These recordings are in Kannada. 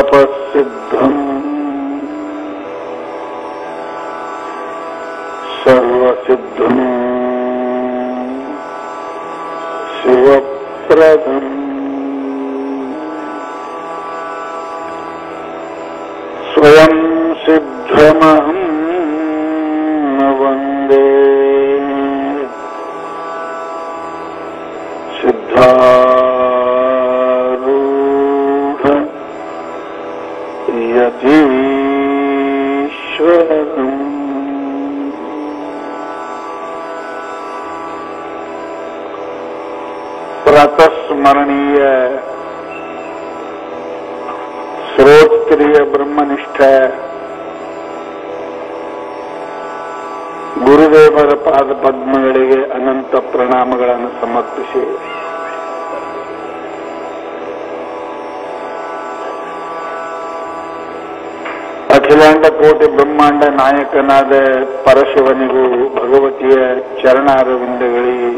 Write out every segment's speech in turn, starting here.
तपसिद्धम् सर्वसिद्धम् शिवप्रदम् स्वयं सिद्धमहम् वन्दे सिद्धारूढ यतीश्वरम् प्रातस्मरणीय ಶ್ರೋತ್ರಿಯ ಬ್ರಹ್ಮನಿಷ್ಠ ಗುರುದೇವರ ಪಾದ ಪದ್ಮಗಳಿಗೆ ಅನಂತ ಪ್ರಣಾಮಗಳನ್ನು ಸಮರ್ಪಿಸಿ ಅಖಿಲಾಂಡ ಕೋಟಿ ಬ್ರಹ್ಮಾಂಡ ನಾಯಕನಾದ ಪರಶಿವನಿಗೂ ಭಗವತಿಯ ಚರಣಾರವಿಂದಗಳಿಗೆ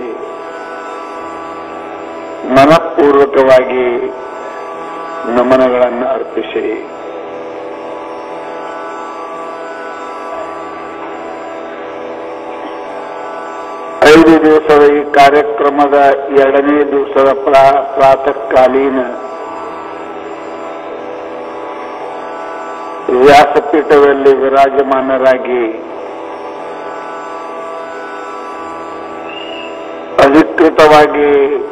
ಮನಪೂರ್ವಕವಾಗಿ ನಮನಗಳನ್ನು ಅರ್ಪಿಸಿ ಐದು ದಿವಸದ ಈ ಕಾರ್ಯಕ್ರಮದ ಎರಡನೇ ದಿವಸದ ಪ್ರಾ- ಪ್ರಾತಃ ಕಾಲೀನ ವ್ಯಾಸಪೀಠದಲ್ಲಿ ವಿರಾಜಮಾನರಾಗಿ ಅಧಿಕೃತವಾಗಿ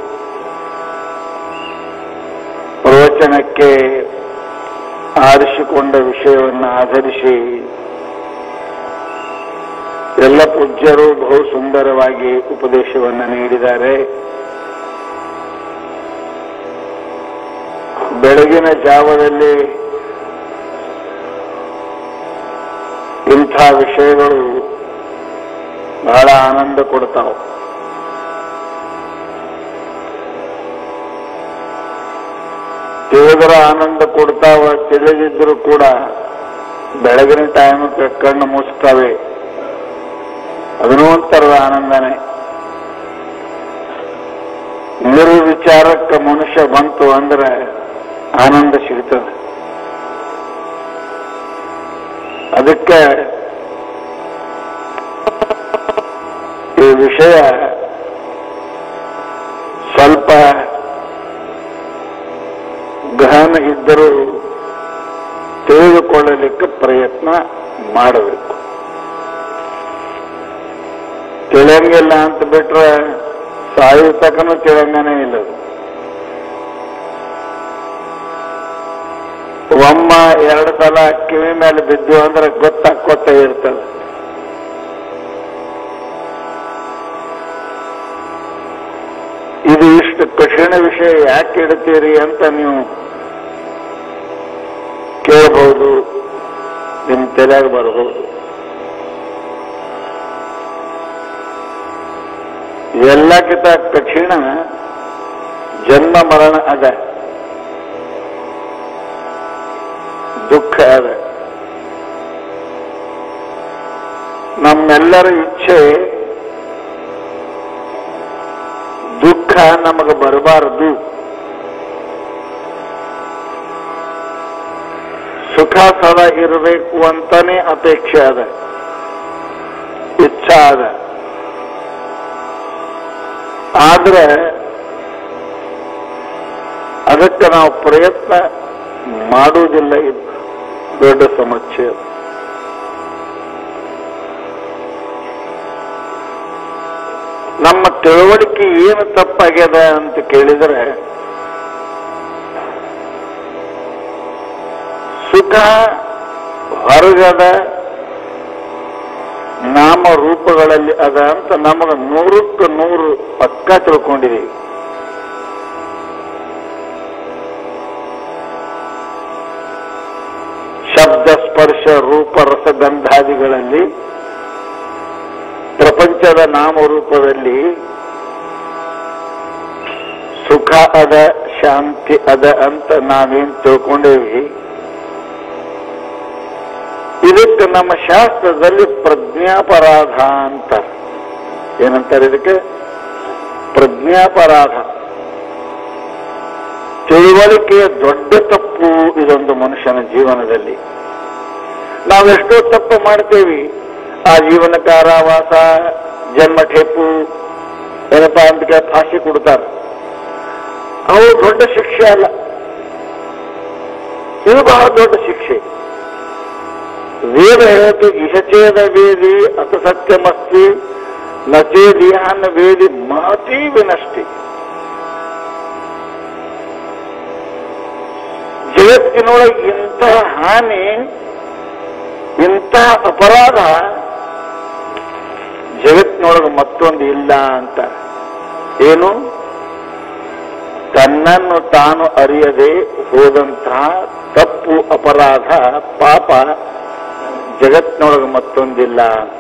ಪ್ರವಚನಕ್ಕೆ ಆರಿಸಿಕೊಂಡ ವಿಷಯವನ್ನು ಆಧರಿಸಿ ಎಲ್ಲ ಪೂಜ್ಯರು ಬಹು ಸುಂದರವಾಗಿ ಉಪದೇಶವನ್ನು ನೀಡಿದ್ದಾರೆ ಬೆಳಗಿನ ಜಾವದಲ್ಲಿ ಇಂಥ ವಿಷಯಗಳು ಬಹಳ ಆನಂದ ಕೊಡ್ತಾವೆ ತಿಳಿದ್ರ ಆನಂದ ಕೊಡ್ತಾವ ತಿಳಿದಿದ್ರು ಕೂಡ ಬೆಳಗಿನ ಟೈಮ್ ಕಣ್ಣು ಮುಚ್ತಾವೆ ಅದನ್ನೂ ಒಂಥರದ ಆನಂದನೇ ನಿರ್ವಿಚಾರಕ್ಕೆ ಮನುಷ್ಯ ಬಂತು ಅಂದ್ರೆ ಆನಂದ ಸಿಗ್ತದೆ ಅದಕ್ಕೆ ಈ ವಿಷಯ ಸ್ವಲ್ಪ ಗಹನ ಇದ್ದರೂ ತಿಳಿದುಕೊಳ್ಳಲಿಕ್ಕೆ ಪ್ರಯತ್ನ ಮಾಡಬೇಕು ತಿಳಿಯಂಗಿಲ್ಲ ಅಂತ ಬಿಟ್ರೆ ಸಾಯು ತಕನು ತಿಳಿಯಂಗನೇ ಇಲ್ಲ ಅದು. ಒಮ್ಮ ಎರಡು ಸಲ ಕಿವಿ ಮೇಲೆ ಬಿದ್ದು ಅಂದ್ರೆ ಗೊತ್ತಾಕೋತ ಇರ್ತದೆ ಇದು ಇಷ್ಟು ಕಠಿಣ ವಿಷಯ ಯಾಕೆ ಇಡ್ತೀರಿ ಅಂತ ನೀವು ಕೇಳಬಹುದು ನಿಮ್ ತಲೆಯಾಗ ಬರಬಹುದು ಎಲ್ಲಕ್ಕಿಂತ ಕಠಿಣ ಜನ್ಮ ಮರಣ ಅದ ದುಃಖ ಅದ ನಮ್ಮೆಲ್ಲರ ಇಚ್ಛೆ ದುಃಖ ನಮಗೆ ಬರಬಾರದು ಸುಖ ಸದಾ ಇರಬೇಕು ಅಂತಾನೆ ಅಪೇಕ್ಷೆ ಅದ ಇಚ್ಛಾ ಅದ ಆದ್ರೆ ಅದಕ್ಕೆ ನಾವು ಪ್ರಯತ್ನ ಮಾಡುವುದಿಲ್ಲ ಇದು ದೊಡ್ಡ ಸಮಸ್ಯೆ ಅದು. ನಮ್ಮ ತಿಳುವಳಿಕೆ ಏನು ತಪ್ಪಾಗ್ಯದ ಅಂತ ಕೇಳಿದರೆ ಸುಖ ಹೊರಗದ ನಾಮ ರೂಪಗಳಲ್ಲಿ ಅದ ಅಂತ ನಮಗೆ ನೂರಕ್ಕೆ ನೂರು ಪಕ್ಕ ತಿಳ್ಕೊಂಡಿದ್ದೀವಿ ಶಬ್ದ ಸ್ಪರ್ಶ ರೂಪ ರಸಗಂಧಾದಿಗಳಲ್ಲಿ ಪ್ರಪಂಚದ ನಾಮರೂಪದಲ್ಲಿ ಸುಖ ಅದ ಶಾಂತಿ ಅದ ಅಂತ ನಾವೇನ್ ತಿಳ್ಕೊಂಡೇವಿ ಇದಕ್ಕೆ ನಮ್ಮ ಶಾಸ್ತ್ರದಲ್ಲಿ ಪ್ರಜ್ಞಾಪರಾಧ ಅಂತ ಏನಂತಾರೆ ಇದಕ್ಕೆ ಪ್ರಜ್ಞಾಪರಾಧ ತಿಳುವಳಿಕೆಯ ದೊಡ್ಡ ತಪ್ಪು ಇದೊಂದು ಮನುಷ್ಯನ ಜೀವನದಲ್ಲಿ ನಾವೆಷ್ಟೋ ತಪ್ಪು ಮಾಡ್ತೇವಿ ಆ ಜೀವನ ಕಾರಾವಾಸ ಜನ್ಮ ಠೇಪು ಏನಪ್ಪಾ ಅಂತ ಫಾಶಿ ಕೊಡ್ತಾರೆ ಅವು ದೊಡ್ಡ ಶಿಕ್ಷೆ ಅಲ್ಲ ಇದು ಬಹಳ ದೊಡ್ಡ ಶಿಕ್ಷೆ ವೇದ ಹೇಳುತ್ತೆ ಇಹಚೇದ ವೇದಿ ಅತ ಸತ್ಯಮಸ್ತಿ ನಚೇದಿಯಾನ್ ವೇದಿ ಮಹತಿ ವಿನಷ್ಟಿ ಜಗತ್ತಿನೊಳಗೆ ಇಂಥ ಹಾನಿ ಇಂಥ ಅಪರಾಧ ಜಗತ್ತಿನೊಳಗೆ ಮತ್ತೊಂದು ಇಲ್ಲ ಅಂತ ಏನು ತನ್ನನ್ನು ತಾನು ಅರಿಯದೆ ಹೋದಂತಹ ತಪ್ಪು ಅಪರಾಧ ಪಾಪ ಜಗತ್ತಿನೊಳಗೆ ಮತ್ತೊಂದಿಲ್ಲ ಅಂತ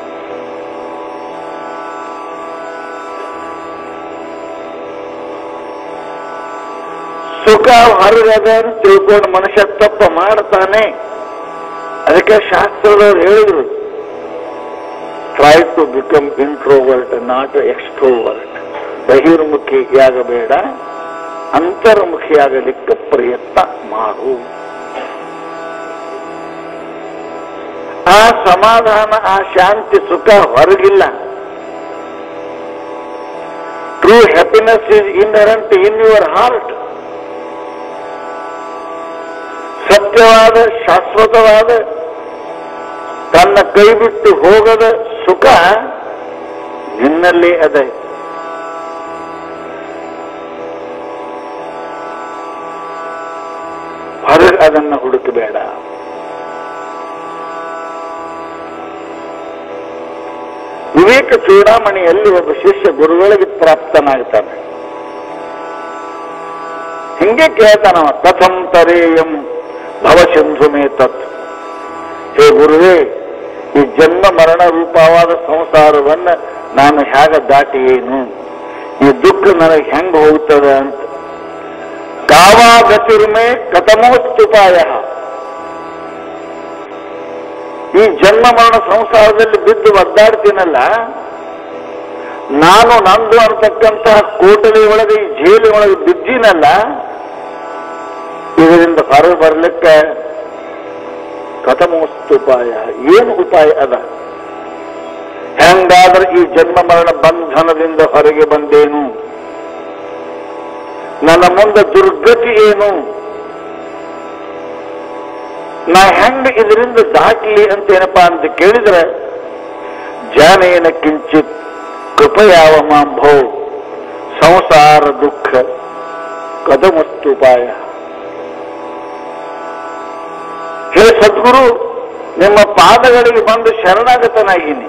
ಸುಖ ಹೊರಗದ ಅಂತ ತಿಳ್ಕೊಂಡು ಮನುಷ್ಯ ತಪ್ಪು ಮಾಡ್ತಾನೆ ಅದಕ್ಕೆ ಶಾಸ್ತ್ರದವ್ರು ಹೇಳಿದ್ರು try to become introvert not extrovert ಬಹಿರ್ಮುಖಿಯಾಗಬೇಡ ಅಂತರ್ಮುಖಿಯಾಗಲಿಕ್ಕೆ ಪ್ರಯತ್ನ ಮಾಡು ಆ ಸಮಾಧಾನ ಆ ಶಾಂತಿ ಸುಖ ಹೊರಗಿಲ್ಲ true happiness is inherent in your heart ಸತ್ಯವಾದ ಶಾಶ್ವತವಾದ ತನ್ನ ಕೈ ಬಿಟ್ಟು ಹೋಗದ ಸುಖ ನಿನ್ನಲ್ಲೇ ಅದ ಹೊರಗೆ ಅದನ್ನು ಹುಡುಕಬೇಡ ವಿವೇಕ ಚೂಡಾಮಣಿಯಲ್ಲಿ ಒಬ್ಬ ಶಿಷ್ಯ ಗುರುಗಳಿಗೆ ಪ್ರಾಪ್ತನಾಗ್ತಾನೆ ಹಿಂಗೆ ಕೇಳ್ತಾನವ ಕಥಂ ತರೇಯಂ ಭವಸಿಂಧು ಮೇ ತತ್ ಹೇ ಗುರುವೇ ಈ ಜನ್ಮ ಮರಣ ರೂಪವಾದ ಸಂಸಾರವನ್ನ ನಾನು ಹೇಗ ದಾಟಿ ಏನು ಈ ದುಃಖ ನನಗೆ ಹೆಂಗ್ ಹೋಗ್ತದೆ ಅಂತ ಕಾವಾ ಗತಿರ್ಮೆ ಕಥಮೋಸ್ತುಪಾಯ ಈ ಜನ್ಮ ಮರಣ ಸಂಸಾರದಲ್ಲಿ ಬಿದ್ದು ಒದ್ದಾಡ್ತೀನಲ್ಲ ನಾನು ನಂದು ಅಂತಕ್ಕಂತಹ ಕೋಟಲಿ ಒಳಗೆ ಈ ಜೈಲಿ ಒಳಗೆ ಬಿದ್ದೀನಲ್ಲ ಇದರಿಂದ ಹೊರಗೆ ಬರ್ಲಿಕ್ಕೆ ಕಥಮೋಸ್ತು ಉಪಾಯ ಏನು ಉಪಾಯ ಅದ ಹೆಂಗಾದ್ರೆ ಈ ಜನ್ಮ ಮರಣ ಬಂಧನದಿಂದ ಹೊರಗೆ ಬಂದೇನು ನನ್ನ ಮುಂದೆ ದುರ್ಗತಿ ಏನು ನಾ ಹೆಂಗ ಇದರಿಂದ ದಾಟ್ಲಿ ಅಂತ ಏನಪ್ಪಾ ಅಂತ ಕೇಳಿದ್ರೆ ಜಾನೇನ ಕಿಂಚಿತ್ ಕೃಪಯಾವ ಮಾಂಭೋ ಸಂಸಾರ ದುಃಖ ಕದಮಸ್ತುಪಾಯ ಹೇ ಸದ್ಗುರು ನಿಮ್ಮ ಪಾದಗಳಿಗೆ ಬಂದು ಶರಣಾಗತನಾಗಿನಿ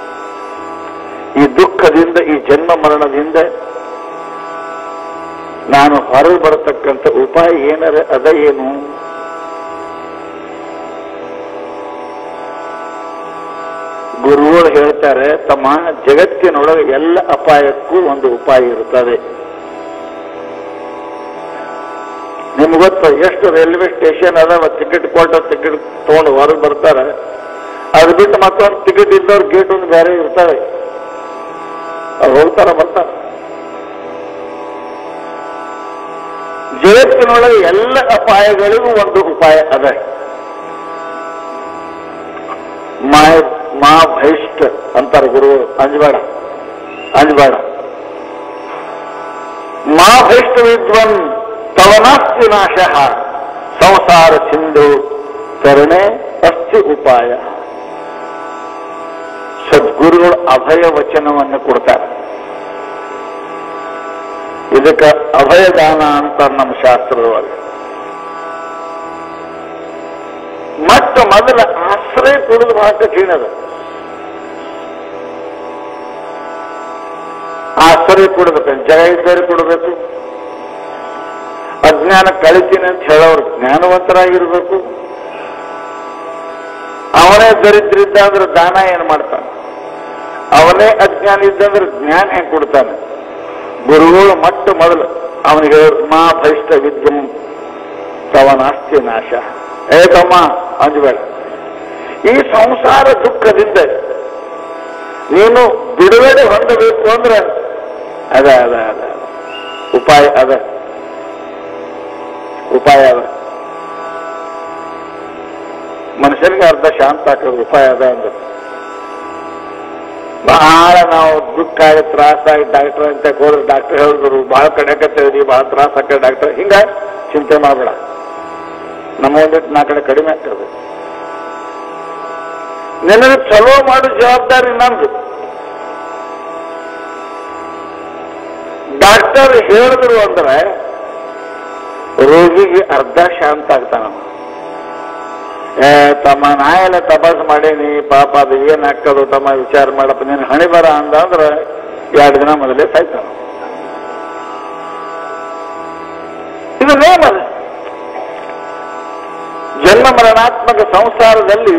ಈ ದುಃಖದಿಂದ ಈ ಜನ್ಮ ಮರಣದಿಂದ ನಾನು ಹೊರಗೆ ಬರತಕ್ಕಂಥ ಉಪಾಯ ಏನಾರ ಅದ ಏನು ಗುರುಗಳು ಹೇಳ್ತಾರೆ ತಮ್ಮ ಜಗತ್ತಿನೊಳಗೆ ಎಲ್ಲ ಅಪಾಯಕ್ಕೂ ಒಂದು ಉಪಾಯ ಇರುತ್ತದೆ ನಿಮ್ಗೆ ಗೊತ್ತು ಎಷ್ಟು ರೈಲ್ವೆ ಸ್ಟೇಷನ್ ಅದಾವ ಟಿಕೆಟ್ ಕೊಟ್ಟು ಟಿಕೆಟ್ ತಗೊಂಡು ಹೊರಗೆ ಬರ್ತಾರೆ ಅದು ಬಿಟ್ಟು ಮತ್ತೊಂದು ಟಿಕೆಟ್ ಇದ್ದವ್ರು ಗೇಟ್ ಒಂದು ಬೇರೆ ಇರ್ತವೆ ಅವ್ರು ಹೋಗ್ತಾರ ಬರ್ತಾರ ಜಗತ್ತಿನೊಳಗೆ ಎಲ್ಲ ಅಪಾಯಗಳಿಗೂ ಒಂದು ಉಪಾಯ ಅದ ಮಾ ಮಾ ಭೈಷ್ಠ ಅಂತಾರೆ ಗುರುಗಳು ಅಂಜಬೇಡ ಅಂಜಬೇಡ ಮಾ ಭೈಷ್ಠ ವಿದ್ವನ್ ತವನಾಸ್ತಿ ನಾಶ ಸಂಸಾರ ಸಿಂಧು ತರಣೆ ಅಸ್ತಿ ಉಪಾಯ ಸದ್ಗುರುಗಳು ಅಭಯ ವಚನವನ್ನು ಕೊಡ್ತಾರೆ ಇದಕ್ಕೆ ಅಭಯದಾನ ಅಂತ ನಮ್ಮ ಶಾಸ್ತ್ರದೊಳಗೆ ಮೊಟ್ಟ ಮೊದಲ ಆಶ್ರಯ ಕೊಡುದು ಬಹಳ ಕಠಿಣ ಅದ ಆಶ್ರಯ ಕೊಡ್ಬೇಕು ಜಗ ಇದ್ದರೆ ಕೊಡಬೇಕು ಅಜ್ಞಾನ ಕಳಿತೀನಿ ಅಂತ ಹೇಳೋರು ಜ್ಞಾನವಂತರಾಗಿರ್ಬೇಕು ಅವನೇ ದರಿದ್ರ ಇದ್ದ ಅಂದ್ರೆ ದಾನ ಏನ್ ಮಾಡ್ತಾನೆ ಅವನೇ ಅಜ್ಞಾನ ಇದ್ದಂದ್ರೆ ಜ್ಞಾನ ಹೆಂಗ್ ಕೊಡ್ತಾನೆ ಗುರುಗಳು ಮೊಟ್ಟ ಮೊದಲು ಅವನಿಗೆ ಮಾ ಭೈಷ್ಟ ವಿದ್ಯಂ ತವನಾಸ್ತಿ ನಾಶ ಏ ತಮ್ಮ ಅಂಜಬೇಡ ಈ ಸಂಸಾರ ದುಃಖದಿಂದ ನೀನು ಬಿಡುಗಡೆ ಹೊಂದಬೇಕು ಅಂದ್ರೆ ಅದ ಅದ ಅದ ಅದ. ಉಪಾಯ ಅದ ಉಪಾಯ ಅದ ಮನುಷ್ಯನಿಗೆ ಅರ್ಧ ಶಾಂತ ಹಾಕೋದು ಉಪಾಯ ಅದ ಅಂದ್ರೆ ಬಹಳ ನಾವು ದುಃಖ ಆಗಿ ತ್ರಾಸಾಗಿ ಡಾಕ್ಟರ್ ಅಂತ ಹೋದ್ರೆ ಡಾಕ್ಟರ್ ಹೇಳಿದ್ರು ಬಹಳ ಕಡೆಕತ್ತೇವಿ ಬಹಳ ತ್ರಾಸ ಹಾಕ ಡಾಕ್ಟರ್ ಹಿಂಗ ಚಿಂತೆ ಮಾಡಬೇಡ ನಮ್ಮ ಒಂದಿಟ್ಟು ನಾ ಕಡೆ ಕಡಿಮೆ ಆಗ್ತದೆ ನಿನಗೆ ಚಲೋ ಮಾಡೋ ಜವಾಬ್ದಾರಿ ನಂದು ಡಾಕ್ಟರ್ ಹೇಳಿದ್ರು ಅಂದ್ರೆ ರೋಗಿಗೆ ಅರ್ಧ ಶಾಂತ ಆಗ್ತಾನವ ಏ ತಮ್ಮ ನಾ ಎಲ್ಲ ತಪಾಸ್ ಮಾಡೀನಿ ಪಾಪ ಅದು ಏನ್ ಹಾಕೋದು ತಮ್ಮ ವಿಚಾರ ಮಾಡಪ್ಪ ನೀನು ಹಣಿ ಬರ ಅಂದ ಅಂದ್ರೆ ಎರಡು ದಿನ ಮೊದಲೇ ಸಾಯ್ತಾನ ಇದು ನೇಮ ಅದು. ಜನ್ಮ ಮರಣಾತ್ಮಕ ಸಂಸಾರದಲ್ಲಿ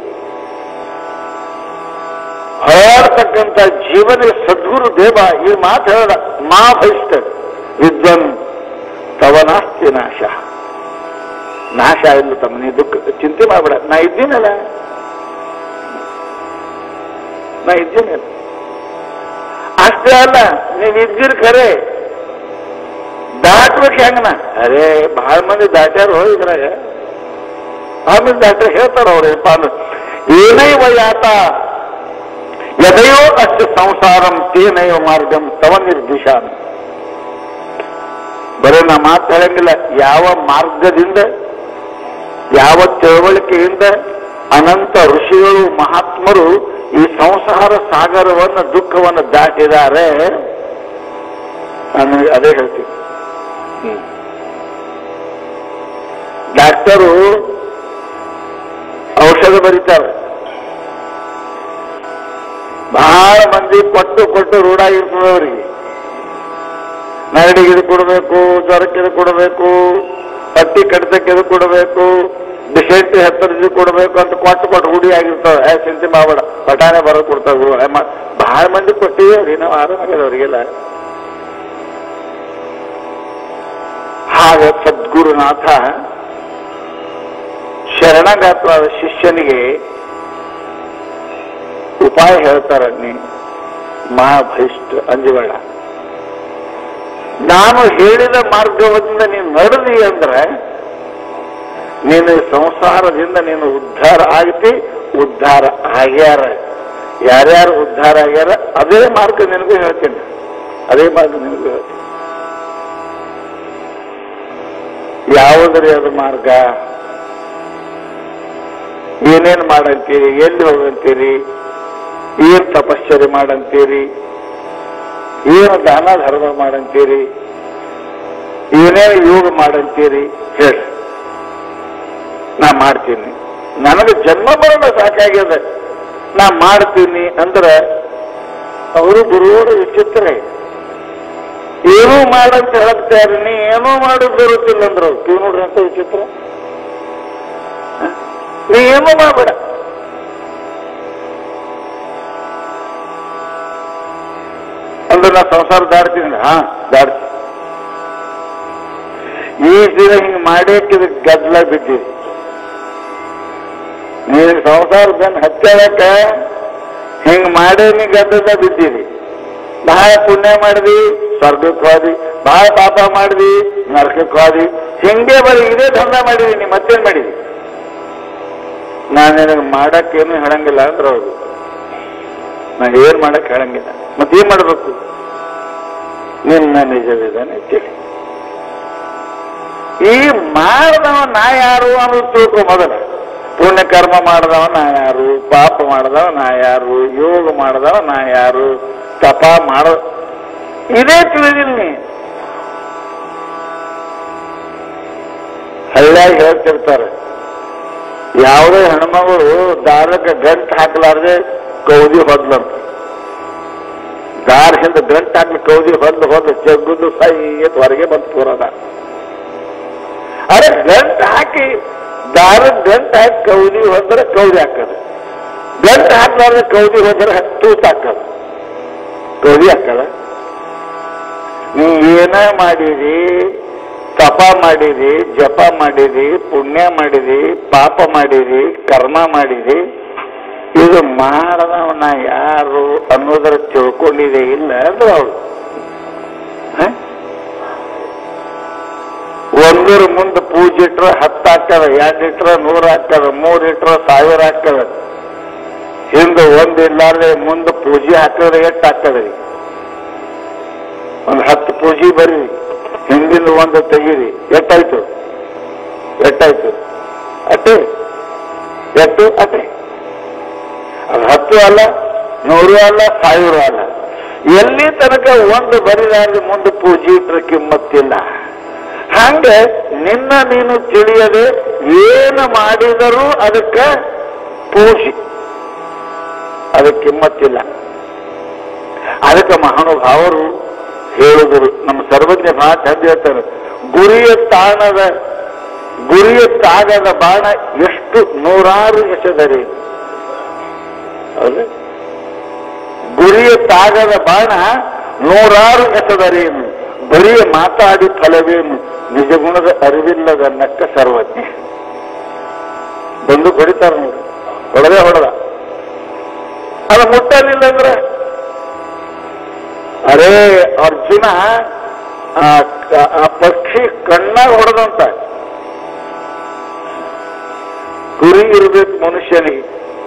ಹೋರಾಡ್ತಕ್ಕಂಥ ಜೀವನ ಸದ್ಗುರು ದೇವ ಈ ಮಾತು ಹೇಳ್ದ ಮಾ ಭೈಷ್ಟ ವಿದ್ವನ್ ತವನಾಸ್ತಿ ನಾಶ ನಾಶ ಇಲ್ಲ ತಮ್ಮ ನೀ ದುಃಖ ಚಿಂತೆ ಮಾಡಬೇಡ ನಾ ಇದ್ದೀನಲ್ಲ ನಾ ಇದ್ದೀನಲ್ಲ ಅಷ್ಟೇ ಅಲ್ಲ ನೀವ್ ಇದ್ದೀರಿ ಖರೆ ದಾಟ್ಬೇಕು ಹೆಂಗನ ಅರೇ ಬಹಳ ಮಂದಿ ದಾಟ್ಯಾರ ಇದ್ರಾಗ ಆಮೇಲೆ ದಾಟ್ರೆ ಹೇಳ್ತಾರ ಅವ್ರು ಯಪ್ಪ ಅಂದ್ರೆ ಏನೈವ ಯಾತ ಯದಯೋ ಅಷ್ಟು ಸಂಸಾರಂ ತೇನೈವ ಮಾರ್ಗಂ ತವ ನಿರ್ದಿಶಾನ ಬರೀ ನಾ ಮಾತು ಹೇಳಂಗಿಲ್ಲ ಯಾವ ಮಾರ್ಗದಿಂದ ಯಾವ ತಿಳುವಳಿಕೆಯಿಂದ ಅನಂತ ಋಷಿಗಳು ಮಹಾತ್ಮರು ಈ ಸಂಸಾರ ಸಾಗರವನ್ನು ದುಃಖವನ್ನು ದಾಟಿದ್ದಾರೆ ನಾನು ಅದೇ ಹೇಳ್ತೀನಿ ಹ್ಮ್. ಡಾಕ್ಟರು ಔಷಧ ಬರೀತಾರೆ ಬಹಳ ಮಂದಿ ಕೊಟ್ಟು ಕೊಟ್ಟು ರೂಢಾಗಿರ್ತದೆ ಅವರಿಗೆ ನೆರಡಿಗೆ ಇದು ಕೊಡಬೇಕು ಜ್ವರಕ್ಕೆ ಇದು ಕೊಡಬೇಕು ಹತ್ತಿ ಕಡಿತಕ್ಕೆ ಇದು ಕೊಡಬೇಕು ಡಿಸೆಂಟ್ರಿ ಹತ್ತರ ಇದು ಕೊಡಬೇಕು ಅಂತ ಕೊಟ್ಟು ಕೊಟ್ಟು ರೂಢಿ ಆಗಿರ್ತವೆ ಏ ಚಿಂತೆ ಮಾಡಬೇಡ ಪಟಾನೆ ಬರೋದು ಕೊಡ್ತಾವೆ ಬಹಳ ಮಂದಿ ಕೊಟ್ಟಿದ್ದೀವಿ ನಾವು ಆರಾಮಾಗಿದೆ ಅವರಿಗೆಲ್ಲ ಹಾಗೆ ಸದ್ಗುರುನಾಥ ಶರಣಗಾತ್ರವಾದ ಶಿಷ್ಯನಿಗೆ ಉಪಾಯ ಹೇಳ್ತಾರ ನೀ ಮಹಾಭೈಷ್ಟ ಅಂಜಬೇಡ ನಾನು ಹೇಳಿದ ಮಾರ್ಗದಿಂದ ನೀನು ನಡೆದಿ ಅಂದ್ರೆ ನೀನು ಸಂಸಾರದಿಂದ ನೀನು ಉದ್ಧಾರ ಆಗ್ತಿ ಉದ್ಧಾರ ಆಗ್ಯಾರ ಯಾರ್ಯಾರು ಉದ್ಧಾರ ಆಗ್ಯಾರ ಅದೇ ಮಾರ್ಗ ನಿನಗೂ ಹೇಳ್ತೀನಿ ಅದೇ ಮಾರ್ಗ ನಿನಗೂ ಹೇಳ್ತೀನಿ ಯಾವುದ್ರಿ ಅದು ಮಾರ್ಗ ಏನೇನ್ ಮಾಡಂತೀರಿ ಎಲ್ಲಿ ಹೋಗಂತೀರಿ ಏನ್ ತಪಶ್ಚರ್ಯ ಮಾಡಂತೀರಿ ಏನು ದಾನ ಧರ್ಮ ಮಾಡಂತೀರಿ ಏನೇನು ಯೋಗ ಮಾಡಂತೀರಿ ಹೇಳಿ ನಾ ಮಾಡ್ತೀನಿ ನನಗೆ ಜನ್ಮ ಮರಣ ಸಾಕಾಗ್ಯದ ನಾ ಮಾಡ್ತೀನಿ ಅಂದ್ರೆ ಅವರು ಗುರುವರು ವಿಚಿತ್ರ ಏನೂ ಮಾಡಂತ ಹೇಳಕ್ತಾರೆ ನೀ ಏನೂ ಮಾಡೋದು ಬರುತ್ತಿಲ್ಲ ಅಂದ್ರೆ ಅವ್ರು ಕಿವಿ ನೋಡ್ರಿ ಅಂತ ವಿಚಿತ್ರ ಹ? ನೀ ಏನೂ ಮಾಡಬೇಡ ಅಂದ್ರೆ ನಾ ಸಂಸಾರ ದಾಡ್ತೀನಿ ಹಾ ದಾಡ್ತೀನಿ ಈ ದಿನ ಹಿಂಗ್ ಮಾಡಕ್ಕೆ ಗದ್ದಲ ಬಿದ್ದಿ ನೀನು ಸಂಸಾರ ಬೆನ್ ಹಚ್ಚಳಕ್ಕ ಹಿಂಗ್ ಮಾಡೇನಿ ಗದ್ದಲ ಬಿದ್ದೀರಿ ಬಹಳ ಪುಣ್ಯ ಮಾಡಿದಿ ಸ್ವರ್ಗಕ್ಕೆ ಹೋದಿ ಬಹಳ ಪಾಪ ಮಾಡಿದಿ ನರಕಕ್ಕೆ ಹೋದಿ ಹಿಂಗೆ ಬರೀ ಇದೇ ದಂಧ ಮಾಡಿದೀನಿ ಮತ್ತೇನ್ ಮಾಡಿದಿ ನಾನು ನಿನಗೆ ಮಾಡಕ್ಕೇನು ಹೇಳಂಗಿಲ್ಲ ಅಂದ್ರೆ ಹೌದು ನಾ ಏನ್ ಮಾಡಕ್ ಹೇಳಂಗಿಲ್ಲ ಮತ್ತೇನ್ ಮಾಡ್ಬೇಕು ನಿನ್ನ ನಿಜವಿದಾನೆ ತಿಳಿ ಈ ಮಾಡಿದವ ನಾ ಯಾರು ಅನ್ನೋದು ತಿಳ್ಕೊ ಮೊದಲ ಪುಣ್ಯ ಕರ್ಮ ಮಾಡಿದವ ನಾ ಯಾರು ಪಾಪ ಮಾಡಿದವ ನಾ ಯಾರು ಯೋಗ ಮಾಡಿದವ ನಾ ಯಾರು ತಪ ಮಾಡ ಇದೇ ತಿಳಿದಿಲ್ಲ ನೀ ಹಳ್ಳಿಯಾಗ ಹೇಳ್ತಿರ್ತಾರೆ ಯಾವುದೇ ಹೆಣ್ಮಗಳು ದಾರಕ್ಕೆ ಗಂಟು ಹಾಕಲಾರ್ದೆ ಕೌದಿ ಹೊದ್ಲಂತ ದಾರ ಹಿಂದೆ ಗಂಟು ಹಾಕ್ಲಿ ಕೌದಿ ಹೊದ್ಲು ಹೊದ್ಲು ಜಗ್ಗುದು ಸೈಯತ್ ಹೊರಗೆ ಬಂದು ಪೂರದ ಅರೆ ಗಂಟು ಹಾಕಿ ದಾರ ಗಂಟು ಹಾಕಿ ಕೌದಿ ಹೋದ್ರೆ ಕೌದಿ ಹಾಕೋದು ಗಂಟು ಹಾಕ್ಲಾರ್ದೆ ಕೌದಿ ಹೋದ್ರೆ ತೂತ್ ಹಾಕೋದು ಕೌದಿ ಹಾಕಲ್ಲ ನೀ ಏನ ಮಾಡಿದಿ ತಪ ಮಾಡಿದಿ ಜಪ ಮಾಡಿದಿ ಪುಣ್ಯ ಮಾಡಿದಿ ಪಾಪ ಮಾಡಿದಿ ಕರ್ಮ ಮಾಡಿದಿ ಇದು ಮಾಡದವನ ಯಾರು ಅನ್ನೋದರ ತಿಳ್ಕೊಂಡಿದೆ ಇಲ್ಲ ಅಂದ್ರೆ ಅವಳು ಹ? ಒಂದು ಉಗುರು ಮುಂದೆ ಪೂಜೆ ಇಟ್ರ ಹತ್ತು ಹಾಕದ ಎರಡು ಇಟ್ರ ನೂರ ಹಾಕದ ಮೂರ್ ಇಟ್ರ ಸಾವಿರ ಹಾಕದ ಹಿಂದೆ ಒಂದ್ ಇಲ್ಲಾರ್ದೆ ಮುಂದೆ ಪೂಜೆ ಹಾಕಿದ್ರೆ ಎಷ್ಟು ಹಾಕದ್ರಿ ಒಂದ್ ಹತ್ತು ಪೂಜೆ ಬರ್ರಿ ಹಿಂದಿನ ಒಂದು ತೆಗೀರಿ ಎಷ್ಟಾಯ್ತು ಎಷ್ಟಾಯ್ತು ಅಟ್ಟೆ ಎಷ್ಟು ಅಟ್ಟೆ ಅದು ಹತ್ತು ಅಲ್ಲ ನೂರು ಅಲ್ಲ ಸಾವಿರ ಅಲ್ಲ ಎಲ್ಲಿ ತನಕ ಒಂದು ಬರಿದಾದ್ರೆ ಮುಂದೆ ಪೂಜೆ ಇಟ್ರ ಕಿಮ್ಮತ್ತಿಲ್ಲ ಹಂಗೆ ನಿನ್ನ ನೀನು ತಿಳಿಯದೆ ಏನು ಮಾಡಿದರೂ ಅದಕ್ಕೆ ಪೂಜೆ ಅದಕ್ಕೆ ಕಿಮ್ಮತ್ತಿಲ್ಲ ಅದಕ್ಕೆ ಮಹಾನುಭಾವರು ಹೇಳಿದರು ನಮ್ಮ ಸರ್ವಜ್ಞ ಬಹಳ ಚಂದ ಹೇಳ್ತಾರೆ ಗುರಿಯ ತಾಣದ ಗುರಿಯ ತಾಗದ ಬಾಣ ಎಷ್ಟು ನೂರಾರು ಎಸೆದರೆ ಹೌದು ಗುರಿಯ ತಾಗದ ಬಾಣ ನೂರಾರು ಎಸೆದರೇನು ಬರಿಯ ಮಾತಾಡಿ ಫಲವೇನು ನಿಜ ಗುಣದ ಅರಿವಿಲ್ಲದ ನಕ್ಕ ಸರ್ವಜ್ಞ ಬಂದು ಹೊಡಿತಾರ ನೋಡಿ ಹೊಡೆದೇ ಹೊಡೆದ ಅದು ಮುಟ್ಟಲಿಲ್ಲ ಅಂದ್ರೆ ಅರೇ ಅರ್ಜುನ ಆ ಕ- ಆ ಪಕ್ಷಿ ಕಣ್ಣಾಗ ಹೊಡೆದಂತ ಗುರಿ ಇರ್ಬೇಕು ಮನುಷ್ಯನಿಗೆ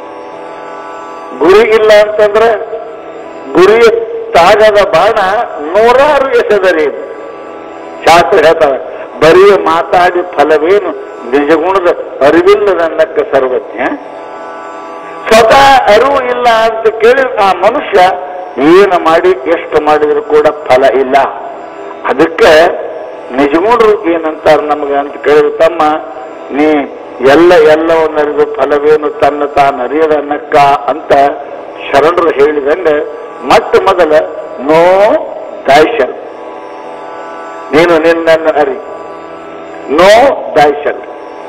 ಗುರಿ ಇಲ್ಲ ಅಂತಂದ್ರೆ ಗುರಿಯ ತಾಗದ ಬಾಣ ನೂರಾರು ಎಸೆದರಿ ಶಾಸ್ತ್ರ ಹೇಳ್ತಾರೆ ಬರೀ ಮಾತಾಡಿ ಫಲವೇನು ನಿಜಗುಣದ ಅರಿವಿಲ್ಲದ ನಕ್ಕ ಸರ್ವಜ್ಞ ಸ್ವತಃ ಅರಿವು ಇಲ್ಲ ಅಂತ ಕೇಳಿ ಆ ಮನುಷ್ಯ ಏನು ಮಾಡಿ ಎಷ್ಟು ಮಾಡಿದ್ರು ಕೂಡ ಫಲ ಇಲ್ಲ ಅದಕ್ಕೆ ನಿಜಗುಣರು ಏನಂತಾರೆ ನಮಗೆ ಅಂತ ಕೇಳಿದ್ರು ತಮ್ಮ ನೀ ಎಲ್ಲ ಎಲ್ಲವನ್ನರಿದು ಫಲವೇನು ತನ್ನ ತಾನು ಅರಿಯದ ನಕ್ಕ ಅಂತ ಶರಣರು ಹೇಳಿದಂಗೆ ಮೊಟ್ಟ ಮೊದಲ ನೋ ದಾಯ್ಶಲ್ ನೀನು ನಿನ್ನನ್ನು ಅರಿ know thou shall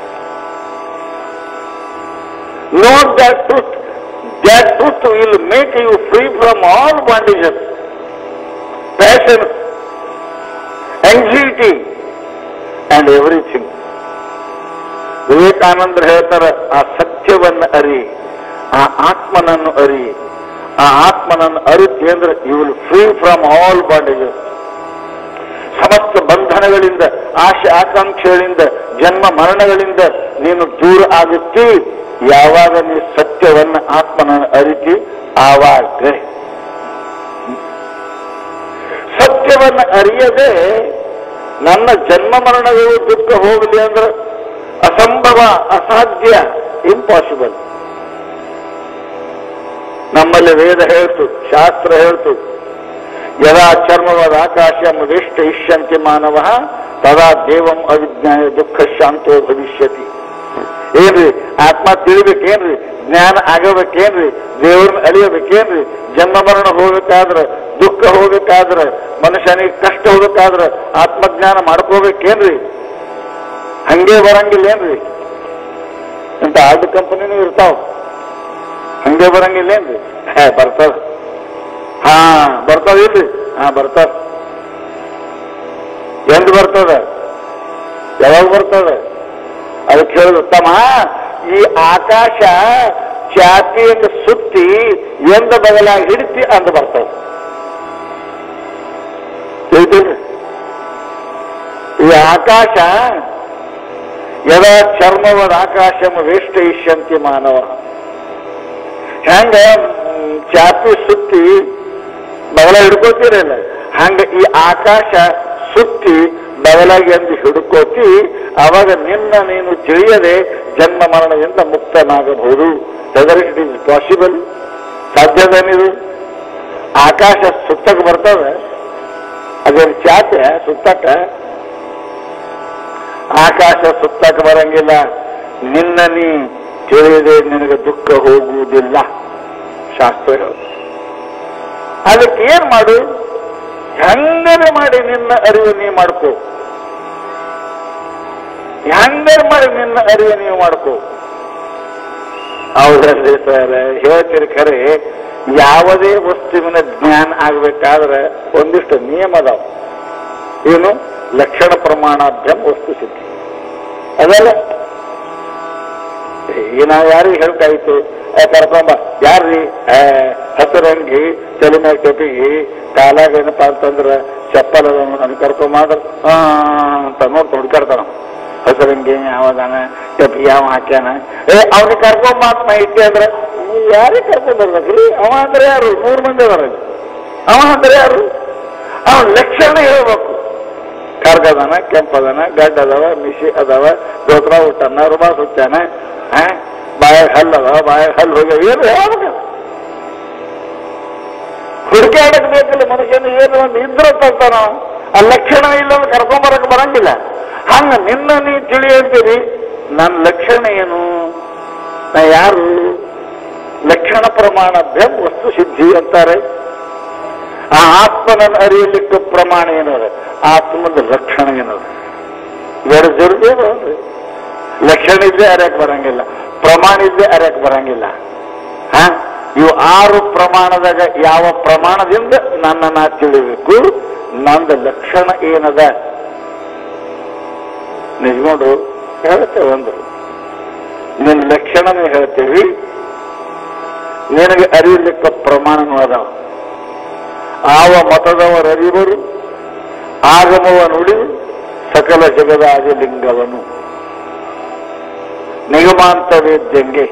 know that truth. That truth will make you free from all bondages, passion, anxiety, and everything. ವಿವೇಕಾನಂದರು ಹೇಳ್ತಾರೆ ಆ ಸತ್ಯವನ್ನು ಅರಿ ಆ ಆತ್ಮನನ್ನು ಅರಿ ಆ ಆತ್ಮನನ್ನು ಅರಿತಿ ಅಂದ್ರೆ you will free from all bondages ಸಮಸ್ತ ಬಂಧನಗಳಿಂದ ಆಶೆ ಆಕಾಂಕ್ಷೆಗಳಿಂದ ಜನ್ಮ ಮರಣಗಳಿಂದ ನೀನು ದೂರ ಆಗುತ್ತಿ ಯಾವಾಗ ನೀ ಸತ್ಯವನ್ನ ಆತ್ಮನನ್ನು ಅರಿತಿ ಆವಾಗ ಸತ್ಯವನ್ನ ಅರಿಯದೆ ನನ್ನ ಜನ್ಮ ಮರಣಗಳು ದುಃಖ ಹೋಗಲಿ ಅಂದ್ರೆ ಅಸಂಭವ ಅಸಾಧ್ಯ ಇಂಪಾಸಿಬಲ್ ನಮ್ಮಲ್ಲಿ ವೇದ ಹೇಳ್ತು ಶಾಸ್ತ್ರ ಹೇಳ್ತು ಯದಾ ಚರ್ಮವಾದ ಆಕಾಶಂ ವೇಷ್ಟ ಇಷ್ಯಂತಿ ಮಾನವ ತದಾ ದೇವಂ ಅವಿಜ್ಞಾಯ ದುಃಖ ಶಾಂತೋ ಭವಿಷ್ಯತಿ ಏನ್ರಿ ಆತ್ಮ ತಿಳಿಬೇಕೇನ್ರಿ ಜ್ಞಾನ ಆಗಬೇಕೇನ್ರಿ ದೇವ್ರನ್ನ ಅಳಿಯಬೇಕೇನ್ರಿ ಜನ್ಮ ಮರಣ ಹೋಗ್ಬೇಕಾದ್ರ ದುಃಖ ಹೋಗ್ಬೇಕಾದ್ರ ಮನುಷ್ಯನಿಗೆ ಕಷ್ಟ ಹೋಗ್ಬೇಕಾದ್ರ ಆತ್ಮಜ್ಞಾನ ಮಾಡ್ಕೋಬೇಕೇನ್ರಿ ಹಂಗೆ ಬರಂಗಿಲ್ಲೇನ್ರಿ ಇಂತ ಆರ್ಡ್ ಕಂಪನಿನೂ ಇರ್ತಾವ ಹಂಗೆ ಬರಂಗಿಲ್ಲೇನ್ರಿ ಹೇ ಬರ್ತದ ಹಾ ಬರ್ತಾವ ಇಲ್ರಿ ಹಾ ಬರ್ತಾವ ಎಂದ್ ಬರ್ತದ ಯಾವಾಗ ಬರ್ತದ ಅದಕ್ಕೆ ಹೇಳುದು ತಮ್ಮ ಈ ಆಕಾಶ ಚಾತಿಯನ್ನು ಸುತ್ತಿ ಎಂದ ಬದಲಾಗಿ ಹಿಡಿತಿ ಅಂದ ಬರ್ತದ ತಿಳಿದಿಲ್ರಿ ಈ ಆಕಾಶ ಯದ ಚರ್ಮವದ ಆಕಾಶಮ ವೇಷ್ಟ ಇಷ್ಯಂತಿ ಮಾನವ ಹೆಂಗ ಮ್, ಚಾಪಿ ಸುತ್ತಿ ಬಗಲ ಹಿಡ್ಕೋತೀರಲ್ಲ ಹಂಗ ಈ ಆಕಾಶ ಸುತ್ತಿ ಬಗಲಾಗಿ ಎಂದು ಹಿಡ್ಕೋತಿ ಅವಾಗ ನಿನ್ನ ನೀನು ತಿಳಿಯದೆ ಜನ್ಮ ಮರಣದಿಂದ ಮುಕ್ತನಾಗಬಹುದು ವೆದರ್ ಇಟ್ ಈಸ್ ಪಾಸಿಬಲ್ ಸಾಧ್ಯದೇನಿದು ಆಕಾಶ ಸುತ್ತಕ್ಕೆ ಬರ್ತದೆ ಅದೇನು ಚಾಪೆ ಸುತ್ತಕ್ಕ ಆಕಾಶ ಸುತ್ತಕ್ಕೆ ಬರಂಗಿಲ್ಲ ನಿನ್ನ ನೀ ತಿಳಿಯದೆ ನಿನಗೆ ದುಃಖ ಹೋಗುವುದಿಲ್ಲ ಶಾಸ್ತ್ರ ಹೇಳುತ್ತೆ. ಅದಕ್ಕೆ ಏನ್ ಮಾಡು ಹೆಂಗನೆ ಮಾಡಿ ನಿನ್ನ ಅರಿವು ನೀ ಮಾಡ್ಕೋ ಹೆಂಗನೆ ಮಾಡಿ ನಿನ್ನ ಅರಿವು ನೀವು ಮಾಡ್ಕೋ ಹೌದಲ್ರಿ ಸರ್ ಹೇಳ್ತೀರಿ ಖರೆ ಯಾವುದೇ ವಸ್ತುವಿನ ಜ್ಞಾನ ಆಗ್ಬೇಕಾದ್ರೆ ಒಂದಿಷ್ಟು ನಿಯಮ ಅದಾವ ಏನು ಲಕ್ಷಣ ಪ್ರಮಾಣಾಭ್ಯಂ ವಸ್ತು ಸಿದ್ಧಿ ಅದಲ್ಲ ಈಗ ನಾವು ಯಾರಿಗೆ ಹೇಳ್ಕಾಯ್ತು ಏ, ಕರ್ಕೊಂಬ ಯಾರ್ರಿ ಏ, ಹಸಿರಂಗಿ ತಲೆ ಮ್ಯಾಗ ಟೊಪಿಗಿ ಕಾಲಾಗ ಏನಪ್ಪಾ ಅಂತಂದ್ರ ಚಪ್ಪಲ್ ಅದನ್ನು ಕರ್ಕೊಂಬಾದ್ರ ಆ ಅಂತ ನೋಡ್ತಾ ಹುಡ್ಕಾಡ್ತಾನ ಹಸರಂಗಿ ಯಾವದಾನ ಟೆಪ್ಪಿ ಯಾವ ಹಾಕ್ಯಾನ ಏ ಅವ್ನಿಗೆ ಕರ್ಕೊಂಬಾತ್ ನಾ ಇಟ್ಟೆ ಅಂದ್ರೆ ಯಾರಿಗೆ ಕರ್ಕೊಂಡ್ ಬರ್ಬೇಕ್ರಿ ಅವ ಅಂದ್ರೆ ಯಾರು ನೂರು ಮಂದಿ ಅದಾರ ಇಲ್ಲಿ. ಅವ ಅಂದ್ರೆ ಯಾರು ಅವನ ಲಕ್ಷಣ ಹೇಳ್ಬೇಕು ಕರ್ಗದನ ಕೆಂಪದನ ಗಡ್ಡ ಅದಾವ ಮಿಶಿ ಅದಾವ ದೋತ್ರ ಹುಟ್ಟನ ರುಮಾಸ್ ಹುಟ್ಟಾನ ಹಾ ಬಾಯಾಗ ಹಲ್ಲು ಅದಾವ ಬಾಯಾಗ ಹಲ್ಲು ಹೋಗ್ಯಾವ ಏನು ಹೇಳ್ಬೇಕು ಹುಡುಕಾಡಕ್ ಬೇಕಿಲ್ಲ ಮನುಷ್ಯನ ಏನು ಒಂದು ಇದ್ರ ತರ್ತಾನ ಆ ಲಕ್ಷಣ ಇಲ್ಲ ಅಂದ್ರೆ ಕರ್ಕೊಂಬರಕ್ ಬರಂಗಿಲ್ಲ ಹಂಗ ನಿನ್ನ ನೀ ತಿಳಿ ಅಂತೀರಿ ನನ್ನ ಲಕ್ಷಣ ಏನು ನಾ ಯಾರು ಲಕ್ಷಣ ಪ್ರಮಾಣ ಬೆಂ ವಸ್ತು ಸಿದ್ಧಿ ಅಂತಾರೆ ಆ ಆತ್ಮನನ್ನು ಅರಿಯಲಿಕ್ಕೆ ಪ್ರಮಾಣ ಏನದ ಆತ್ಮದ ಲಕ್ಷಣ ಏನದ ಎರಡು ಜರುಗೇನು ಅಲ್ರಿ ಲಕ್ಷಣ ಇದ್ದೇ ಅರ್ಯಕ್ ಬರಂಗಿಲ್ಲ ಪ್ರಮಾಣ ಇದ್ದೇ ಅರ್ಯಕ್ ಬರಂಗಿಲ್ಲ ಹಾ ಇವು ಆರು ಪ್ರಮಾಣದಾಗ ಯಾವ ಪ್ರಮಾಣದಿಂದ ನನ್ನ ನಾ ತಿಳಿಬೇಕು ನಂದು ಲಕ್ಷಣ ಏನದ ನಿಜ್ಕೊಂಡು ಹೇಳ್ತೇವೆ ಒಂದು ನಿನ್ನ ಲಕ್ಷಣನೇ ಹೇಳ್ತೇವಿ ನಿನಗೆ ಅರಿಯಲಿಕ್ಕೆ ಪ್ರಮಾಣನೂ ಅದಾವ ಆವ ಮತದವರ ಅರಿವರು ಆಗಮವ ನುಡಿ ಸಕಲ ಜಗದ ಆದಿಲಿಂಗವನು ನಿಗಮಾಂತ ವೇದ್ಯಂಗೆ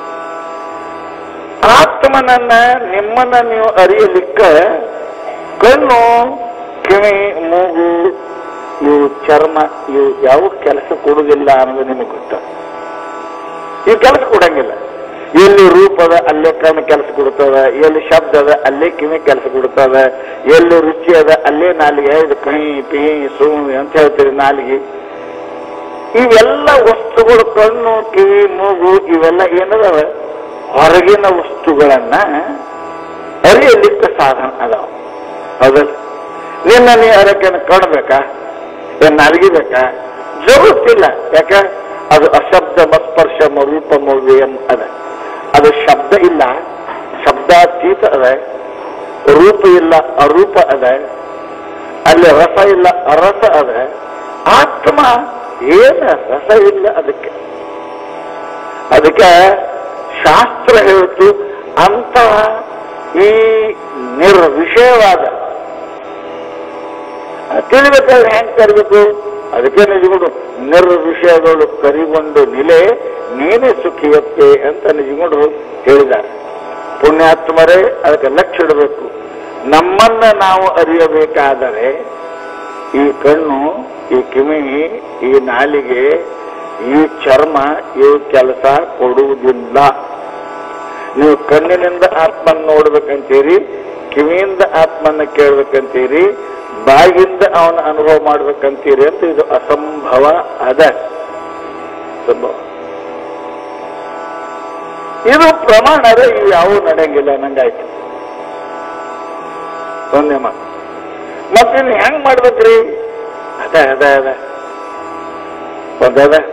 ಆತ್ಮನನ್ನ ನಿಮ್ಮನ್ನ ನೀವು ಅರಿಯಲಿಕ್ಕ ಕಣ್ಣು ಕಿವಿ ಮೂಗು ಇವು ಚರ್ಮ ಇವು ಯಾವ ಕೆಲಸ ಕೊಡುವುದಿಲ್ಲ ಅನ್ನೋದು ನಿಮಗೆ ಗೊತ್ತ ಇವು ಕೆಲಸ ಕೊಡಂಗಿಲ್ಲ ಎಲ್ಲಿ ರೂಪದ ಅಲ್ಲೇ ಕಣ್ಣು ಕೆಲಸ ಕೊಡ್ತದ ಎಲ್ಲಿ ಶಬ್ದ ಅದ ಅಲ್ಲೇ ಕಿವಿ ಕೆಲಸ ಕೊಡ್ತದ ಎಲ್ಲಿ ರುಚಿ ಅದ ಅಲ್ಲೇ ನಾಲಿಗೆ ಇದು ಕಹಿ ಪಿಹಿ ಸುಮ್ಮಿ ಅಂತ ಹೇಳ್ತೀರಿ ನಾಲಿಗೆ ಇವೆಲ್ಲ ವಸ್ತುಗಳು ಕಣ್ಣು ಕಿವಿ ಮೂಗು ಇವೆಲ್ಲ ಏನದಾವ ಹೊರಗಿನ ವಸ್ತುಗಳನ್ನ ಅರಿಯಲಿಕ್ಕೆ ಸಾಧನ ಅದಾವ ಹೌದಲ್ಲ ನಿನ್ನ ನೀ ಅರಕೆನ ಕಾಣಬೇಕಾ ಏನ್ ನಾಲ್ಗಿಬೇಕಾ ಜಗುತ್ತಿಲ್ಲ ಯಾಕ ಅದು ಅಶಬ್ದ ಮಸ್ಪರ್ಶ ರೂಪ ಮೌಲ್ಯಂ ಅದ ಅದು ಶಬ್ದ ಇಲ್ಲ ಶಬ್ದಾತೀತ ಅದ ರೂಪ ಇಲ್ಲ ಅರೂಪ ಅದ ಅಲ್ಲಿ ರಸ ಇಲ್ಲ ಅರಸ ಅದ ಆತ್ಮ ಏನ ರಸ ಇಲ್ಲ ಅದಕ್ಕೆ ಅದಕ್ಕೆ ಶಾಸ್ತ್ರ ಹೇಳ್ತು ಅಂತ ಈ ನಿರ್ವಿಷಯವಾದ ತಿಳಿಬೇಕಾದ್ರೆ ಹೆಂಗ್ ಕರಿಬೇಕು ಅದಕ್ಕೆ ನಿಜಗಳು ನಿರ್ವಿಷಯಗಳು ಕರಿಗೊಂಡು ನಿಲೆ ನೀನೇ ಸುಖಿಯತ್ತೆ ಅಂತ ನಿಜಗಳು ಹೇಳಿದ್ದಾರೆ ಪುಣ್ಯಾತ್ಮರೇ ಅದಕ್ಕೆ ಲಕ್ಷ್ಯ ಇಡಬೇಕು ನಮ್ಮನ್ನ ನಾವು ಅರಿಯಬೇಕಾದರೆ ಈ ಕಣ್ಣು ಈ ಕಿವಿ ಈ ನಾಲಿಗೆ ಈ ಚರ್ಮ ಇವು ಕೆಲಸ ಕೊಡುವುದಿಲ್ಲ ನೀವು ಕಣ್ಣಿನಿಂದ ಆತ್ಮನ ನೋಡ್ಬೇಕಂತೀರಿ ಕಿವಿಯಿಂದ ಆತ್ಮನ ಕೇಳ್ಬೇಕಂತೀರಿ ಬಾಯಿಯಿಂದ ಅವನ ಅನುಭವ ಮಾಡ್ಬೇಕಂತೀರಿ ಅಂತ ಇದು ಅಸಂಭವ ಅದ ಸಂಭವ ಇದು ಪ್ರಮಾಣದ ಇವು ಯಾವ ನಡೆಯಂಗಿಲ್ಲ ನಂಗಾಯ್ತು ಒಂದೇ ಮಾತು ಮತ್ತಿನ್ನು ಹೆಂಗ್ ಮಾಡ್ಬೇಕ್ರಿ ಅದ ಅದ ಅದ ಒಂದದ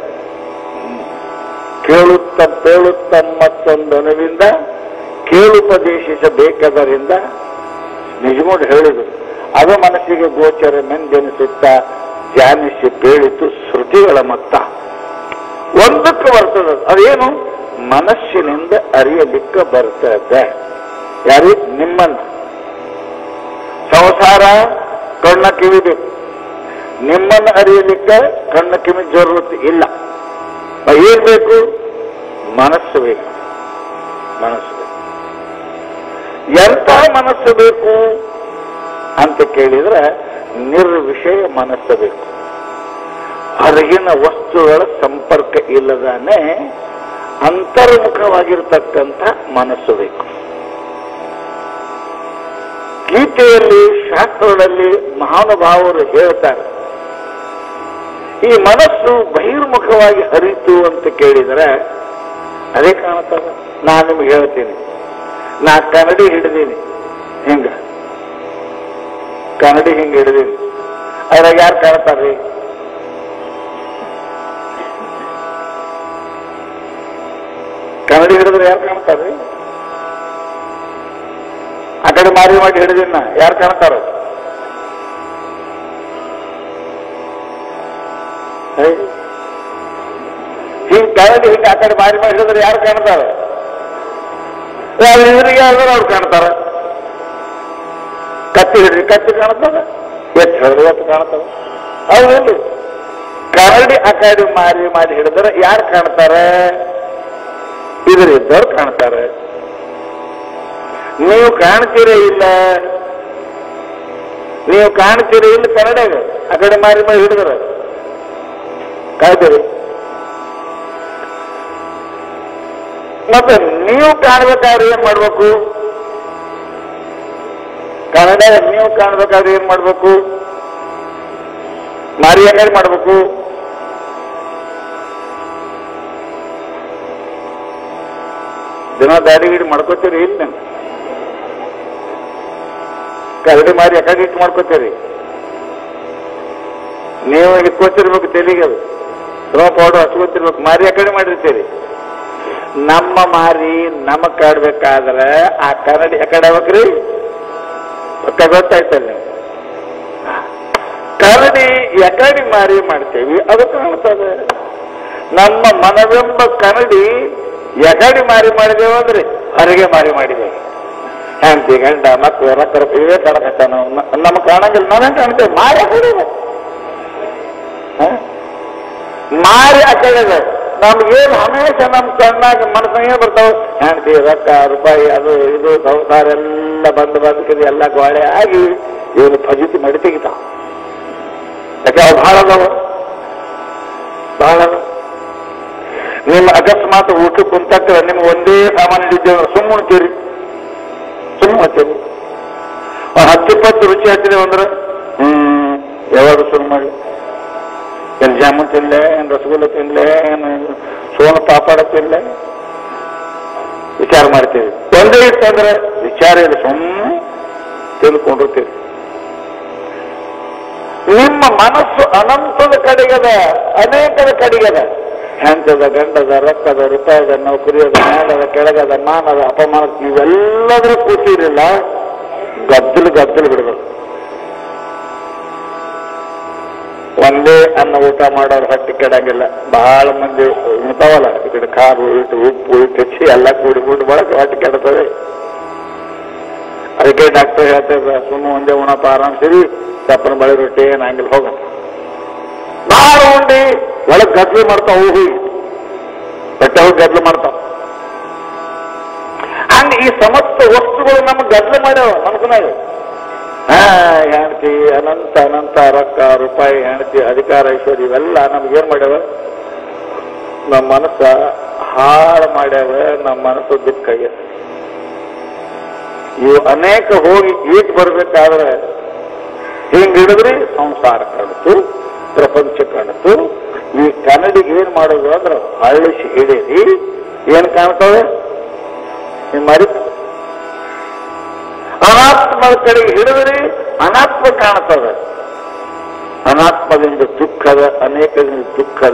ಕೇಳುತ್ತ ಪೇಳುತ್ತ ಮತ್ತೊಂದು ಅನುವಿಂದ ಕೇಳುಪದೇಶಿಸಬೇಕಾದರಿಂದ ನಿಜಮೋಡ್ ಹೇಳಿದರು ಅದು ಮನಸ್ಸಿಗೆ ಗೋಚರ ಮೆಂದೆನಿಸುತ್ತ ಧ್ಯಾನಿಸಿ ಪೇಳಿತು ಶ್ರುತಿಗಳ ಮತ್ತ ಒಂದಕ್ಕೆ ಬರ್ತದ ಅದೇನು ಮನಸ್ಸಿನಿಂದ ಅರಿಯಲಿಕ್ಕೆ ಬರ್ತದೆ ಯಾರಿ ನಿಮ್ಮನ್ನ ಸಂಸಾರ ಕಣ್ಣ ಕಿವಿ ಬೇಕು ನಿಮ್ಮನ್ನು ಅರಿಯಲಿಕ್ಕೆ ಕಣ್ಣ ಕಿವಿ ಜರುರತ್ ಇಲ್ಲ ಏನ್ ಬೇಕು ಮನಸ್ಸು ಬೇಕು ಮನಸ್ಸು ಬೇಕು ಎಂಥ ಮನಸ್ಸು ಬೇಕು ಅಂತ ಕೇಳಿದ್ರೆ ನಿರ್ವಿಷಯ ಮನಸ್ಸು ಬೇಕು ಹೊರಗಿನ ವಸ್ತುಗಳ ಸಂಪರ್ಕ ಇಲ್ಲದಾನೆ ಅಂತರ್ಮುಖವಾಗಿರ್ತಕ್ಕಂಥ ಮನಸ್ಸು ಬೇಕು ಗೀತೆಯಲ್ಲಿ ಶಾಸ್ತ್ರಗಳಲ್ಲಿ ಮಹಾನುಭಾವರು ಹೇಳ್ತಾರೆ ಈ ಮನಸ್ಸು ಬಹಿರ್ಮುಖವಾಗಿ ಹರಿತು ಅಂತ ಕೇಳಿದರೆ ಅದೇ ಕಾಣುತ್ತದ ನಾನು ನಿಮ್ಗೆ ಹೇಳ್ತೀನಿ ನಾ ಕನ್ನಡಿ ಹಿಡಿದೀನಿ ಹಿಂಗ ಕನ್ನಡಿ ಹಿಂಗ ಹಿಡಿದೀನಿ ಅದ್ರಾಗ ಯಾರು ಕಾಣ್ತಾರ್ರಿ ಕನ್ನಡಿ ಹಿಡಿದ್ರೆ ಯಾರು ಕಾಣ್ತಾರ್ರಿ ಆ ಕಡೆ ಮಾರಿ ಮಾಡಿ ಹಿಡಿದಿನ ಯಾರು ಕಾಣ್ತಾರ ಹಿಂಗ್ ಕನ್ನಡಿ ಹಿಂಗ ಆ ಕಡೆ ಮಾರಿ ಮಾಡಿ ಹಿಡಿದ್ರೆ ಯಾರು ಕಾಣ್ತಾರ ಎದುರಿಗೆ ಆದ್ರೆ ಅವ್ರು ಕಾಣ್ತಾರ ಕತ್ತಿ ಹಿಡ್ರಿ ಕತ್ತಿ ಕಾಣ್ತಾರ ಎಷ್ಟು ಹೃದಯತ್ತು ಕಾಣ್ತವೆ ಹೌದಿಲ್ಲ ಕರಡಿ ಅಕಾಡಿ ಮಾರಿ ಮಾಡಿ ಹಿಡಿದ್ರೆ ಯಾರು ಕಾಣ್ತಾರೆ ಇದ್ರಿದ್ದವ್ರು ಕಾಣ್ತಾರೆ ನೀವು ಕಾಣ್ತೀರೇ ಇಲ್ಲ ನೀವು ಕಾಣ್ತೀರಿ ಇಲ್ಲ ಕನ್ನಡಾಗ ಆ ಕಡೆ ಮಾರಿ ಮಾಡಿ ಹಿಡಿದ್ರ ಕಾಯ್ತೀರಿ ಮತ್ತೆ ನೀವು ಕಾಣ್ಬೇಕಾದ್ರೆ ಏನ್ ಮಾಡ್ಬೇಕು ಕನ್ನಡ ನೀವು ಕಾಣ್ಬೇಕಾದ್ರೆ ಏನ್ ಮಾಡ್ಬೇಕು ಮಾರಿ ಹೆಂಗಾರಿ ಮಾಡ್ಬೇಕು ದಿನ ದಾಡಿ ಗಿಡಿ ಮಾಡ್ಕೋತೀರಿ ಇಲ್ಲ ನೀವು ಕರಡಿ ಮಾರಿ ಯಾಕಾಗಿ ಇಟ್ಟು ಮಾಡ್ಕೋತೀರಿ ನೀವು ಇಟ್ಕೋತಿರ್ಬೇಕು ತೆಲಿಗೆ ಅದು ಶ್ರಮ ಪೌಡರ್ ಹಚ್ಕೋತಿರ್ಬೇಕು ಮಾರಿ ಆ ಕಡೆ ಮಾಡಿರ್ತೀರಿ ನಮ್ಮ ಮಾರಿ ನಮಗ್ ಕಾಡ್ಬೇಕಾದ್ರೆ ಆ ಕನ್ನಡಿ ಆ ಕಡೆ ಆಗ್ಬೇಕ್ರಿ ಪಕ್ಕ ಗೊತ್ತಾಯ್ತಲ್ಲ ನೀವು ಕರಡಿ ಎಕಡಿ ಮಾರಿ ಮಾಡ್ತೇವಿ ಅದು ಕಾಣ್ತದೆ ನಮ್ಮ ಮನವೆಂಬ ಕನ್ನಡಿ ಎಕಡಿ ಮಾರಿ ಮಾಡಿದೇವು ಅಂದ್ರೆ ಹೊರಗೆ ಮಾರಿ ಮಾಡಿದ್ದೇವೆ ಹೆಂಡತಿ ಗಂಡ ಮಕ್ಕಳು ರೊಕ್ಕ ಇವೇ ಕಾಣಕತ್ತ ನಾವು ನಮ್ಮ ಕಾಣಂಗಿಲ್ಲ ನಾವೇನ್ ಕಾಣ್ತೇವೆ ಮಾರಿ ಆ ಕಡೆ ಇದೆ. ಹ? ಮಾರಿ ಆ ಕಡೆ ಇದೆ. ನಮ್ಗೇನು ಹಮೇಶ ನಮ್ಮ ಕಣ್ಣಾಗ ಮನಸ್ಸಿಗೆ ಬರ್ತಾವ ಹೆಂಡತಿ ರೊಕ್ಕ ರೂಪಾಯಿ ಅದು ಇದು ಸಂಸಾರ ಎಲ್ಲ ಬಂದು ಬದುಕಿದ ಎಲ್ಲ ಗೋಳೆ ಆಗಿ ಇವನು ಫಜಿತಿ ಮಾಡಿ ತೆಗಿತಾವ ಯಾಕೆ ಅವು ಬಹಳ ಅದಾವ ಬಹಳ ಅದಾವ. ನಿಮ್ಮ ಅಕಸ್ಮಾತ್ ಊಟ ಕುಂತಕ್ಕ ನಿಮ್ಗೆ ಒಂದೇ ಸಾಮಾನ್ಯ ಇದ್ದೇವೆ ಸುಮ್ಮ ಉಣ್ತೀರಿ ಸುಮ್ಮ ಹತ್ತೀರಿ ಹತ್ತಿಪ್ಪತ್ತು ರುಚಿ ಹತ್ತಿದೇವು ಅಂದ್ರೆ ಹ್ಮ್ ಯಾವಾಗ ಶುರು ಮಾಡಿ ಏನ್ ಜಾಮೂನ್ ತಿನ್ಲೆ ಏನ್ ರಸಗುಲ್ಲ ತಿನ್ಲೆ ಏನು ಸೋನ ಪಾಪಡ ತಿನ್ಲೆ ವಿಚಾರ ಮಾಡ್ತೀವಿ ಒಂದೇ ಇತ್ತಂದ್ರೆ ವಿಚಾರ ಇಲ್ಲ ಸುಮ್ಮನೆ ತಿಳ್ಕೊಂಡಿರ್ತೀವಿ ನಿಮ್ಮ ಮನಸ್ಸು ಅನಂತದ ಕಡೆಗದ ಅನೇಕದ ಕಡೆಗದ ಹೆಂಚದ ಗಂಡದ ರೊಕ್ಕದ ರೂಪಾಯಿದ ನೌಕರಿಯದ ಮೇಲದ ಕೆಳಗದ ಮಾನದ ಅಪಮಾನ ಇವೆಲ್ಲದರೂ ಕೂತಿರಲಿಲ್ಲ ಗದ್ದಲು ಗದ್ದಲು ಬಿಡಬೇಕು ಒಂದೇ ಅನ್ನ ಊಟ ಮಾಡೋರು ಹೊಟ್ಟೆ ಕೆಡಂಗಿಲ್ಲ ಬಹಳ ಮಂದಿ ಉಣ್ತಾವಲ್ಲ ಈ ಕಡೆ ಖಾರು ಇಟ್ಟು ಉಪ್ಪು ಇಟ್ಟು ಹೆಚ್ಚಿ ಎಲ್ಲ ಕೂಡಿ ಕೂಡಿ ಬಳಕೆ ಹೊಟ್ಟೆ ಕೆಡ್ತದೆ ಅದಕ್ಕೆ ಡಾಕ್ಟರ್ ಹೇಳ್ತೇವೆ ಸುಮ್ಮ ಒಂದೇ ಉಣಪ್ಪ ಆರಾಮ್ ಸರಿ ಚಪ್ಪನ ಬಳೆ ರೊಟ್ಟಿ ಏನು ಹಂಗಿಲ್ಲ ಹೋಗ ಬಹಳ ಉಂಡಿ ಒಳಗೆ ಗದ್ಲು ಮಾಡ್ತಾವ ಹೋಗಿ ಹೊಟ್ಟೆ ಹೋಗಿ ಗದ್ಲು ಮಾಡ್ತಾವ ಹಂಗ ಈ ಸಮಸ್ತ ವಸ್ತುಗಳು ನಮ್ಗೆ ಗದ್ಲು ಮಾಡ್ಯಾವ ಮನಸ್ಸಿನಾಗ ಹಾ ಹೆಂಡತಿ ಅನಂತ ಅನಂತ ರೊಕ್ಕ ರೂಪಾಯಿ ಹೆಂಡತಿ ಅಧಿಕಾರ ಐಶ್ವರ್ಯ ಇವೆಲ್ಲ ನಮ್ಗೇನ್ ಮಾಡ್ಯಾವ ನಮ್ಮ ಮನಸ್ಸ ಹಾಳು ಮಾಡ್ಯಾವ ನಮ್ಮ ಮನಸ್ಸು ದುಃಖ ಆಗ್ಯಾವ ಇವು ಅನೇಕ ಹೋಗಿ ಈಟ್ ಬರ್ಬೇಕಾದ್ರೆ ಹಿಂಗ್ ಹಿಡಿದ್ರಿ ಸಂಸಾರ ಕಾಣಿತು ಪ್ರಪಂಚ ಕಾಣಿತು ಈ ಕನ್ನಡಿಗೆ ಏನ್ ಮಾಡೋದು ಅಂದ್ರೆ ಅಳಿಸಿ ಹಿಡೀರಿ ಏನ್ ಕಾಣ್ತವೆ ನೀವು ಮರಿತು ಅನಾತ್ಮದ ಕಡೆಗೆ ಹಿಡಿದ್ರಿ ಅನಾತ್ಮ ಕಾಣ್ತದೆ ಅನಾತ್ಮದಿಂದ ದುಃಖದ ಅನೇಕದಿಂದ ದುಃಖದ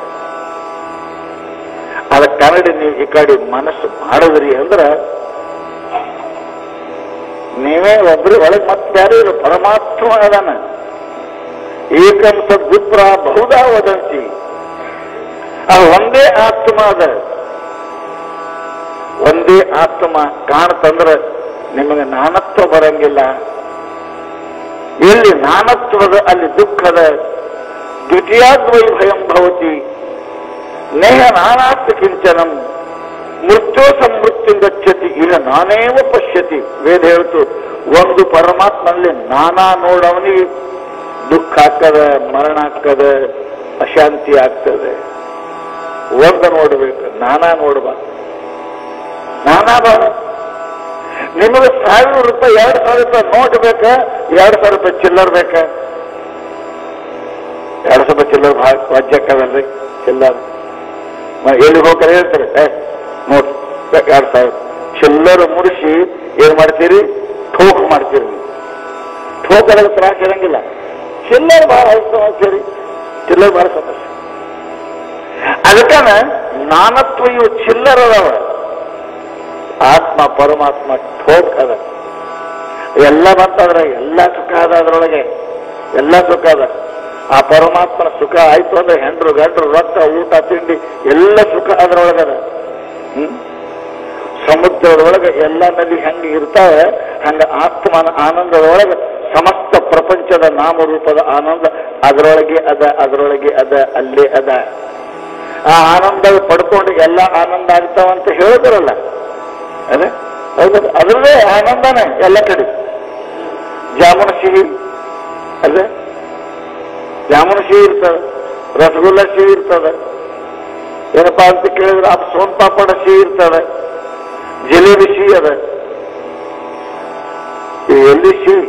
ಅದ ಕನ್ನಡಿ ನೀವು ಈ ಕಡೆ ಮನಸ್ಸು ಮಾಡಿದ್ರಿ ಅಂದ್ರ ನೀವೇ ಒಬ್ರು ಒಳಗೆ ಮತ್ತೆ ಯಾರು ಇಲ್ಲ ಪರಮಾತ್ಮ ಅದಾನ ಏಕಂ ಸದ್ವಿಪ್ರ ಬಹುದಾ ವದಂತಿ ಅದು ಒಂದೇ ಆತ್ಮ ಅದ ಒಂದೇ ಆತ್ಮ ಕಾಣ್ತಂದ್ರ ನಿಮಗೆ ನಾನತ್ವ ಬರಂಗಿಲ್ಲ ಎಲ್ಲಿ ನಾನತ್ವದ ಅಲ್ಲಿ ದುಃಖದ ದ್ವಿತೀಯಾದ್ವೈ ಭಯಂ ಭವತಿ ನೇಹ ನಾನಾಸ್ತಿ ಕಿಂಚನಂ ಮೃತ್ಯು ಸಂಮೃತ್ಯು ಗಚ್ಚತಿ ಈಗ ನಾನೇವ ಪಶ್ಯತಿ ವೇದ ಹೇಳ್ತು ಒಂದು ಪರಮಾತ್ಮನಲ್ಲಿ ನಾನಾ ನೋಡವನಿಗೆ ದುಃಖ ಆಗ್ತದೆ ಮರಣ ಆಗ್ತದೆ ಅಶಾಂತಿ ಆಗ್ತದೆ ಒಂದು ನೋಡ್ಬೇಕು ನಾನಾ ನೋಡ್ಬಾರ್ದು ನಾನಾ ಭಾವ ನಿಮಗೆ ಸಾವಿರ ರೂಪಾಯಿ ಎರಡು ಸಾವಿರ ರೂಪಾಯಿ ನೋಟ್ ಬೇಕಾ ಎರಡು ಸಾವಿರ ರೂಪಾಯಿ ಚಿಲ್ಲರ್ ಬೇಕಾ ಎರಡು ಸಾವಿರ ರೂಪಾಯಿ ಚಿಲ್ಲರ್ ಭಾಳ ವಾಜ್ಯಕ್ಕದಲ್ರಿ ಚಿಲ್ಲರ್ ಮ- ಎಲ್ಲಿ ಹೋಗ್ತಾರೆ ಹೇಳ್ತಾರೆ ಏ ನೋಟ್ ಎರಡು ಸಾವಿರ ಚಿಲ್ಲರ್ ಮುಡಿಸಿ ಏನ್ ಮಾಡ್ತೀರಿ ಠೋಕ್ ಮಾಡ್ತೀರಿ ನೀವು. ಠೋಕ್ ಅದಕ್ಕೆ ತ್ರಾಸ ಇರಂಗಿಲ್ಲ ಚಿಲ್ಲರ್ ಭಾಳ ಸಮಸ್ಯೆ ಚಿಲ್ಲರ್ ಭಾಳ ಸಮಸ್ಯೆ ಅದಕ್ಕನ ನಾನತ್ವ ಇವು ಚಿಲ್ಲರ್ ಅದಾವ ಆತ್ಮ ಪರಮಾತ್ಮ ಠೋಕ್ ಅದ ಎಲ್ಲ ಬಂತಂದ್ರೆ ಎಲ್ಲ ಸುಖ ಅದ ಅದ್ರೊಳಗೆ ಎಲ್ಲ ಸುಖ ಅದ ಆ ಪರಮಾತ್ಮನ ಸುಖ ಆಯ್ತು ಅಂದ್ರೆ ಹೆಂಡ್ರು ಗಂಡ್ರು ರೊಕ್ಕ ಊಟ ತಿಂಡಿ ಎಲ್ಲ ಸುಖ ಅದ್ರೊಳಗದ ಹ್ಮ್ ಸಮುದ್ರದೊಳಗೆ ಎಲ್ಲ ನದಿ ಹೆಂಗ ಇರ್ತಾವೆ ಹಂಗ ಆತ್ಮನ ಆನಂದದೊಳಗೆ ಸಮಸ್ತ ಪ್ರಪಂಚದ ನಾಮರೂಪದ ಆನಂದ ಅದರೊಳಗೆ ಅದ ಅದರೊಳಗೆ ಅದ ಅಲ್ಲೇ ಅದ ಆ ಆನಂದ ಪಡ್ಕೊಂಡು ಎಲ್ಲ ಆನಂದ ಆಗ್ತಾವಂತ ಹೇಳಿದ್ರಲ್ಲ ಅದೇ ಹೌದಲ್ಲ ಅದರಲ್ಲೇ ಆನಂದನೇ ಎಲ್ಲ ಕಡೆ ಜಾಮೂನು ಸಿಹಿ ಅದೇ ಜಾಮೂನು ಸಿಹಿ ಇರ್ತದೆ ರಸಗುಲ್ಲ ಸಿಹಿ ಇರ್ತದೆ ಏನಪ್ಪಾ ಅಂತ ಕೇಳಿದ್ರೆ ಆ ಸೋನ್ ಪಾಪಡ ಸಿಹಿ ಇರ್ತದೆ ಜಿಲೇಬಿ ಸಿಹಿ ಅದ ಈ ಎಲ್ಲಿ ಸಿಹಿ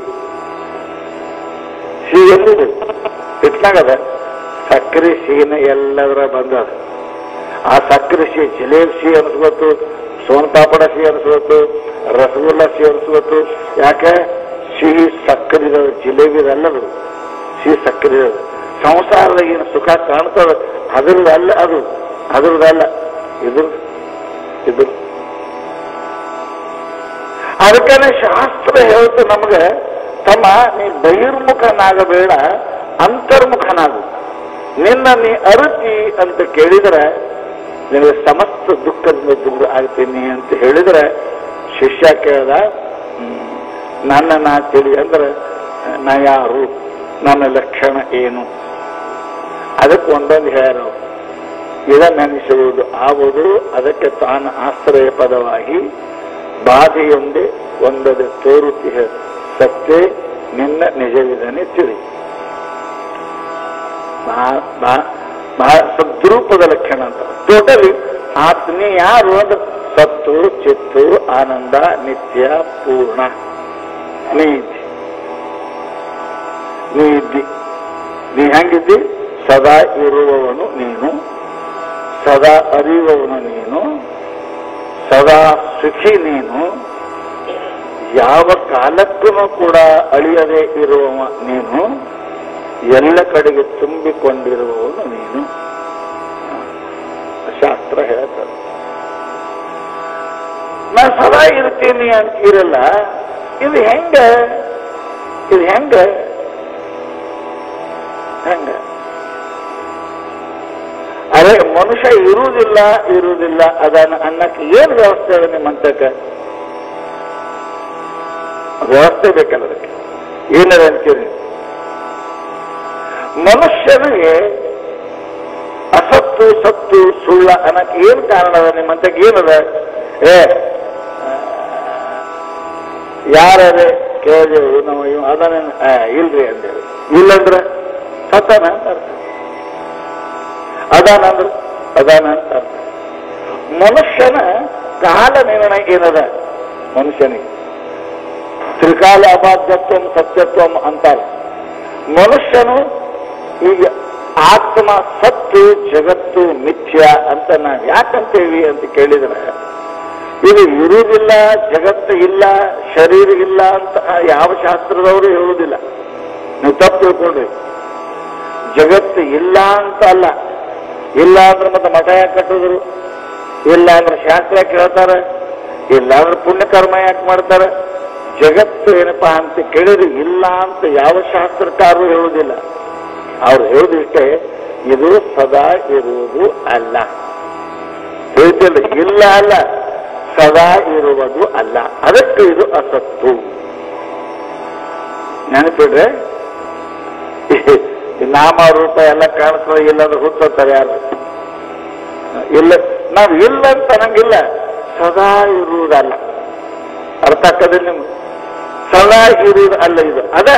ಸಿಹಿ ಎಲ್ಲಿದೆ ಇಟ್ನಾಗದ ಸಕ್ಕರೆ ಸಿಹಿನ ಎಲ್ಲದರ ಬಂದದ ಆ ಸಕ್ಕರೆ ಸಿಹಿ ಜಿಲೇಬಿ ಸಿಹಿ ಅನಿಸ್ಬೇಕು ಸೋನ್ ಪಾಪಡ ಸಿಹಿ ಅನಿಸ್ಬೇಕು ರಸಗುಲ್ಲ ಸಿಹಿ ಅನಿಸ್ಬೇಕು ಯಾಕೆ ಸಿಹಿ ಸಕ್ಕರೆ ಇದಾವೆ ಜಿಲೇಬಿ ಇದೆಲ್ಲದು ಸಿಹಿ ಸಕ್ಕರೆ ಇದಾವೆ ಸಂಸಾರದ ಏನು ಸುಖ ಕಾಣ್ತದ ಅದ್ರದ್ದಲ್ಲ ಅದು ಅದ್ರದ್ದಲ್ಲ ಇದ್ರ ಇದ್ರ ಅದಕ್ಕನೆ ಶಾಸ್ತ್ರ ಹೇಳ್ತು ನಮಗೆ ತಮ್ಮ ನೀ ಬಹಿರ್ಮುಖನಾಗಬೇಡ ಅಂತರ್ಮುಖನಾಗು ನಿನ್ನ ನೀ ಅರುಚಿ ಅಂತ ಕೇಳಿದರೆ ನಿನಗೆ ಸಮಸ್ತ ದುಃಖದಿಂದ ದೂರ ಆಗ್ತೀನಿ ಅಂತ ಹೇಳಿದರೆ ಶಿಷ್ಯ ಕೇಳ್ದ ಹ್ಮ್, ನನ್ನ ನಾ ತಿಳಿ ಅಂದ್ರೆ ನಾ ಯಾರು ನನ್ನ ಲಕ್ಷಣ ಏನು ಅದಕ್ಕೆ ಒಂದೊಂದು ಹೇಳ್ಯಾರ ಅವ್ರು. ಇದನ್ನೆನಿಸುವುದು ಆವುದು ಅದಕ್ಕೆ ತಾನು ಆಶ್ರಯ ಪದವಾಗಿ ಬಾಧೆಯೊಂದೇ ಒಂದದೆ ತೋರುತಿಹ ಸತ್ಯ ನಿನ್ನ ನಿಜವಿದನೆ ತಿಳಿ ಬಾ- ಬಾ- ಬಹಳ ಸದ್ರೂಪದ ಲಕ್ಷಣ ಅಂತ ಟೋಟಲಿ ಆತ್ಮೀಯ ಯಾರು ಅಂದ್ರೆ ಸತ್ತು ಚಿತ್ತು ಆನಂದ ನಿತ್ಯ ಪೂರ್ಣ ನೀ ಇದ್ದಿ ನೀ ಇದ್ದಿ ನೀ ಹೆಂಗಿದ್ದಿ ಸದಾ ಇರುವವನು ನೀನು ಸದಾ ಅರಿಯುವವನು ನೀನು ಸದಾ ಸುಖಿ ನೀನು ಯಾವ ಕಾಲಕ್ಕೂ ಕೂಡ ಅಳಿಯದೇ ಇರುವವ ನೀನು ಎಲ್ಲ ಕಡೆಗೆ ತುಂಬಿಕೊಂಡಿರುವವನು ನೀನು ಶಾಸ್ತ್ರ ಹೇಳ್ತದೆ ನಾನು ಸದಾ ಇರ್ತೀನಿ ಅಂತ ಇರಲ್ಲ ಇದು ಹೆಂಗ ಇದು ಹೆಂಗ ಹೆಂಗ ಅದೇ ಮನುಷ್ಯ ಇರುವುದಿಲ್ಲ ಇರುವುದಿಲ್ಲ ಅದನ್ನ ಅನ್ನಕ್ಕೆ ಏನ್ ವ್ಯವಸ್ಥೆ ಅದ ನಿಮ್ಮ ಅಂತಕ್ಕೆ ವ್ಯವಸ್ಥೆ ಬೇಕಲ್ಲ ಅದಕ್ಕೆ ಏನದ ಅಂತೀರಿ ಮನುಷ್ಯನಿಗೆ ಅಸತ್ತು ಸತ್ತು ಸುಳ್ಳ ಅನ್ನಕ್ಕೆ ಏನ್ ಕಾರಣ ಅದ ನಿಮ್ಮಂತಕ್ಕೆ ಏನದ ಏ ಯಾರೇ ಕೇಳಿದೆವು ನಾವು ಇವ್ ಅದನ್ನ ಆ, ಇಲ್ರಿ ಅಂದೇವು ಇಲ್ಲಂದ್ರೆ ಸತ್ತಾನ ಅಂತ ಅರ್ಥ ಅದಾನ ಅಂದ್ರೆ ಅದಾನ ಅಂತ ಅರ್ಥ ಮನುಷ್ಯನ ಕಾಲ ನಿರ್ಣಯ ಏನದ ಮನುಷ್ಯನಿಗೆ ತ್ರಿಕಾಲ ಅಬಾಧ್ಯತ್ವಂ ಸತ್ಯತ್ವಂ ಅಂತಾರೆ ಮನುಷ್ಯನು ಈಗ ಆತ್ಮ ಸತ್ತು ಜಗತ್ತು ಮಿಥ್ಯ ಅಂತ ನಾವು ಯಾಕಂತೇವಿ ಅಂತ ಕೇಳಿದ್ರೆ ಇದು ಇರುವುದಿಲ್ಲ ಜಗತ್ತು ಇಲ್ಲ ಶರೀರ ಇಲ್ಲ ಅಂತ ಯಾವ ಶಾಸ್ತ್ರದವರು ಹೇಳುವುದಿಲ್ಲ ನೀವು ತಪ್ಪು ತಿಳ್ಕೊಂಡ್ರಿ ಜಗತ್ತು ಇಲ್ಲ ಅಂತ ಅಲ್ಲ ಇಲ್ಲ ಅಂದ್ರೆ ಮತ್ತೆ ಮಠ ಯಾಕೆ ಕಟ್ಟಿದ್ರು ಇಲ್ಲ ಅಂದ್ರೆ ಶಾಸ್ತ್ರ ಯಾಕೆ ಹೇಳ್ತಾರೆ ಇಲ್ಲ ಅಂದ್ರೆ ಪುಣ್ಯಕರ್ಮ ಯಾಕೆ ಮಾಡ್ತಾರೆ ಜಗತ್ತು ಏನಪ್ಪಾ ಅಂತ ಕೇಳಿದ್ರೆ ಇಲ್ಲ ಅಂತ ಯಾವ ಶಾಸ್ತ್ರಕಾರರು ಹೇಳುವುದಿಲ್ಲ ಅವ್ರು ಹೇಳುದಿಷ್ಟೇ ಇದು ಸದಾ ಇರುವುದು ಅಲ್ಲ ಹೇಳ್ತಿಲ್ಲ ಇಲ್ಲ ಅಲ್ಲ ಸದಾ ಇರುವುದು ಅಲ್ಲ ಅದಕ್ಕೆ ಇದು ಅಸತ್ತು ನೆನಪಿಡ್ರೆ ಈ ನಾಮ ರೂಪ ಎಲ್ಲ ಕಾಣಿಸ್ತದೆ ಇಲ್ಲಾಂದ್ರೆ ಹುಟ್ಟುತ್ತಾರೆ ಯಾರು ಇಲ್ಲ ನಾವು ಇಲ್ಲ ಅಂತ ಅನ್ನಂಗಿಲ್ಲ ಸದಾ ಇರುವುದಲ್ಲ ಅರ್ಥ ಆಗ್ತದೆ ನಿಮ್ಗೆ ಸದಾ ಇರುವುದು ಅಲ್ಲ ಇದು ಅದ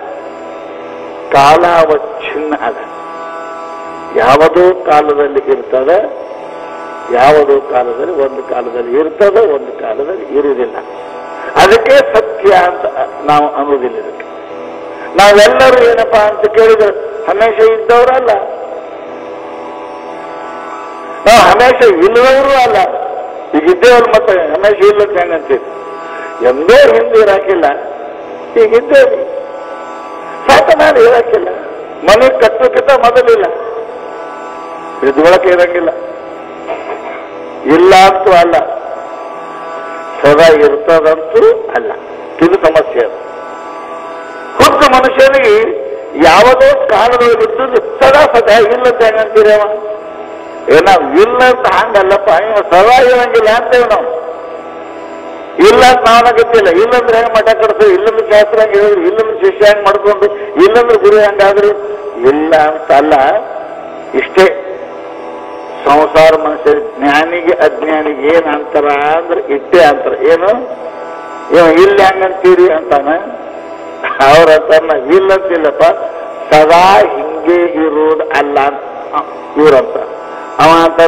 ಕಾಲಾವಚ್ಛಿನ್ನ ಅದ ಯಾವುದೋ ಕಾಲದಲ್ಲಿ ಇರ್ತದೆ ಯಾವುದೋ ಕಾಲದಲ್ಲಿ ಒಂದು ಕಾಲದಲ್ಲಿ ಇರ್ತದೆ ಒಂದು ಕಾಲದಲ್ಲಿ ಇರುವುದಿಲ್ಲ ಅದಕ್ಕೆ ಸತ್ಯ ಅಂತ ನಾವು ಅನ್ನೋದಿಲ್ಲ ಇದಕ್ಕೆ ನಾವೆಲ್ಲರೂ ಏನಪ್ಪಾ ಅಂತ ಕೇಳಿದ್ರೆ ಹಮೇಶ ಇದ್ದವರಲ್ಲ ನಾವು ಹಮೇಶ ಇಲ್ಲದವರು ಅಲ್ಲ ಈಗ ಇದ್ದೇವಲ್ಲ ಮತ್ತೆ ಹಮೇಶ ಇಲ್ಲ ಅಂತ ಹೆಂಗಂತೀವಿ ಎಂದೋ ಹಿಂದೆ ಇರಾಕಿಲ್ಲ ಈಗ ಇದ್ದೇವೆ ಸಾಕ ನಾನು ಇರಾಕಿಲ್ಲ ಮನೆ ಕಟ್ಟೋಕ್ಕಿಂತ ಮೊದಲಿಲ್ಲ ಇದ್ರೊಳಕ್ಕೆ ಇರಂಗಿಲ್ಲ ಇಲ್ಲ ಅಂತೂ ಅಲ್ಲ ಸದಾ ಇರ್ತದಂತೂ ಅಲ್ಲ ಇದು ಸಮಸ್ಯೆ ಅದು ಹುಟ್ಟ ಮನುಷ್ಯನಿಗೆ ಯಾವುದೋ ಕಾಲದೊಳಗಿದ್ದು ಸದಾ ಸದಾ ಇಲ್ಲ ಅಂತ ಹೆಂಗಂತೀರವ ಏ ನಾವು ಇಲ್ಲ ಅಂತ ಹಂಗಲ್ಲಪ್ಪ ಇವ ಸದಾ ಇರಂಗಿಲ್ಲ ಅಂತೇವೆ ನಾವು ಇಲ್ಲ ಅಂತ ನಾವು ಗೊತ್ತಿಲ್ಲ ಇಲ್ಲಂದ್ರೆ ಹೆಂಗ್ ಮಠ ಕಟ್ಸು ಇಲ್ಲಂದ್ರೆ ಶಾಸ್ತ್ರ ಹೆಂಗ್ ಹೇಳಿದ್ರು ಇಲ್ಲಂದ್ರೆ ಶಿಷ್ಯ ಹೆಂಗ್ ಮಾಡ್ಕೊಂಡು ಇಲ್ಲಂದ್ರೆ ಗುರು ಹೆಂಗಾದ್ರು ಇಲ್ಲ ಅಂತ ಅಲ್ಲ ಇಷ್ಟೇ ಸಂಸಾರ ಮನುಷ್ಯ ಜ್ಞಾನಿಗೆ ಅಜ್ಞಾನಿಗೆ ಏನ್ ಅಂತಾರ ಅಂದ್ರೆ ಇಟ್ಟೇ ಅಂತಾರ ಏನು ಇವ ಇಲ್ಲ ಹೆಂಗಂತೀರಿ ಅಂತಾನ ಅವ್ರ ಅಂತಾನ ಇಲ್ಲ ಅಂತಿಲ್ಲಪ್ಪ ಸದಾ ಹಿಂಗೆ ಇರೋದು ಅಲ್ಲ ಅಂತ ಇವ್ರಂತ ಅವ ಅಂತಾನ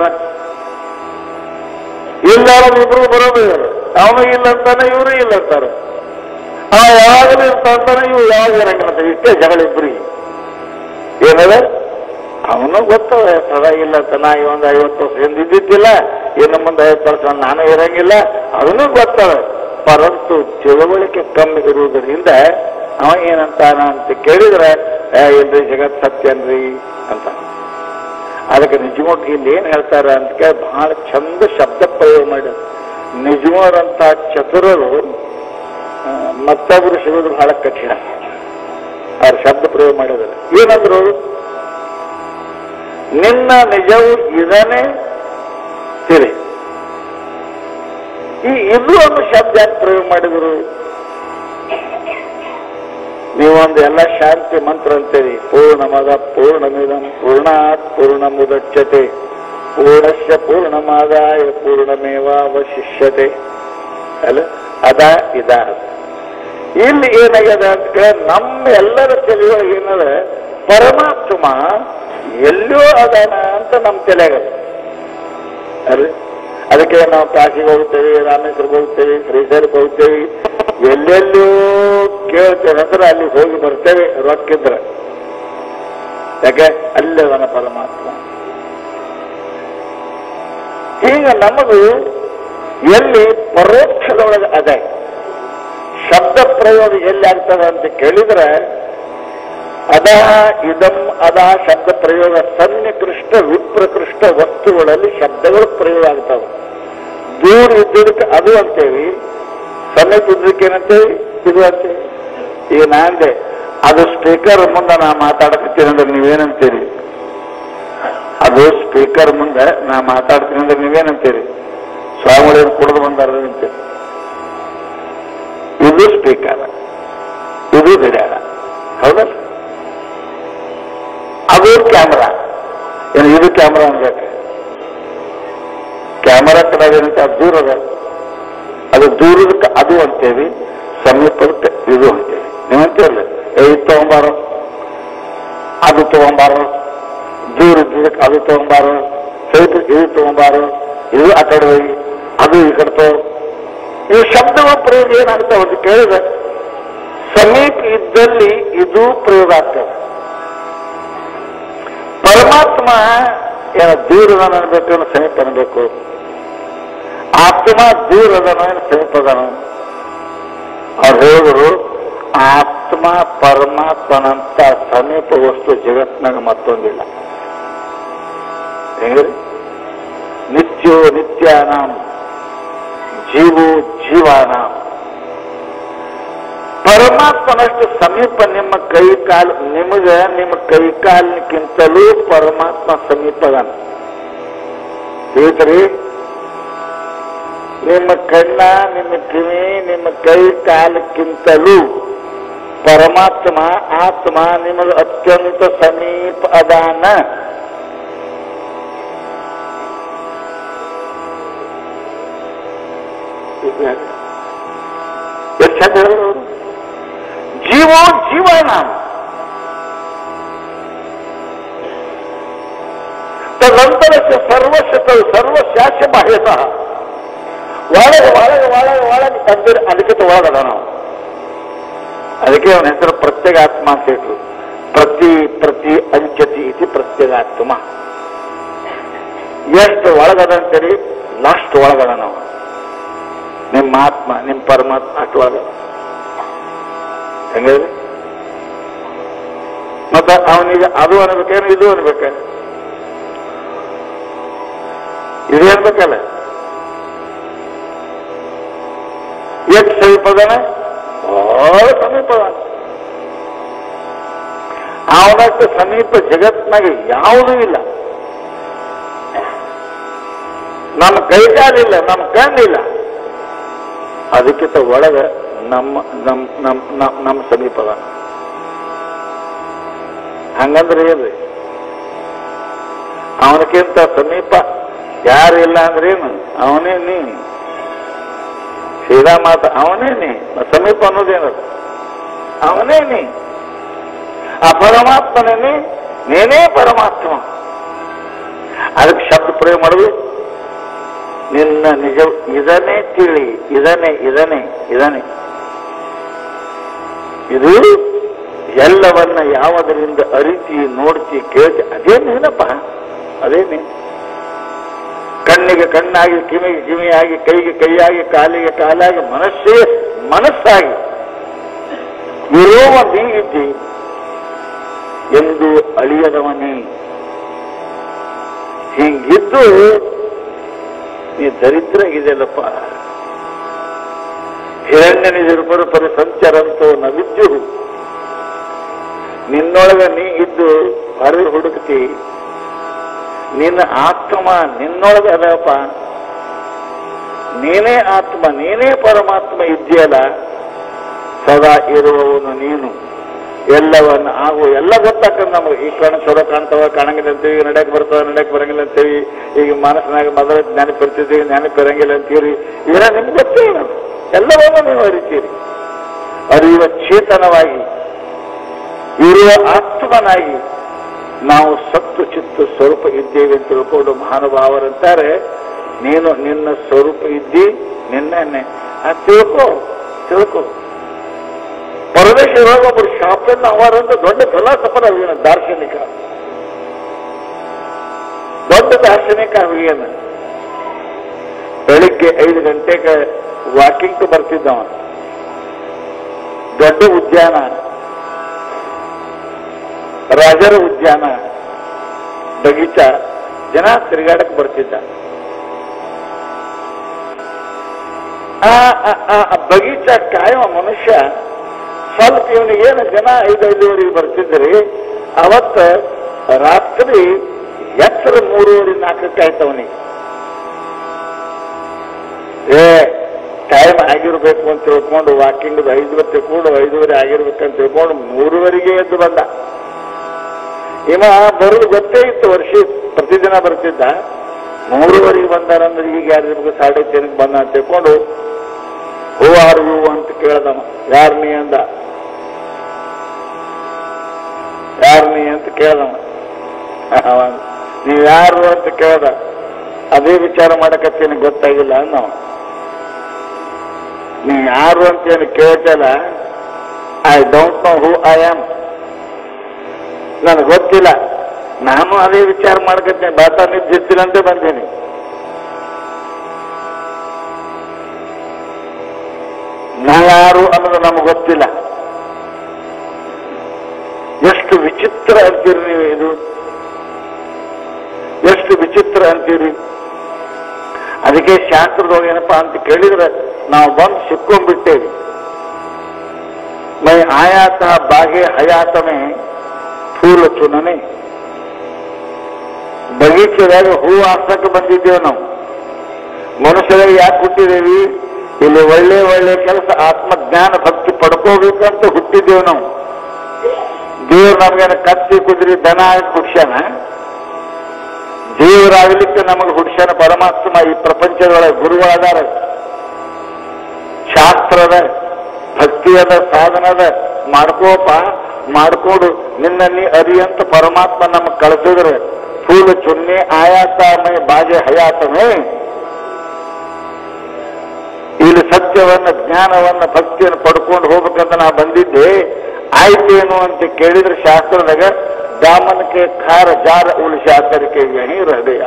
ಇಲ್ಲ ಇಬ್ರು ಬರೋದು ಇವರು ಅವನು ಇಲ್ಲ ಅಂತಾನೆ ಇವರು ಇಲ್ಲ ಅಂತಾರೆ ಅವ ಯಾವಾಗಲೂ ಇರ್ತ ಅಂತಾನೆ ಇವು ಯಾವಾಗ ಇರಂಗಿಲ್ಲ ಅಂತ ಇಷ್ಟೇ ಜಗಳ ಇಬ್ರಿಗೆ ಏನದ ಅವನು ಗೊತ್ತವ ಸದಾ ಇಲ್ಲ ಅಂತ ನಾ ಈ ಒಂದು ಐವತ್ತು ವರ್ಷ ಹಿಂದೆ ಇದ್ದಿದ್ದಿಲ್ಲ ಇನ್ನು ಮುಂದೆ ಐವತ್ತು ವರ್ಷ ನಾನು ಇರಂಗಿಲ್ಲ ಅದನ್ನು ಗೊತ್ತವ ಪರಂತು ತಿಳುವಳಿಕೆ ಕಮ್ಮಿ ಇರುವುದರಿಂದ ಅವ ಏನಂತಾನ ಅಂತ ಕೇಳಿದ್ರೆ ಏ, ಇಲ್ರಿ ಜಗತ್ ಸತ್ಯನ್ರಿ ಅಂತ ಅದಕ್ಕೆ ನಿಜವಾಗಿ ಇಲ್ಲಿ ಏನ್ ಹೇಳ್ತಾರೆ ಅಂತ ಕೇಳಿ ಬಹಳ ಚಂದ ಶಬ್ದ ಪ್ರಯೋಗ ಮಾಡಿ ನಿಜವಾದಂತ ಚತುರರು ಆ, ಮತ್ತೊಬ್ಬರು ಸಿಗೋದು ಬಹಳ ಕಠಿಣ ಅವ್ರ ಶಬ್ದ ಪ್ರಯೋಗ ಮಾಡಿದ್ದಾರೆ ಏನಂದ್ರು ಅವ್ರು? ನಿನ್ನ ನಿಜವು ಇದನ್ನೇ ತಿಳಿ ಈ ಇದು ಒಂದು ಶಬ್ದ ಯಾಕೆ ಪ್ರಯೋಗ ಮಾಡಿದ್ರು ನೀವೊಂದು ಎಲ್ಲ ಶಾಂತಿ ಮಂತ್ರ ಅಂತೀರಿ ಪೂರ್ಣಮದ ಪೂರ್ಣಮಿದಂ ಪೂರ್ಣಾತ್ ಪೂರ್ಣ ಮುದಚ್ಚತೆ ಪೂರ್ಣಶ್ಯ ಪೂರ್ಣಮಾದಾಯ ಪೂರ್ಣಮೇವಾವಶಿಷ್ಯತೆ ಅಲ್ಲ ಅದ ಇದ ಇಲ್ಲಿ ಏನಾಗ್ಯದ ಅಂತ ಕೇಳಿ ನಮ್ಮ ಎಲ್ಲರ ತಲೆಯೊಳಗೆ ಏನದ ಪರಮಾತ್ಮ ಎಲ್ಲೋ ಅದಾನ ಅಂತ ನಮ್ಮ ತಲೆಯಾಗದ ಅಲ್ರಿ ಅದಕ್ಕೆ ನಾವು ಕಾಶಿಗೆ ಹೋಗ್ತೇವೆ ರಾಮೇಶ್ವರಕ್ಕೆ ಹೋಗ್ತೇವೆ ಶ್ರೀಶೈಲಕ್ಕೆ ಹೋಗ್ತೇವೆ ಎಲ್ಲೆಲ್ಲೋ ಕೇಳ್ತೇವೆ ಅಂದ್ರೆ ಅಲ್ಲಿ ಹೋಗಿ ಬರ್ತೇವೆ ರೊಕ್ಕಿದ್ರೆ ಯಾಕೆ ಅಲ್ಲದನ ಪರಮಾತ್ಮ ಈಗ ನಮಗೂ ಎಲ್ಲಿ ಪರೋಕ್ಷದೊಳಗೆ ಅದೇ ಶಬ್ದ ಪ್ರಯೋಗ ಎಲ್ಲಿ ಆಗ್ತದೆ ಅಂತ ಕೇಳಿದ್ರೆ ಅದ ಇದಂ ಅದ ಶಬ್ದ ಪ್ರಯೋಗ ಸನ್ನಿಕೃಷ್ಟ ವಿಪ್ರಕೃಷ್ಟ ವಸ್ತುಗಳಲ್ಲಿ ಶಬ್ದಗಳು ಪ್ರಯೋಗ ಆಗ್ತಾವೆ ದೂರ ಇದ್ದದಕ್ಕೆ ಅದು ಅಂತೇವಿ ಸಮೀಪ ಇದ್ದದಕ್ಕೆ ಏನಂತೇವಿ ಇದು ಅಂತೇವಿ ಈಗ ನಾಂದೆ ಅದು ಸ್ಪೀಕರ್ ಮುಂದೆ ನಾ ಮಾತಾಡಕತ್ತೀನಿ ಅಂದ್ರೆ ನೀವೇನಂತೀರಿ ಅದು ಸ್ಪೀಕರ್ ಮುಂದೆ ನಾ ಮಾತಾಡ್ತೀನಿ ಅಂದ್ರೆ ನೀವೇನಂತೀರಿ ಸ್ವಾಮಿಗಳೇನು ಕುಡಿದು ಬಂದಾರ ಅಂತೀರಿ ಇದು ಸ್ಪೀಕರ್ ಇದು ಗಡಿಯಾರ ಹೌದಲ್ಲ ಅದು ಕ್ಯಾಮ್ರಾ ಏನು ಇದು ಕ್ಯಾಮ್ರಾ ಅನ್ಬೇಕು ಕ್ಯಾಮರಾ ಕಡೆ ಏನಂತ ಅದು ದೂರ ಅದ ಅದು ದೂರದಕ್ಕೆ ಅದು ಅಂತೇವಿ ಸಮೀಪದಕ್ಕೆ ಇದು ಅಂತೇವಿ ನೀವಂತೀರಲ್ಲ ಏ ಇದು ತಗೊಂಬಾರೋ ಅದು ತಗೊಂಬಾರೋ ದೂರ ಇದ್ದದಕ್ಕೆ ಅದು ತಗೊಂಬಾರೋ ಸೈತ ಇದು ತಗೊಂಬಾರೋ ಇದು ಆ ಕಡೆ ಹೋಗಿ ಅದು ಈ ಕಡೆ ತಗೋ ಈ ಶಬ್ದಗಳ ಪ್ರಯೋಗ ಏನಾಗ್ತಾವ ಅಂತ ಕೇಳಿದ್ರೆ ಸಮೀಪ ಇದ್ದಲ್ಲಿ ಇದು ಪ್ರಯೋಗ ಆಗ್ತದೆ ಪರಮಾತ್ಮ ಏನ ದೂರದ ಅನ್ಬೇಕು ಏನೋ ಸಮೀಪ ಅನ್ಬೇಕು ಆತ್ಮ ದೂರದನ ಏನು ಸಮೀಪ ಅದಾನ ಅವ್ರು ಹೇಳಿದ್ರು ಆತ್ಮ ಪರಮಾತ್ಮನಂತ ಸಮೀಪ ವಸ್ತು ಜಗತ್ನಾಗ ಮತ್ತೊಂದಿಲ್ಲ ಹೆಂಗ್ರಿ ನಿತ್ಯೋ ನಿತ್ಯಾನಾಂ ಜೀವೋ ಜೀವಾನ ಪರಮಾತ್ಮನಷ್ಟು ಸಮೀಪ ನಿಮ್ಮ ಕೈ ಕಾಲು ನಿಮಗೆ ನಿಮ್ಮ ಕೈ ಕಾಲಿನಕ್ಕಿಂತಲೂ ಪರಮಾತ್ಮ ಸಮೀಪ ಅದಾನ ತಿಳಿದ್ರಿ ನಿಮ್ಮ ಕಣ್ಣ ನಿಮ್ಮ ಕಿವಿ ನಿಮ್ಮ ಕೈ ಕಾಲಕ್ಕಿಂತಲೂ ಪರಮಾತ್ಮ ಆತ್ಮ ನಿಮಗೆ ಅತ್ಯಂತ ಸಮೀಪ ಅದಾನ ಎಷ್ಟು ಚಂದ ಹೇಳಿದ್ರು ಅವ್ರು? ಜೀವೋ ಜೀವನ ತದನಂತರ ಸರ್ವಶತ ಸರ್ವಶಾಸ್ಯ ಬಾಹ್ಯತಃ ಒಳಗೆ ಒಳಗೆ ಒಳಗೆ ಒಳಗೆ ಅಂದ್ರೆ ಅದಕ್ಕಿಂತ ಒಳಗದ ನಾವು ಅದಕ್ಕೆ ಅವನ ಹೆಸರು ಪ್ರತ್ಯೇಗಾತ್ಮ ಅಂತ ಇಟ್ರು ಪ್ರತಿ ಪ್ರತಿ ಅಂಚತಿ ಇತಿ ಪ್ರತ್ಯೇಗಾತ್ಮ ಎಷ್ಟು ಒಳಗದ ಅಂತೇಳಿ ಲಾಸ್ಟ್ ಒಳಗದ ನಾವು ನಿಮ್ಮ ಆತ್ಮ ನಿಮ್ಮ ಪರಮಾತ್ಮ ಅಷ್ಟು ಒಳಗದ ಹೆಂಗಿದೆ ಮತ್ತ ಅವನಿಗೆ ಅದು ಅನ್ಬೇಕೇನು ಇದು ಅನ್ಬೇಕ ಇದು ಅನ್ಬೇಕಲ್ಲ ಎಷ್ಟು ಸಮೀಪದನ ಬಹಳ ಸಮೀಪದ ಅವನಷ್ಟು ಸಮೀಪ ಜಗತ್ನಾಗ ಯಾವುದೂ ಇಲ್ಲ ನಮ್ಮ ಕೈಕಾಲಿಲ್ಲ ನಮ್ಮ ಕಣ್ಣಿಲ್ಲ ಅದಕ್ಕಿಂತ ಒಳಗ ನಮ್ಮ ನಮ್ಮ ನಮ್ಮ ನಮ್ಮ ನಮ್ಮ ಸಮೀಪ ಅದಾನ ಹಂಗಂದ್ರೆ ಏನ್ರಿ ಅವನಕ್ಕಿಂತ ಸಮೀಪ ಯಾರು ಇಲ್ಲ ಅಂದ್ರೇನು ಅವನೇ ನೀ ಸೀದಾ ಮಾತ ಅವನೇ ನೀ ಸಮೀಪ ಅನ್ನೋದೇನದು ಅವನೇ ನೀ ಆ ಪರಮಾತ್ಮನೇ ನೀ, ನೀನೇ ಪರಮಾತ್ಮ ಅದಕ್ಕೆ ಶಬ್ದ ಪ್ರಯೋಗ ಮಾಡುದು ನಿನ್ನ ನಿಜ ಇದನ್ನೇ ತಿಳಿ ಇದನ್ನೇ ಇದನ್ನೇ ಇದನ್ನೇ ಇದು ಎಲ್ಲವನ್ನ ಯಾವುದರಿಂದ ಅರಿತಿ ನೋಡ್ತಿ ಕೇಳ್ತಿ ಅದೇ ನೀನಪ್ಪ ಅದೇ ನೀ ಕಣ್ಣಿಗೆ ಕಣ್ಣಾಗಿ ಕಿವಿಗೆ ಕಿವಿಯಾಗಿ ಕೈಗೆ ಕೈಯಾಗಿ ಕಾಲಿಗೆ ಕಾಲಾಗಿ ಮನಸ್ಸೇ ಮನಸ್ಸಾಗಿ ಇರುವ ನೀ ಇದ್ದಿ ಎಂದು ಅಳಿಯದವನೇ ಹಿಂಗಿದ್ದು ನೀ ದರಿದ್ರ ಇದೆಯಲ್ಲಪ್ಪ ಹಿರಣ್ಯನಿದಿರ್ಬರು ಪರಿ ಸಂಚರಂತೋ ನವಿದ್ಯು ನಿನ್ನೊಳಗ ನೀ ಇದ್ದು ಹೊರ ಹುಡುಕ್ತಿ ನಿನ್ನ ಆತ್ಮ ನಿನ್ನೊಳಗೆ ಅದಪ್ಪ ನೀನೇ ಆತ್ಮ ನೀನೇ ಪರಮಾತ್ಮ ಇದೆಯಲ್ಲ ಸದಾ ಇರುವವನು ನೀನು ಎಲ್ಲವನ್ನ ಆಗು ಎಲ್ಲ ಗೊತ್ತಾಗ್ತದೆ ನಮಗೆ ಈ ಕಣ ಚಲೋ ಕಾಣ್ತವ ಕಾಣಂಗಿಲ್ಲ ಅಂತೀವಿ ನಡೆಯಕ್ ಬರ್ತವ ನಡೆಯಕ್ ಬರಂಗಿಲ್ಲ ಅಂತೀವಿ ಈಗ ಮನಸ್ಸಿನಾಗ ಮೊದಲ ನೆನಪು ಇರ್ತಿದ್ದೀವಿ ನೆನಪು ಇರಂಗಿಲ್ಲ ಅಂತೀರಿ ಇದೆಲ್ಲ ನಿಮ್ಗೆ ಗೊತ್ತೇ ಇಲ್ಲ ಎಲ್ಲವನ್ನೂ ನೀವು ಅರಿತೀರಿ ಅರಿಯುವ ಚೇತನವಾಗಿ ಇರುವ ಆತ್ಮನಾಗಿ ನಾವು ಸತ್ತು ಚಿತ್ತು ಸ್ವರೂಪ ಇದ್ದೇವೆ ಅಂತ ತಿಳ್ಕೊಂಡು ಮಹಾನುಭಾವರಂತಾರೆ ನೀನು ನಿನ್ನ ಸ್ವರೂಪ ಇದ್ದಿ ನಿನ್ನೆ ಆ ತಿಳ್ಕೊ ತಿಳ್ಕೊ ಪರಮೇಶ್ವರ ಒಬ್ಬರು ಶಾಪನ್ನ ಅವರಂತ ದೊಡ್ಡ ಫಲಾಸಫರ ಅವಿಯನ ದಾರ್ಶನಿಕ ದೊಡ್ಡ ದಾರ್ಶನಿಕ ಅವಿಯನ ಬೆಳಿಗ್ಗೆ ಐದು ಗಂಟೆಗೆ ವಾಕಿಂಗ್ ಬರ್ತಿದ್ದವ ದೊಡ್ಡ ಉದ್ಯಾನ ರಾಜರ ಉದ್ಯಾನ ಬಗೀಚ ಜನ ತಿರುಗಾಡಕ್ ಬರ್ತಿದ್ದ ಆ ಆ- ಆ- ಆ ಬಗೀಚ ಕಾಯುವ ಮನುಷ್ಯ ಸ್ವಲ್ಪ ಇವನಿಗೆ ಏನು ಜನ ಐದು ಐದುವರೆಗೆ ಬರ್ತಿದ್ರಿ ಅವತ್ತ ರಾತ್ರಿ ಎತ್ತರ ಮೂರುವರೆ ನಾಲ್ಕಕ್ಕೆ ಆಯ್ತು ಅವನಿಗೆ ಏ ಟೈಮ್ ಆಗಿರ್ಬೇಕು ಅಂತ ತಿಳ್ಕೊಂಡು ವಾಕಿಂಗ್ ಐದು ತಿಳ್ಕೊಂಡು ಐದುವರೆ ಆಗಿರ್ಬೇಕಂತ ತಿಳ್ಕೊಂಡು ಮೂರುವರೆಗೆ ಎದ್ದು ಬಂದ ಇವ ಬರೋದು ಗೊತ್ತೇ ಇತ್ತು ವರ್ಷ ಪ್ರತಿದಿನ ಬರ್ತಿದ್ದ ಮೂರುವರೆಗೆ ಬಂದಾರಂದ್ರೆ ಈಗ ಯಾರಿರ್ಬೇಕು ಸಾಡೆ ಜನಕ್ಕೆ ಬಂದ ಅಂತ ತಿಳ್ಕೊಂಡು ಹೂ ಆರ್ ಹೂ ಅಂತ ಕೇಳ್ದವ ಯಾರ್ ನೀ ಅಂದ ಯಾರ್ ನೀ ಅಂತ ಕೇಳ್ದವ ಅವ, ನೀವ್ ಯಾರು ಅಂತ ಕೇಳ್ದ ಅದೇ ವಿಚಾರ ಮಾಡಕತ್ತೀನಿ ಗೊತ್ತಾಗಿಲ್ಲ ಅನ್ನವ ನೀ ಯಾರು ಅಂತ ಏನು ಕೇಳ್ತಲ್ಲ I don't know who I am ನನಗೆ ಗೊತ್ತಿಲ್ಲ ನಾನು ಅದೇ ವಿಚಾರ ಮಾಡ್ಕತ್ತೀನಿ ಬಾತ ನಿದ್ದಿತ್ತಿಲ್ಲ ಅಂತ ಬಂದೀನಿ ನಾ ಯಾರು ಅನ್ನೋದು ನಮಗೆ ಗೊತ್ತಿಲ್ಲ ಎಷ್ಟು ವಿಚಿತ್ರ ಅಂತೀರಿ ನೀವು ಇದು ಎಷ್ಟು ವಿಚಿತ್ರ ಅಂತೀರಿ ಅದಕ್ಕೆ ಶಾಸ್ತ್ರದೊಳಗೆ ಏನಪ್ಪಾ ಅಂತ ಕೇಳಿದ್ರೆ ನಾವು ಬಂದು ಸಿಕ್ಕೊಂಡ್ಬಿಟ್ಟೇವಿ ಮೈ ಆಯಾತ ಬಾಗೆ ಹಯಾತನೇ ಫೂಲ ಚುನನೆ ಬಗೀಚದಾಗ ಹೂ ಹಾಸಕ್ಕೆ ಬಂದಿದ್ದೇವೆ ನಾವು ಮನುಷ್ಯರಾಗಿ ಯಾಕೆ ಹುಟ್ಟಿದೇವಿ ಇಲ್ಲಿ ಒಳ್ಳೆ ಒಳ್ಳೆ ಕೆಲಸ ಆತ್ಮಜ್ಞಾನ ಭಕ್ತಿ ಪಡ್ಕೋಬೇಕಂತ ಹುಟ್ಟಿದ್ದೇವೆ ನಾವು ದೇವ್ರು ನಮಗೇನ ಕತ್ತಿ ಕುದುರಿ ದನ ಆಗಿ ಹುಡ್ಸ್ಯಾನ ದೇವರಾಗಲಿಕ್ಕೆ ನಮಗೆ ಹುಡ್ಸ್ಯಾನ ಪರಮಾತ್ಮ ಈ ಪ್ರಪಂಚದೊಳಗೆ ಗುರುಗಳಾದಾರ ಶಾಸ್ತ್ರದ ಭಕ್ತಿಯದ ಸಾಧನದ ಮಾಡ್ಕೋಪ ಮಾಡ್ಕೊಂಡು ನಿನ್ನ ನೀ ಅರಿಯಂತ ಪರಮಾತ್ಮ ನಮಗೆ ಕಳಿಸಿದ್ರೆ ಫೂಲ ಚುನ್ನಿ ಆಯಾತಮೇ ಬಾಜೆ ಹಯಾತಮೇ ಇಲ್ಲಿ ಸತ್ಯವನ್ನ ಜ್ಞಾನವನ್ನ ಭಕ್ತಿಯನ್ನು ಪಡ್ಕೊಂಡು ಹೋಗ್ಬೇಕಂತ ನಾ ಬಂದಿದ್ದೆ ಆಯ್ತೇನು ಅಂತ ಕೇಳಿದ್ರೆ ಶಾಸ್ತ್ರದಾಗ ದಾಮನಕ್ಕೆ ಖಾರ ಜಾರ ಉಳಿಸಿ ಆತರಿಕೆ ಯಹಿ ಹೃದಯ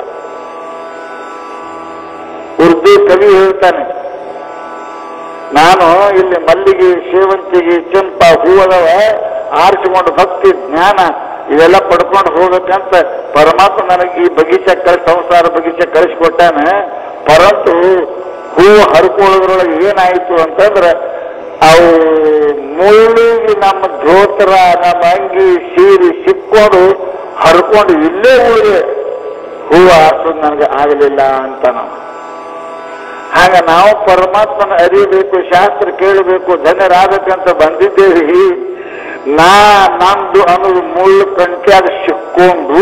ಉರ್ದು ಕವಿ ಹೇಳ್ತಾನೆ ನಾನು ಇಲ್ಲಿ ಮಲ್ಲಿಗೆ ಸೇವಂತಿಗೆ ಚಂಪ ಹೂವದವ ಆರಿಸಿಕೊಂಡು ಭಕ್ತಿ ಜ್ಞಾನ ಇವೆಲ್ಲ ಪಡ್ಕೊಂಡು ಹೋಗ್ಬೇಕಂತ ಪರಮಾತ್ಮ ನನಗೆ ಈ ಬಗೀಚೆ ಕಳಿಸಿ ಸಂಸಾರ ಬಗೀಚೆ ಕಳಿಸ್ಕೊಟ್ಟಾನ ಪರಂತು ಹೂವು ಹರ್ಕೊಳ್ಳೋದ್ರೊಳಗೆ ಏನಾಯ್ತು ಅಂತಂದ್ರೆ ಅವು ಮುಳ್ಳಿಗೆ ನಮ್ಮ ಧೋತ್ರ ನಮ್ಮ ಅಂಗಿ ಸೀರೆ ಸಿಕ್ಕೊಂಡು ಹರ್ಕೊಂಡು ಇಲ್ಲೇ ಉಳಿದೆ ಹೂವು ಹಾಸೋದು ನನಗೆ ಆಗಲಿಲ್ಲ ಅಂತ ನಾವು ಹಾಗ ನಾವು ಪರಮಾತ್ಮನ ಅರಿಯಬೇಕು ಶಾಸ್ತ್ರ ಕೇಳಬೇಕು ಧನ್ಯರಾಗಬೇಕಂತ ಬಂದಿದ್ದೇವೆ ನಾ ನಂದು ಅನ್ನೋದು ಮುಳ್ಳು ಕಂಟ್ಯಾಗ ಸಿಕ್ಕೊಂಡು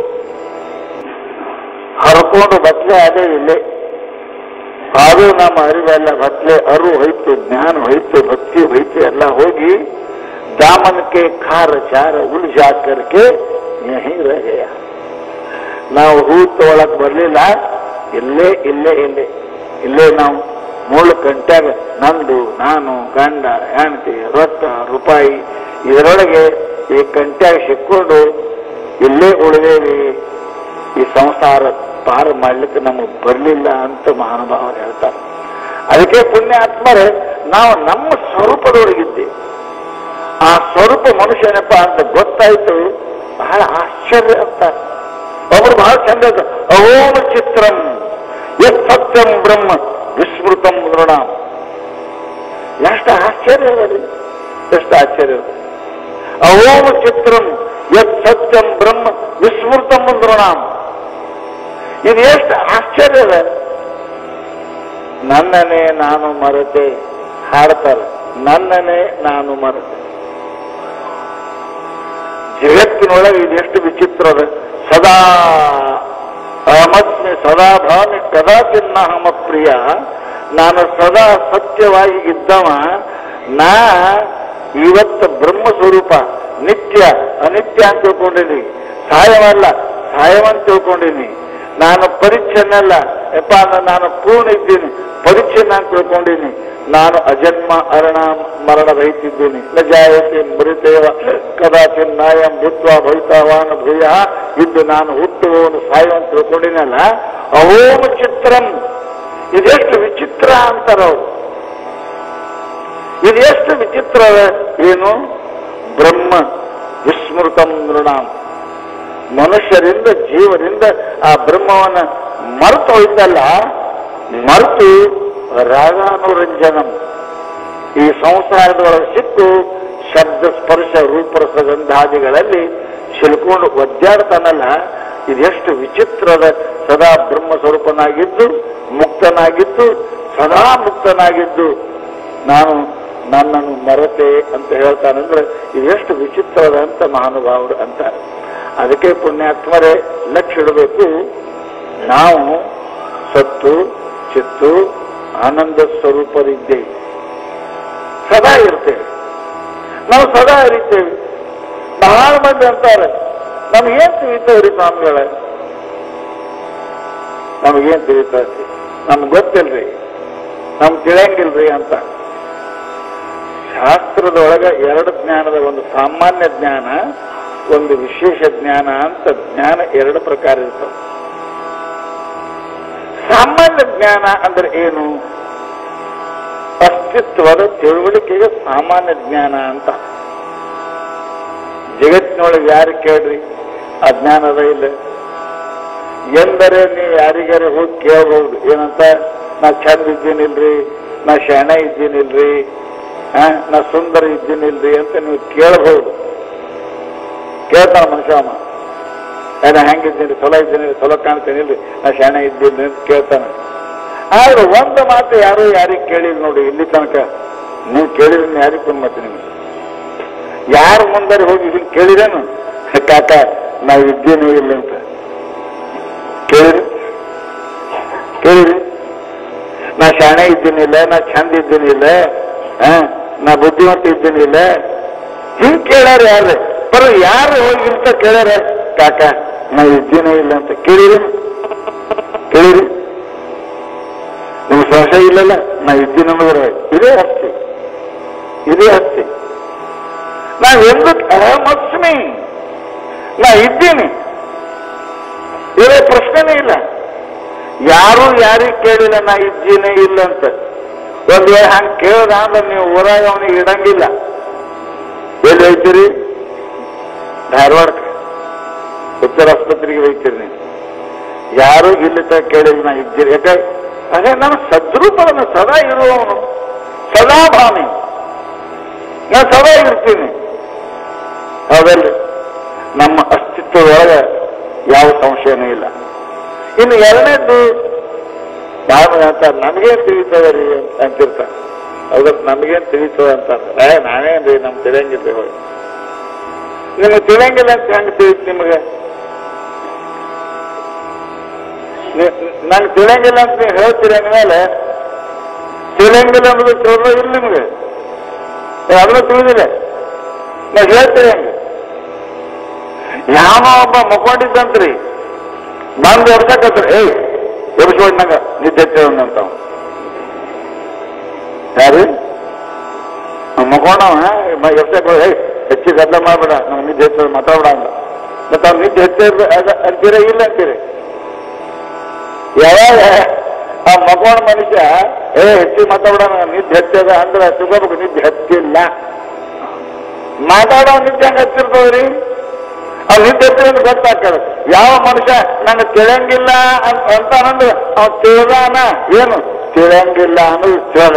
ಹರ್ಕೊಂಡು ಬಟ್ಲೆ ಅದೇ ಇಲ್ಲೇ ಅದು ನಮ್ಮ ಅರಿವೆಲ್ಲ ಬಟ್ಲೆ ಅರು ಹೋಯ್ತು ಜ್ಞಾನ ಹೋಯ್ತು ಭಕ್ತಿ ಹೋಯ್ತು ಎಲ್ಲ ಹೋಗಿ दामन के खार चार उलझा करके यहीं रह गया ನಾವು ಹೂ ತಗೊಳಕ್ ಬರ್ಲಿಲ್ಲ ಇಲ್ಲೇ ಇಲ್ಲೇ ಇಲ್ಲೇ ಇಲ್ಲೇ ನಾವು ಮೂಳು ಗಂಟ್ಯಾಗ ನಂದು ನಾನು ಗಂಡ ಹೆಂಡತಿ ರೊಕ್ಕ ರೂಪಾಯಿ ಇದರೊಳಗೆ ಈ ಕಂಟ್ಯಾಗ ಸಿಕ್ಕೊಂಡು ಇಲ್ಲೇ ಉಳಿದೇವಿ ಈ ಸಂಸಾರ ಪಾರ ಮಾಡ್ಲಿಕ್ಕೆ ನಮಗೆ ಬರಲಿಲ್ಲ ಅಂತ ಮಹಾನುಭಾವರು ಹೇಳ್ತಾರೆ ಅದಕ್ಕೆ ಪುಣ್ಯಾತ್ಮರೇ ನಾವು ನಮ್ಮ ಸ್ವರೂಪದೊಳಗಿದ್ದೇವೆ ಆ ಸ್ವರೂಪ ಮನುಷ್ಯನಪ್ಪ ಅಂತ ಗೊತ್ತಾಯ್ತು ಬಹಳ ಆಶ್ಚರ್ಯ ಅಂತ ಒಬ್ರು ಬಹಳ ಚಂದ ಹೇಳ್ತಾರೆ, ಅಹೋಮ ಚಿತ್ರಂ ಯತ್ ಸತ್ಯಂ ಬ್ರಹ್ಮ ವಿಸ್ಮೃತಂ ನೃಣಾಂ ಎಷ್ಟು ಆಶ್ಚರ್ಯ ಅದ ರೀ ಎಷ್ಟು ಆಶ್ಚರ್ಯ ಅದ. ಅಹೋಮ ಚಿತ್ರಂ ಯತ್ ಸತ್ಯಂ ಬ್ರಹ್ಮ ವಿಸ್ಮೃತಂ ನೃಣಾಂ ಇದು ಎಷ್ಟು ಆಶ್ಚರ್ಯ ಅದ ನನ್ನನೇ ನಾನು ಮರೆತೆ ಹಾಡ್ತಾರೆ ನನ್ನನೇ ನಾನು ಮರೆತೆ ಜಗತ್ತಿನೊಳಗೆ ಇದೆಷ್ಟು ವಿಚಿತ್ರ ಅದ ಸದಾ ಅಹಮಸ್ಮಿ ಸದಾ ಭಾಮಿ ಕದಾಚಿನ್ನ ಅಹಮ ಪ್ರಿಯ ನಾನು ಸದಾ ಸತ್ಯವಾಗಿ ಇದ್ದವ ನಾ ಇವತ್ತು ಬ್ರಹ್ಮ ಸ್ವರೂಪ ನಿತ್ಯ ಅನಿತ್ಯ ಅಂತ ತಿಳ್ಕೊಂಡಿನಿ ಸಾಯವಲ್ಲ ಸಾಯವಂತ ತಿಳ್ಕೊಂಡಿನಿ ನಾನು ಪರಿಚ್ಛನ್ನ ಅಲ್ಲ ಯಪ್ಪ ನಾನು ಪೂರ್ಣ ಇದ್ದೀನಿ ಪರಿಚ್ಛನ್ನ ಅಂತ ತಿಳ್ಕೊಂಡಿನಿ ನಾನು ಅಜನ್ಮ ಅರಣ ಮರಣ ರಹಿತಿದ್ದೀನಿ ನ ಜಾಯತೆ ಮೃತೇವ ಕದಾಚಿನ್ ನಾಯಂ ಭೂತ್ವ ಭವಿತಾವಾನ ಭೂಯ ಇದ್ದು ನಾನು ಹುಟ್ಟುವವನು ಸಾಯುವಂತ ತಿಳ್ಕೊಂಡಿನಲ್ಲ ಅಹೋಮ ಚಿತ್ರಂ ಇದೆಷ್ಟು ವಿಚಿತ್ರ ಅಂತಾರ ಅವರು ಇದೆಷ್ಟು ವಿಚಿತ್ರ ಅದ? ಏನು ಬ್ರಹ್ಮ ವಿಸ್ಮೃತಂ ನೃಣಾಂ ಮನುಷ್ಯರಿಂದ ಜೀವರಿಂದ ಆ ಬ್ರಹ್ಮವನ್ನ ಮರೆತು ಹೋಯ್ತಲ್ಲ ಮರೆತು ರಾಗಾನುರಂಜನಂ ಈ ಸಂಸಾರದೊಳಗೆ ಸಿಕ್ಕು ಶಬ್ದ ಸ್ಪರ್ಶ ರೂಪರಸ ಗಂಧಾದಿಗಳಲ್ಲಿ ಸಿಲ್ಕೊಂಡು ಒದ್ದಾಡ್ತಾನಲ್ಲ ಇದೆಷ್ಟು ವಿಚಿತ್ರದ ಸದಾ ಬ್ರಹ್ಮ ಸ್ವರೂಪನಾಗಿದ್ದು ಮುಕ್ತನಾಗಿದ್ದು ಸದಾ ಮುಕ್ತನಾಗಿದ್ದು ನಾನು ನನ್ನನ್ನು ಮರೆತೆ ಅಂತ ಹೇಳ್ತಾನಂದ್ರೆ ಇದೆಷ್ಟು ವಿಚಿತ್ರದ ಅಂತ ಮಹಾನುಭಾವರು ಅಂತಾರೆ ಅದಕ್ಕೆ ಪುಣ್ಯಾತ್ಮರೇ ಲಕ್ಷ್ಯ ಇಡಬೇಕು ನಾವು ಸತ್ತು ಚಿತ್ತು ಆನಂದ ಸ್ವರೂಪರಿದ್ದೇವೆ ಸದಾ ಇರ್ತೇವೆ ನಾವು ಸದಾ ಇರ್ತೇವೆ ಬಹಳ ಮಂದಿ ಅಂತಾರೆ ನಮಗೇನ್ ತಿಳಿತವ್ರಿ ಸ್ವಾಮಿಗಳ ನಮಗೇನ್ ತಿಳಿತೈತಿ ನಮ್ಗೆ ಗೊತ್ತಿಲ್ರಿ ನಮ್ಗೆ ತಿಳಿಯಂಗಿಲ್ರಿ ಅಂತ ಶಾಸ್ತ್ರದೊಳಗ ಎರಡು ಜ್ಞಾನದ ಒಂದು ಸಾಮಾನ್ಯ ಜ್ಞಾನ ಒಂದು ವಿಶೇಷ ಜ್ಞಾನ ಅಂತ ಜ್ಞಾನ ಎರಡು ಪ್ರಕಾರ ಇರ್ತವೆ ಸಾಮಾನ್ಯ ಜ್ಞಾನ ಅಂದ್ರೆ ಏನು ಅಸ್ತಿತ್ವದ ತಿಳುವಳಿಕೆಗೆ ಸಾಮಾನ್ಯ ಜ್ಞಾನ ಅಂತ ಜಗತ್ತಿನೊಳಗೆ ಯಾರು ಕೇಳ್ರಿ ಆ ಜ್ಞಾನದ ಇಲ್ಲ ಎಂದರೆ ನೀವು ಯಾರಿಗಾರ ಹೋಗಿ ಕೇಳಬಹುದು ಏನಂತ ನಾ ಚಂದ ಇದ್ದೀನಿಲ್ರಿ ನಾ ಶಣ ಇದ್ದೀನಿಲ್ರಿ ಆ, ನಾ ಸುಂದರ ಇದ್ದೀನಿಲ್ರಿ ಅಂತ ನೀವು ಕೇಳಬಹುದು ಕೇಳ್ತಾನ ಮನುಷ್ಯ ಅವ ಏ, ನಾ ಹೆಂಗಿದ್ದೀನಿ ಚಲೋ ಇದ್ದೀನಿ ಚಲೋ ಕಾಣ್ತೇನಿಲ್ರಿ ನಾ ಶಾಣೆ ಇದ್ದೀನಿ ಅಂತ ಕೇಳ್ತಾನೆ ಆದ್ರೆ ಒಂದು ಮಾತು ಯಾರು ಯಾರಿಗೆ ಕೇಳಿದ್ ನೋಡಿ ಇಲ್ಲಿ ತನಕ ನೀವು ಕೇಳಿದ್ರೆ ಯಾರಿಗೆ ಫೋನ್ ಮಾಡ್ತೀನಿ ನಿಮ್ಗೆ ಯಾರು ಮುಂದಾರಿ ಹೋಗಿ ಇದನ್ನ ಕೇಳಿರೇನು ಕಾಕ ನಾವು ಇದ್ದೇನೆ ಇಲ್ಲ ಅಂತ ಕೇಳಿರಿ ಕೇಳಿರಿ ನಾ ಶಾಣೆ ಇದ್ದೀನಿಲ್ಲ ನಾ ಚಂದ ಇದ್ದೀನಿಲ್ಲ ಆ, ನಾ ಬುದ್ಧಿವಂತ ಇದ್ದೀನಿಲ್ಲ ಹಿಂಗ್ ಕೇಳ್ಯಾರ ಯಾರು ಬರ ಯಾರು ಹೋಗಿ ಅಂತ ಕೇಳ್ಯಾರ ಕಾಕ ನಾ ಇದ್ದೀನೇ ಇಲ್ಲ ಅಂತ ಕೇಳಿರಿ ಕೇಳಿರಿ ನಿಮ್ಗೆ ಸಂಶಯ ಇಲ್ಲಲ್ಲ ನಾ ಇದ್ದೀನಿ ಅನ್ನೋದ್ರ ಇದೇ ಹಸ್ತಿ ಇದೇ ಹಸ್ತಿ ನಾವೆಂದು ಅಹಮಸ್ಮಿ ನಾ ಇದ್ದೀನಿ ಇದೇ ಪ್ರಶ್ನೆನೇ ಇಲ್ಲ ಯಾರು ಯಾರಿಗೆ ಕೇಳಿಲ್ಲ ನಾ ಇದ್ದೀನಿ ಇಲ್ಲ ಅಂತ ಒಂದ್ ವೇಳೆ ಹಂಗೆ ಕೇಳ್ದ ಅಂದ್ರೆ ನೀವು ಊರಾಗ ಅವನಿಗೆ ಇಡಂಗಿಲ್ಲ ಎಲ್ಲಿ ಹೋಯ್ತೀರಿ ಧಾರವಾಡಕ್ಕೆ ಉತ್ತರ ಆಸ್ಪತ್ರೆಗೆ ಹೋಯ್ತೀರಿ ನೀವು ಯಾರು ಇಲ್ಲಿ ತನಕ ಕೇಳಿಲ್ಲ ನಾ ಇದ್ದೀರಿ ಯಾಕೆ ಅದೇ ನಾನು ಸದ್ರೂಪವನ್ನು ಸದಾ ಇರುವವನು ಸದಾ ಭಾಮಿ ನಾನು ಸದಾ ಇರ್ತೀನಿ ಹೌದಲ್ರಿ ನಮ್ಮ ಅಸ್ತಿತ್ವದೊಳಗೆ ಯಾವ ಸಂಶಯನೂ ಇಲ್ಲ ಇನ್ನು ಎರಡನೇದ್ದು ಭಾಳ ಮಂದಿ ಅಂತಾರೆ ನಮಗೇನ್ ತಿಳಿತದ ರೀ ಅಂತ ಅಂತಿರ್ತಾರೆ ಹೌದ್ರ ನಮಗೇನ್ ತಿಳಿತದ ಅಂತಾರೆ ಏ ನಾವೇನ್ ರೀ ನಮ್ಗೆ ತಿಳಿಯಂಗಿಲ್ಲ ಹೋಗಿ ನಿಮಗೆ ತಿಳಿಯಂಗಿಲ್ಲ ಅಂತ ಹೆಂಗ್ ತಿಳಿತು ನಿಮಗೆ ನಂಗೆ ತಿಳಿಯಂಗಿಲ್ಲ ಅಂತ ನೀವು ಹೇಳ್ತೀರಿ ಅಂದ್ಮೇಲೆ ತಿಳಿಯಂಗಿಲ್ಲ ಅನ್ನೋದು ತಿಳಿದ ಇಲ್ಲ ನಿಮಗೆ ಅದನ್ನು ತಿಳಿದಿಲ್ಲ ನಾ ಹೇಳ್ತೀರಿ ಹಂಗೆ ಯಾವ ಒಬ್ಬ ಮಕ್ಕೊಂಡಿದ್ದಂತ್ರಿ ಬಂದು ಎಬ್ಸಕತ್ರಿ ಏಯ್ ಎಬ್ಸ್ಕೊಡ್ ನಂಗ ನಿದ್ದೆ ಅಂತ ಯಾರು ಮಕ್ಕೊಂಡವ ಎಬ್ಸಕ್ ಏಯ್ ಹೆಚ್ಚು ಗದ್ದಲ ಮಾಡ್ಬೇಡ ನಾವು ನಿದ್ದೆ ಹೆಚ್ಚು ಮಾತಾಡ ಅಂದ ಮತ್ತೆ ಅವ್ನು ನಿದ್ದೆ ಹೆಚ್ಚು ಅಂತೀರ ಇಲ್ಲ ಅಂತೀರಿ ಯಾವಾಗ ಆ ಮಕ್ಕೊಂಡ ಮನುಷ್ಯ ಏ ಹೆಚ್ಚು ಮಾತಾಡ ನಿದ್ದೆ ಹೆಚ್ಚದ ಅಂದ್ರೆ ತಿಳ್ಕೋಬೇಕು ನಿದ್ದೆ ಹೆಚ್ಚಿಲ್ಲ ಮಾತಾಡೋ ನಿದ್ದೆ ಹಂಗ ಹಚ್ಚಿರ್ತದ್ರಿ ಅವ್ನು ನಿದ್ದೆ ಹಚ್ಚಿರ ಅಂತ ಗೊತ್ತಾಗ್ತದೆ ಯಾವ ಮನುಷ್ಯ ನಂಗೆ ತಿಳಿಯಂಗಿಲ್ಲ ಅಂತ ಅಂತಾನಂದ್ರೆ ಅವ್ನು ತಿಳಿದಾನ ಏನು ತಿಳಿಯಂಗಿಲ್ಲ ಅನ್ನೋದು ತಿಳಿದ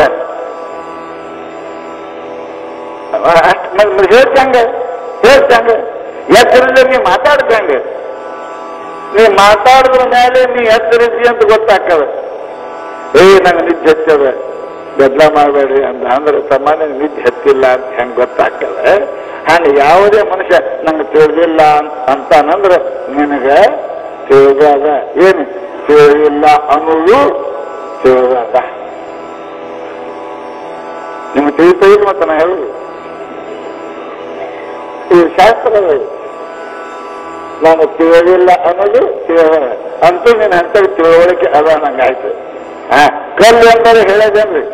ಅಷ್ಟು ಹೇಳ್ತಂಗ ಹೇಳ್ತಂಗ ಎಚ್ಚರಿಲ್ಲ ನೀ ಮಾತಾಡ್ತಂಗ ನೀ ಮಾತಾಡಿದ್ರ ಮೇಲೆ ನೀ ಎಚ್ಚರಿಸಿ ಅಂತ ಗೊತ್ತಾಗ್ತದೆ ಏ ನಂಗೆ ನಿದ್ದೆ ಹಚ್ಚದ ಗದ್ದಲ ಮಾಡಬೇಡ್ರಿ ಅಂತ ಅಂದ್ರೆ ಸಾಮಾನ್ಯ ನಿದ್ದೆ ಹತ್ತಿಲ್ಲ ಅಂತ ಹೆಂಗ್ ಗೊತ್ತಾಗ್ತದೆ ಹಂಗ ಯಾವುದೇ ಮನುಷ್ಯ ನಂಗೆ ತಿಳಿದಿಲ್ಲ ಅಂತಾನಂದ್ರೆ ನಿನಗೆ ತಿಳಿದಾಗ ಏನು ತಿಳಿದಿಲ್ಲ ಅನ್ನೋದು ತಿಳಿದಾಗ ನಿಮ್ಗೆ ತಿಳಿತಾ ಇಲ್ಲ ಮತ್ತೆ ನಾ ಹೇಳುದು ಇದು ಶಾಸ್ತ್ರ ನಾನು ತಿಳಿದಿಲ್ಲ ಅನ್ನೋದು ತಿಳಿದ ಅಂತೂ ನೀನು ಅಂತ ತಿಳುವಳಿಕೆ ಅದ ನಂಗಾಯ್ತು ಹಾ ಕಲ್ಲು ಎಂದರೆ ಹೇಳೋದೇನ್ರಿ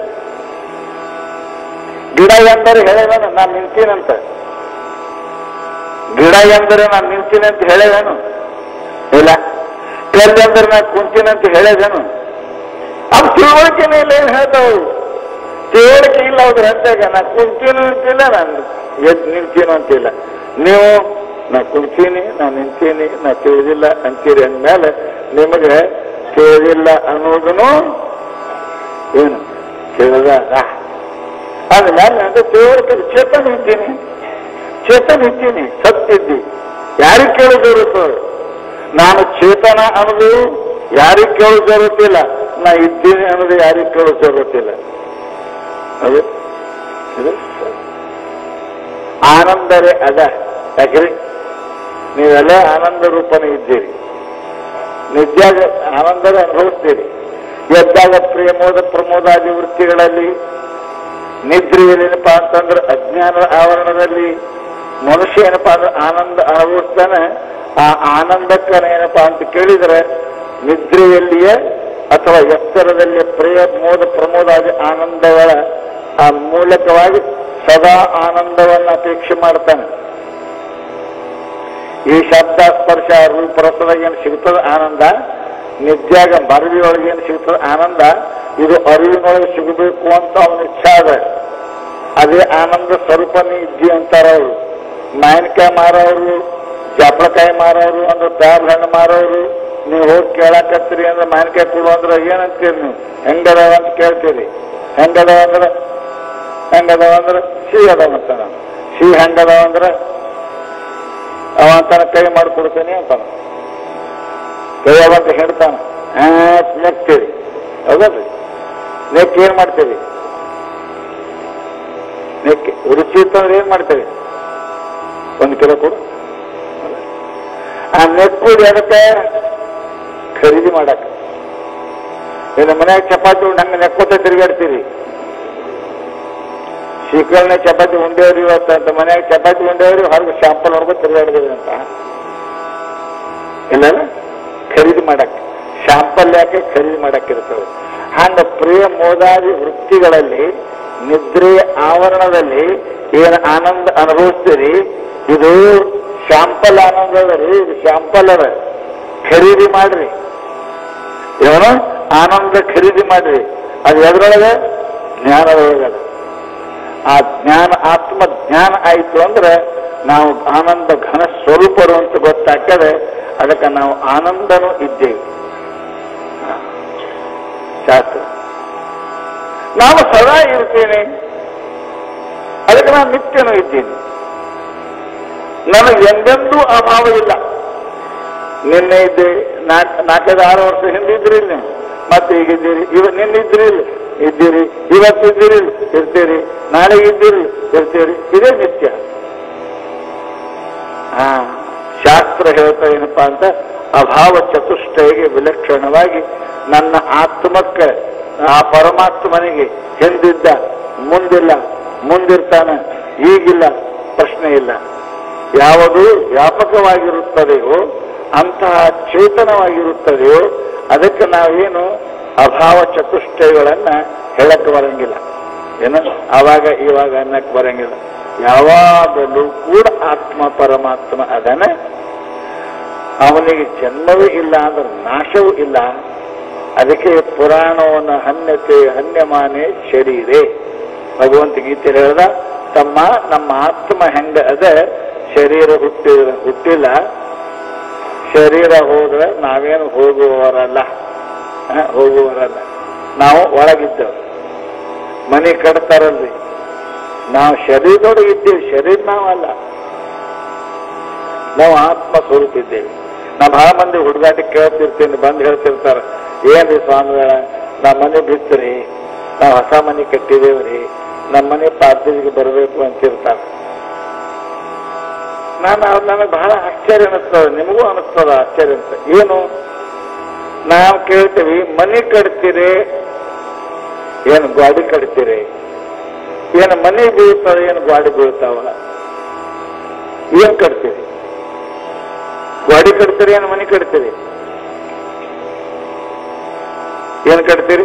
ಗಿಡ ಎಂದರೆ ಹೇಳೋದೇನು ನಾನು ನಿಂತೀನಂತ ಗಿಡ ಎಂದರೆ ನಾನು ನಿಂತೀನಿ ಅಂತ ಹೇಳೇವೇನು ಇಲ್ಲ ಕಲ್ಲು ಎಂದರೆ ನಾನು ಕುಂತೀನಿ ಅಂತ ಹೇಳೇದೇನು ಅದು ತಿಳುವಳಿಕೆನೇ ಇಲ್ಲ ಏನು ಹೇಳ್ತಾವು ತಿಳುವಳಿಕೆ ಇಲ್ಲ ಅವ್ರ ಅಂತಾಗ ನಾ ಕುಂತೀನೂ ಅಂತಿಲ್ಲ ನಾನು ಎದ್ದು ನಿಂತೀನೂ ಅಂತಿಲ್ಲ ನೀವು ನಾ ಕುಂತೀನಿ ನಾ ನಿಂತೀನಿ ನಾ ತಿಳಿದಿಲ್ಲ ಅಂತೀರಿ ಅಂದ್ಮೇಲೆ ನಿಮಗೆ ತಿಳಿದಿಲ್ಲ ಅನ್ನೋದನ್ನು ಏನು ತಿಳಿದಾಗ ಅಂದ್ಮೇಲೆ ನಾನು ತಿಳುವಳಿಕೆ ಚೇತನ ಇದ್ದೀನಿ ಚೇತನ ಇದ್ದೀನಿ ಸತ್ತಿದ್ದಿ ಯಾರಿಗೆ ಕೇಳೋದಿರುತ್ತೋ ನಾನು ಚೇತನ ಅನ್ನೋದು ಯಾರಿಗೆ ಕೇಳೋ ಜರುತ್ತಿಲ್ಲ ನಾ ಇದ್ದೀನಿ ಅನ್ನೋದು ಯಾರಿಗೆ ಕೇಳೋ ಜರುತ್ತಿಲ್ಲ ಅದು ಇದು ಆನಂದರೇ ಅದ ಯಾಕ್ರಿ ನೀವೆಲ್ಲ ಆನಂದ ರೂಪನೇ ಇದ್ದೀರಿ ನಿಜಾಗ ಆನಂದರ ಅನುಭವಿಸ್ತೀರಿ ಎದ್ದಾಗ ಪ್ರೇಮೋದ ಪ್ರಮೋದಾದಿ ವೃತ್ತಿಗಳಲ್ಲಿ ನಿದ್ರೆಯಲ್ಲೇನಪ್ಪ ಅಂತಂದ್ರೆ ಅಜ್ಞಾನದ ಆವರಣದಲ್ಲಿ ಮನುಷ್ಯ ಏನಪ್ಪಾ ಅಂದ್ರೆ ಆನಂದ ಅನುಭವಿಸ್ತಾನೆ ಆ ಆನಂದಕ್ಕನ ಏನಪ್ಪಾ ಅಂತ ಕೇಳಿದ್ರೆ ನಿದ್ರೆಯಲ್ಲಿಯೇ ಅಥವಾ ಎತ್ತರದಲ್ಲಿ ಪ್ರೇಮೋದ ಪ್ರಮೋದಾದಿ ಆನಂದಗಳ ಆ ಮೂಲಕವಾಗಿ ಸದಾ ಆನಂದವನ್ನು ಅಪೇಕ್ಷೆ ಮಾಡ್ತಾನೆ ಈ ಶಬ್ದ ಸ್ಪರ್ಶ ರೂಪ ರಸದ ಏನು ಸಿಗ್ತದ ಆನಂದ ನಿತ್ಯಾಗ ಮರವಿಯೊಳಗೆ ಏನು ಸಿಗ್ತದ ಆನಂದ ಇದು ಅರಿವಿನೊಳಗೆ ಸಿಗಬೇಕು ಅಂತ ಅವನ ಇಚ್ಛೆ ಅದ ಅದೇ ಆನಂದ ಸ್ವರೂಪನೇ ಇದ್ದಿ ಅಂತಾರ ಅವರು ಮಾವಿನಕಾಯಿ ಮಾರೋರು ಜಾಪಳಕಾಯಿ ಮಾರೋರು ಅಂದ್ರೆ ಪ್ಯಾರ್ಲ ಹಣ್ಣು ಮಾರೋರು ನೀವು ಹೋಗಿ ಕೇಳಾಕತ್ತೀರಿ ಅಂದ್ರೆ ಮಾವಿನಕಾಯಿ ಕೊಡು ಅಂದ್ರೆ ಏನಂತೀರಿ ನೀವು ಹೆಂಗದಾವ ಅಂತ ಕೇಳ್ತೀರಿ ಹೆಂಗದಾವ ಅಂದ್ರೆ ಹೆಂಗದಾವ ಅಂದ್ರೆ ಸಿಹಿ ಅದಾವ ಅಂತ ನಾನು ಸಿಹಿ ಹೆಂಗದಾವ ಅಂದ್ರೆ ಅವ ಅಂತಾನ ಕೈ ಮಾಡಿಕೊಡ್ತೇನೆ ಅಂತಾನ ಕೈ ಅವಂತ ಹೇಳ್ತಾನ ಹಾ ನೆಕ್ತೀರಿ ಹೌದಲ್ರಿ ನೆಕ್ ಏನ್ ಮಾಡ್ತೀರಿ ನೆಕ್ ರುಚಿ ಇತ್ತಂದ್ರೆ ಏನ್ ಮಾಡ್ತೀರಿ ಒಂದು ಕಿಲೋ ಕೊಡು ಆ ನೆಕ್ಕುದು ಅದಕ್ಕೆ ಖರೀದಿ ಮಾಡಕ್ ಇನ್ನು ಮನ್ಯಾಗ ಚಪಾತಿ ನಂಗೆ ನೆಕ್ಕೋತ ತಿರುಗಾಡ್ತೀರಿ ಶೀಕರಣೆ ಚಪಾತಿ ಉಂಡೇವ್ರಿ ಇವತ್ತು ಅಂತ ಮನ್ಯಾಗ ಚಪಾತಿ ಉಂಡೇವ್ರಿ ಹೊರಗೆ ಶಾಂಪಲ್ ಹೊರಗೆ ತಿರುಗಾಡಿದ್ರಿ ಅಂತ ಇಲ್ಲ ಖರೀದಿ ಮಾಡಕ್ ಶಾಂಪಲ್ ಯಾಕೆ ಖರೀದಿ ಮಾಡಕ್ ಇರ್ತದೆ ಹಂಗ ಪ್ರಿಯ ಮೋದಾದಿ ವೃತ್ತಿಗಳಲ್ಲಿ ನಿದ್ರೆ ಆವರಣದಲ್ಲಿ ಏನು ಆನಂದ ಅನುಭವಿಸ್ತೀರಿ ಇದು ಶಾಂಪಲ್ ಆನಂದ ಅದ ರೀ ಇದು ಶಾಂಪಲ್ ಅದ ಖರೀದಿ ಮಾಡ್ರಿ ಏನು ಆನಂದ ಖರೀದಿ ಮಾಡ್ರಿ ಅದು ಎದ್ರೊಳಗೆ ಜ್ಞಾನದೊಳಗದ ಆ ಜ್ಞಾನ ಆತ್ಮ ಜ್ಞಾನ ಆಯಿತು ಅಂದ್ರೆ ನಾವು ಆನಂದ ಘನ ಸ್ವರೂಪರು ಅಂತ ಗೊತ್ತಾಗ್ತದೆ ಅದಕ್ಕೆ ನಾವು ಆನಂದನೂ ಇದ್ದೇವೆ ಶಾಸ್ತ್ರ ನಾನು ಸದಾ ಇರ್ತೇನೆ ಅದಕ್ಕೆ ನಾನು ನಿತ್ಯನೂ ಇದ್ದೀನಿ ನನಗೆ ಎಂದೆಂದೂ ಅಭಾವ ಇಲ್ಲ ನಿನ್ನೆ ಇದ್ದೆ ನಾಲ್ಕು ನಾಲ್ಕೈದು ಆರು ವರ್ಷ ಹಿಂದೆ ಇದ್ರಿ ನೀವು ಮತ್ತೆ ಈಗಿದ್ದೀರಿ ಇವ ನಿನ್ನಿದ್ರಿ ಇದ್ದೀರಿ ಇವತ್ತಿದ್ದೀರಿ ಇರ್ತೀರಿ ನಾಳೆ ಇದ್ದೀರಿ ಇರ್ತೀರಿ ಇದೇ ನಿತ್ಯ ಹಾ ಶಾಸ್ತ್ರ ಹೇಳ್ತಾ ಏನಪ್ಪಾ ಅಂತ ಅಭಾವ ಚತುಷ್ಟಯಿಗೆ ವಿಲಕ್ಷಣವಾಗಿ ನನ್ನ ಆತ್ಮಕ್ಕೆ ಆ ಪರಮಾತ್ಮನಿಗೆ ಹಿಂದಿದ್ದ ಮುಂದಿಲ್ಲ ಮುಂದಿರ್ತಾನೆ ಈಗಿಲ್ಲ ಪ್ರಶ್ನೆ ಇಲ್ಲ ಯಾವುದು ವ್ಯಾಪಕವಾಗಿರುತ್ತದೆಯೋ ಅಂತಹ ಚೇತನವಾಗಿರುತ್ತದೆಯೋ ಅದಕ್ಕೆ ನಾವೇನು ಅಭಾವ ಚತುಷ್ಟಯಗಳನ್ನ ಹೇಳಕ್ ಬರಂಗಿಲ್ಲ ಏನು ಆವಾಗ ಇವಾಗ ಅನ್ನಕ್ ಬರಂಗಿಲ್ಲ ಯಾವಾಗಲೂ ಕೂಡ ಆತ್ಮ ಪರಮಾತ್ಮ ಅದನ ಅವನಿಗೆ ಜನ್ಮವೂ ಇಲ್ಲ ಅಂದ್ರೆ ನಾಶವೂ ಇಲ್ಲ ಅದಕ್ಕೆ ಪುರಾಣವನ್ನು ಹನ್ಯತೆ ಹನ್ಯಮಾನೆ ಶರೀರೆ ಭಗವಂತ ಗೀತೆ ಹೇಳ್ದ ತಮ್ಮ ನಮ್ಮ ಆತ್ಮ ಹೆಂಗ ಅದ ಶರೀರ ಹುಟ್ಟಿ ಹುಟ್ಟಿಲ್ಲ ಶರೀರ ಹೋದ್ರೆ ನಾವೇನು ಹೋಗುವವರಲ್ಲ ಹ, ಹೋಗುವವರಲ್ಲ ನಾವು ಒಳಗಿದ್ದೇವೆ ಮನೆ ಕಟ್ತಾರಲ್ರಿ ನಾವು ಶರೀರದೊಳಗೆ ಇದ್ದೇವೆ ಶರೀರ ನಾವಲ್ಲ ನಾವು ಆತ್ಮ ಸ್ವರೂಪಿದ್ದೇವೆ ನಾ ಬಹಳ ಮಂದಿ ಹುಡುಗಾಟ ಕೇಳ್ತಿರ್ತೀನಿ ಬಂದು ಹೇಳ್ತಿರ್ತಾರೆ ಏನ್ರಿ ಸ್ವಾಮಿಗಳ ನಮ್ಮ ಮನೆ ಬಿತ್ತರಿ ನಾವು ಹೊಸ ಮನೆ ಕಟ್ಟಿದೇವ್ರಿ ನಮ್ಮ ಮನೆ ಪಾದ್ರಿಗೆ ಬರಬೇಕು ಅಂತಿರ್ತಾರೆ ನಾನು ಅವ್ರು ನನಗೆ ಬಹಳ ಆಶ್ಚರ್ಯ ಅನಿಸ್ತದ ನಿಮಗೂ ಅನಿಸ್ತದ ಆಶ್ಚರ್ಯ ಅಂತ ಏನು ನಾವು ಕೇಳ್ತೀವಿ ಮನೆ ಕಟ್ತೀರಿ ಏನು ಗಾಡಿ ಕಟ್ತೀರಿ ಏನು ಮನೆ ಬೀಳ್ತಾವ ಏನು ಗಾಡಿ ಬೀಳ್ತಾವ ಏನ್ ಕಟ್ತೀರಿ ಗಾಡಿ ಕಟ್ತೀರಿ ಏನು ಮನೆ ಕಟ್ತೀರಿ ಏನ್ ಕಟ್ತೀರಿ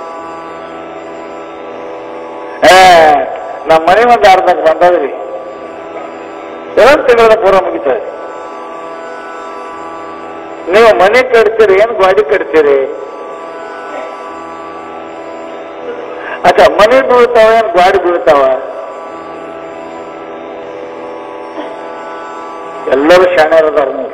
ಏ ನಮ್ಮ ಮನೆ ಒಂದು ಅರ್ಧಕ್ಕೆ ಬಂದದ್ರಿ ಎರಡು ತಿಂಗಳ ಪೂರ ಮುಗಿತದೆ ನೀವು ಮನೆ ಕಟ್ತೀರಿ ಏನು ಗಾಡಿ ಕಟ್ತೀರಿ ಅಚ್ಚಾ ಮನೆ ಬೀಳ್ತಾವ ಏನು ಗಾಡಿ ಬೀಳ್ತಾವ ಎಲ್ಲರೂ ಶಾಣ್ಯರದಾರ ನೀವು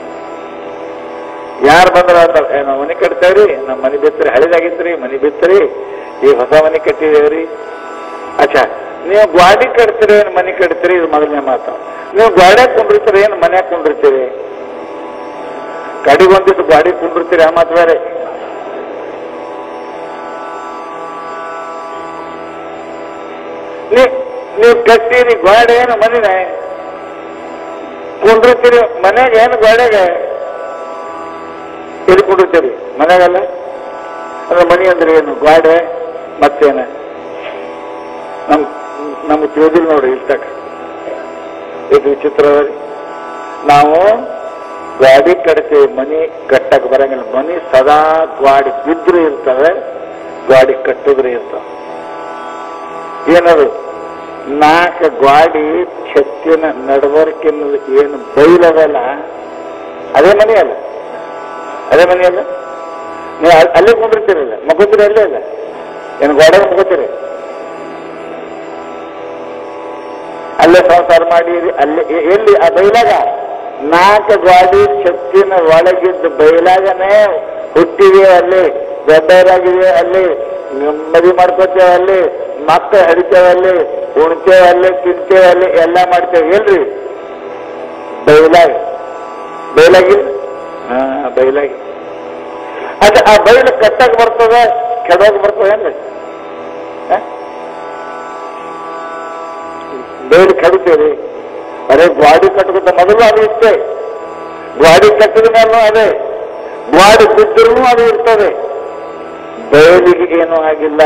ಯಾರು ಬಂದ್ರ ಏ ನಾವು ಮನೆ ಕಟ್ತೇವ್ರಿ ನಮ್ಮ ಮನೆ ಬಿತ್ತರಿ ಹಳಿದಾಗಿತ್ರಿ ಮನೆ ಬಿತ್ತರಿ ಈಗ ಹೊಸ ಮನೆ ಕಟ್ಟಿದೇವ್ರಿ ಅಚ್ಚಾ ನೀವು ಗಾಡಿ ಕಟ್ತೀರಿ ಏನು ಮನೆ ಕಟ್ತೀರಿ ಇದು ಮೊದಲನೇ ಮಾತು ನೀವು ಗಾಡ್ಯಾಗ ಕುಂಡಿರ್ತೀರಿ ಏನು ಮನ್ಯಾಗ ಕುಂಡಿರ್ತೀರಿ ಕಡಿಗೊಂದಿದ್ದು ಗಾಡಿ ಕುಂಡಿರ್ತೀರಿ ಆ ಮಾತು ಬೇರೆ ನೀ ನೀವು ಕಟ್ತೀರಿ ಗಾಡಿ ಏನು ಮನಿನೇ ಕುಂಡಿರ್ತೀರಿ ಮನ್ಯಾಗ ಏನು ಗಾಡ್ಯಾಗ ಎಲ್ಲಿ ಕುಂಡಿರ್ತೀರಿ ಮನ್ಯಾಗಲ್ಲ ಅಂದ್ರೆ ಮನಿ ಅಂದ್ರೆ ಏನು ಗಾಡೆ ಮತ್ತೇನ ನಮ್ ನಮ್ಗೆ ತಿಳಿದಿಲ್ಲ ನೋಡ್ರಿ ಇಷ್ಟಕ್ಕೆ ಇದು ವಿಚಿತ್ರ ಅದ ರೀ. ನಾವು ಗಾಡಿ ಕಟ್ತೀವಿ ಮನಿ ಕಟ್ಟಕ್ ಬರಂಗಿಲ್ಲ ಮನಿ ಸದಾ ಗಾಡಿ ಬಿದ್ರು ಇರ್ತವೆ ಗಾಡಿ ಕಟ್ಟಿದ್ರೆ ಇರ್ತವೆ ಏನದು ನಾಲ್ಕು ಗಾಡಿ ಛತ್ತಿನ ನಡವರ್ಕಿನ ಏನು ಬೈಲದಲ್ಲ ಅದೇ ಮನೆ ಅಲ್ಲ ಅದೇ ಮನೆ ಅಲ್ಲ ನೀವು ಅಲ್- ಅಲ್ಲೇ ಕುಂಡಿರ್ತೀರಲ್ಲ ಮಗೋತೀರಿ ಅಲ್ಲೇ ಅಲ್ಲ ಏನು ಗೋಡೆ ಮಗೋತೀರಿ ಅಲ್ಲೇ ಸಂಸಾರ ಮಾಡಿ ಅಲ್ಲೇ ಎ- ಎಲ್ಲಿ ಆ ಬೈಲಾಗ ನಾಲ್ಕು ಗಾಡಿ ಛತ್ತಿನ ಒಳಗಿದ್ದ ಬೈಲಾಗನೇ ಹುಟ್ಟಿವೆ ಅಲ್ಲಿ ದೊಡ್ಡವರಾಗಿವೆ ಅಲ್ಲಿ ನೆಮ್ಮದಿ ಮಾಡ್ಕೋತೇವೆ ಅಲ್ಲಿ ಮಕ್ಕಳು ಹಡಿತೇವೆ ಅಲ್ಲಿ ಉಣ್ತೇವೆ ಅಲ್ಲಿ ತಿಂತೇವೆ ಅಲ್ಲಿ ಎಲ್ಲ ಮಾಡ್ತೇವೆ ಎಲ್ರಿ ಬೈಲಾಗ ಬೈಲಾಗಿ ಹಾ ಬೈಲಾಗಿ ಅದ ಆ ಬೈಲು ಕಟ್ಟಕ್ ಬರ್ತದ ಕೆಡೋಕ್ ಬರ್ತದ ಏನ್ರಿ ಹ? ಬೇರೆ ಕಡಿತೀರಿ ಅದೇ ಗ್ವಾಡಿ ಕಟ್ಟುತ್ತ ಮೊದಲು ಅದು ಇಷ್ಟೇ ಗ್ವಾಡಿ ಕಟ್ಟಿದ ಮೇಲೂ ಅದೇ ಗ್ವಾಡಿ ಬಿದ್ದರೂ ಅದು ಇರ್ತದೆ ಬಯಲಿಗೆ ಏನೂ ಆಗಿಲ್ಲ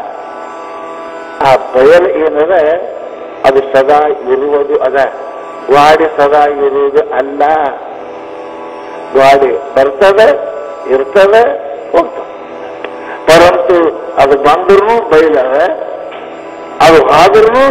ಆ ಬಯಲು ಏನದ ಅದು ಸದಾ ಇರುವುದು ಅದ ಗ್ವಾಡಿ ಸದಾ ಇರುವುದು ಅಲ್ಲ ಗ್ವಾಡಿ ಬರ್ತದೆ ಇರ್ತದೆ ಹೋಗ್ತದೆ ಪರಂತು ಅದು ಬಂದ್ರೂ ಬೈಲದ ಅದು ಆದ್ರೂ